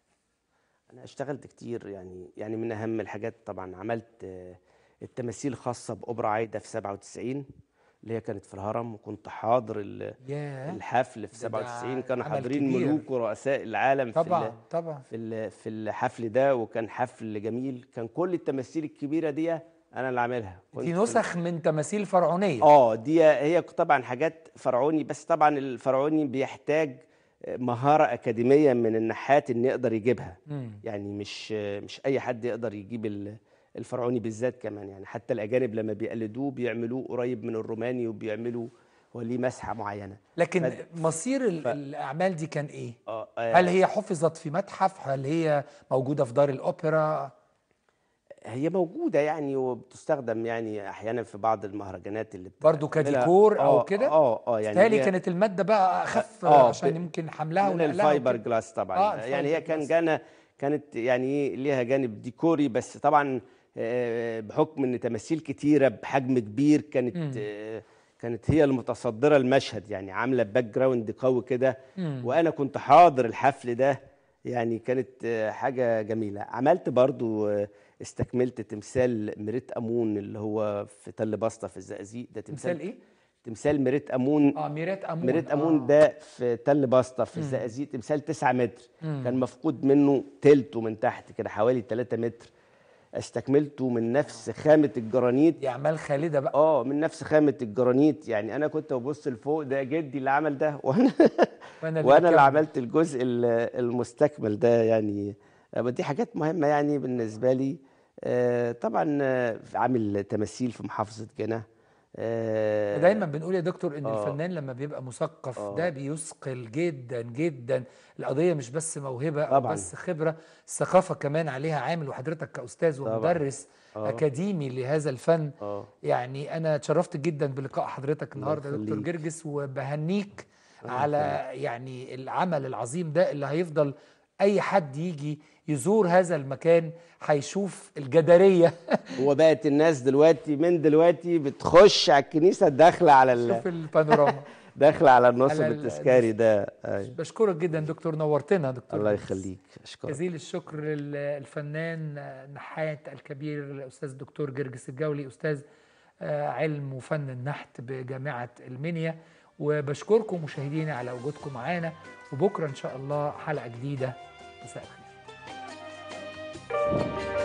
انا اشتغلت كتير يعني يعني من اهم الحاجات طبعا عملت آه، التماثيل خاصه باوبرا عايده في 97 اللي هي كانت في الهرم وكنت حاضر ال- ياه الحفل في ده 97 كانوا عمل حاضرين كبير. ملوك ورؤساء العالم في ال- طبعا طبعا في ال- في الحفل ده وكان حفل جميل كان كل التماثيل الكبيره دي انا اللي عاملها كنت دي في- نسخ من تماثيل فرعونيه اه دي هي طبعا حاجات فرعوني بس طبعا الفرعوني بيحتاج مهارة أكاديمية من النحات إن يقدر يجيبها مم. يعني مش مش أي حد يقدر يجيب ال- الفرعوني بالذات كمان يعني حتى الأجانب لما بيقلدوه بيعملوه قريب من الروماني وبيعملوا هو ليه مسحة معينة لكن ف- مصير ال- الاعمال دي كان ايه آه، آه، هل هي حفظت في متحف هل هي موجوده في دار الاوبرا هي موجوده يعني وبتستخدم يعني احيانا في بعض المهرجانات اللي برضو بتعملها. كديكور او آه، كده اه اه يعني بالتالي هي كانت الماده بقى اخف آه، عشان ب- يمكن حملها من ونقلها الفايبر وكده. جلاس طبعا آه، يعني هي الفايبر كان جلاس. جانا كانت يعني إيه ليها جانب ديكوري بس طبعا آه، بحكم ان تماثيل كتيره بحجم كبير كانت آه، كانت هي المتصدره المشهد يعني عامله باك جراوند قوي كده وانا كنت حاضر الحفل ده يعني كانت آه، حاجه جميله عملت برضو آه، استكملت تمثال مريت امون اللي هو في تل بسطه في الزقازيق ده تمثال تمثال ايه؟ تمثال مريت امون اه ميرات امون مريت آه. امون ده في تل بسطه في الزقازيق تمثال 9 متر كان مفقود منه تلته من تحت كده حوالي 3 متر استكملته من نفس خامه الجرانيت دي اعمال خالده بقى اه من نفس خامه الجرانيت يعني انا كنت ببص لفوق ده جدي اللي عمل ده وانا وانا وانا اللي بكمل. عملت الجزء ال- المستكمل ده يعني آه، دي حاجات مهمه يعني بالنسبه لي آه، طبعا آه، عامل تماثيل في محافظه جنة آه، دايما بنقول يا دكتور ان آه. الفنان لما بيبقى مثقف آه. ده بيثقل جدا جدا القضيه مش بس موهبه او طبعاً. بس خبره الثقافه كمان عليها عامل وحضرتك كاستاذ طبعاً. ومدرس آه. اكاديمي لهذا الفن اه يعني انا اتشرفت جدا بلقاء حضرتك النهارده يا دكتور يخليك. جرجس وبهنيك على يعني العمل العظيم ده اللي هيفضل اي حد يجي يزور هذا المكان هيشوف الجداريه هو بقت الناس دلوقتي من دلوقتي بتخش على الكنيسه داخله على ال... شوف البانوراما داخله على النصب على ال- التذكاري ده أيوة. بشكرك جدا دكتور نورتنا دكتور الله جرجس. يخليك اشكرك جزيل الشكر للفنان نحات الكبير الاستاذ الدكتور جرجس الجولي استاذ آه، علم وفن النحت بجامعه المنيا وبشكركم مشاهدينا على وجودكم معانا وبكره ان شاء الله حلقه جديده مساء الخير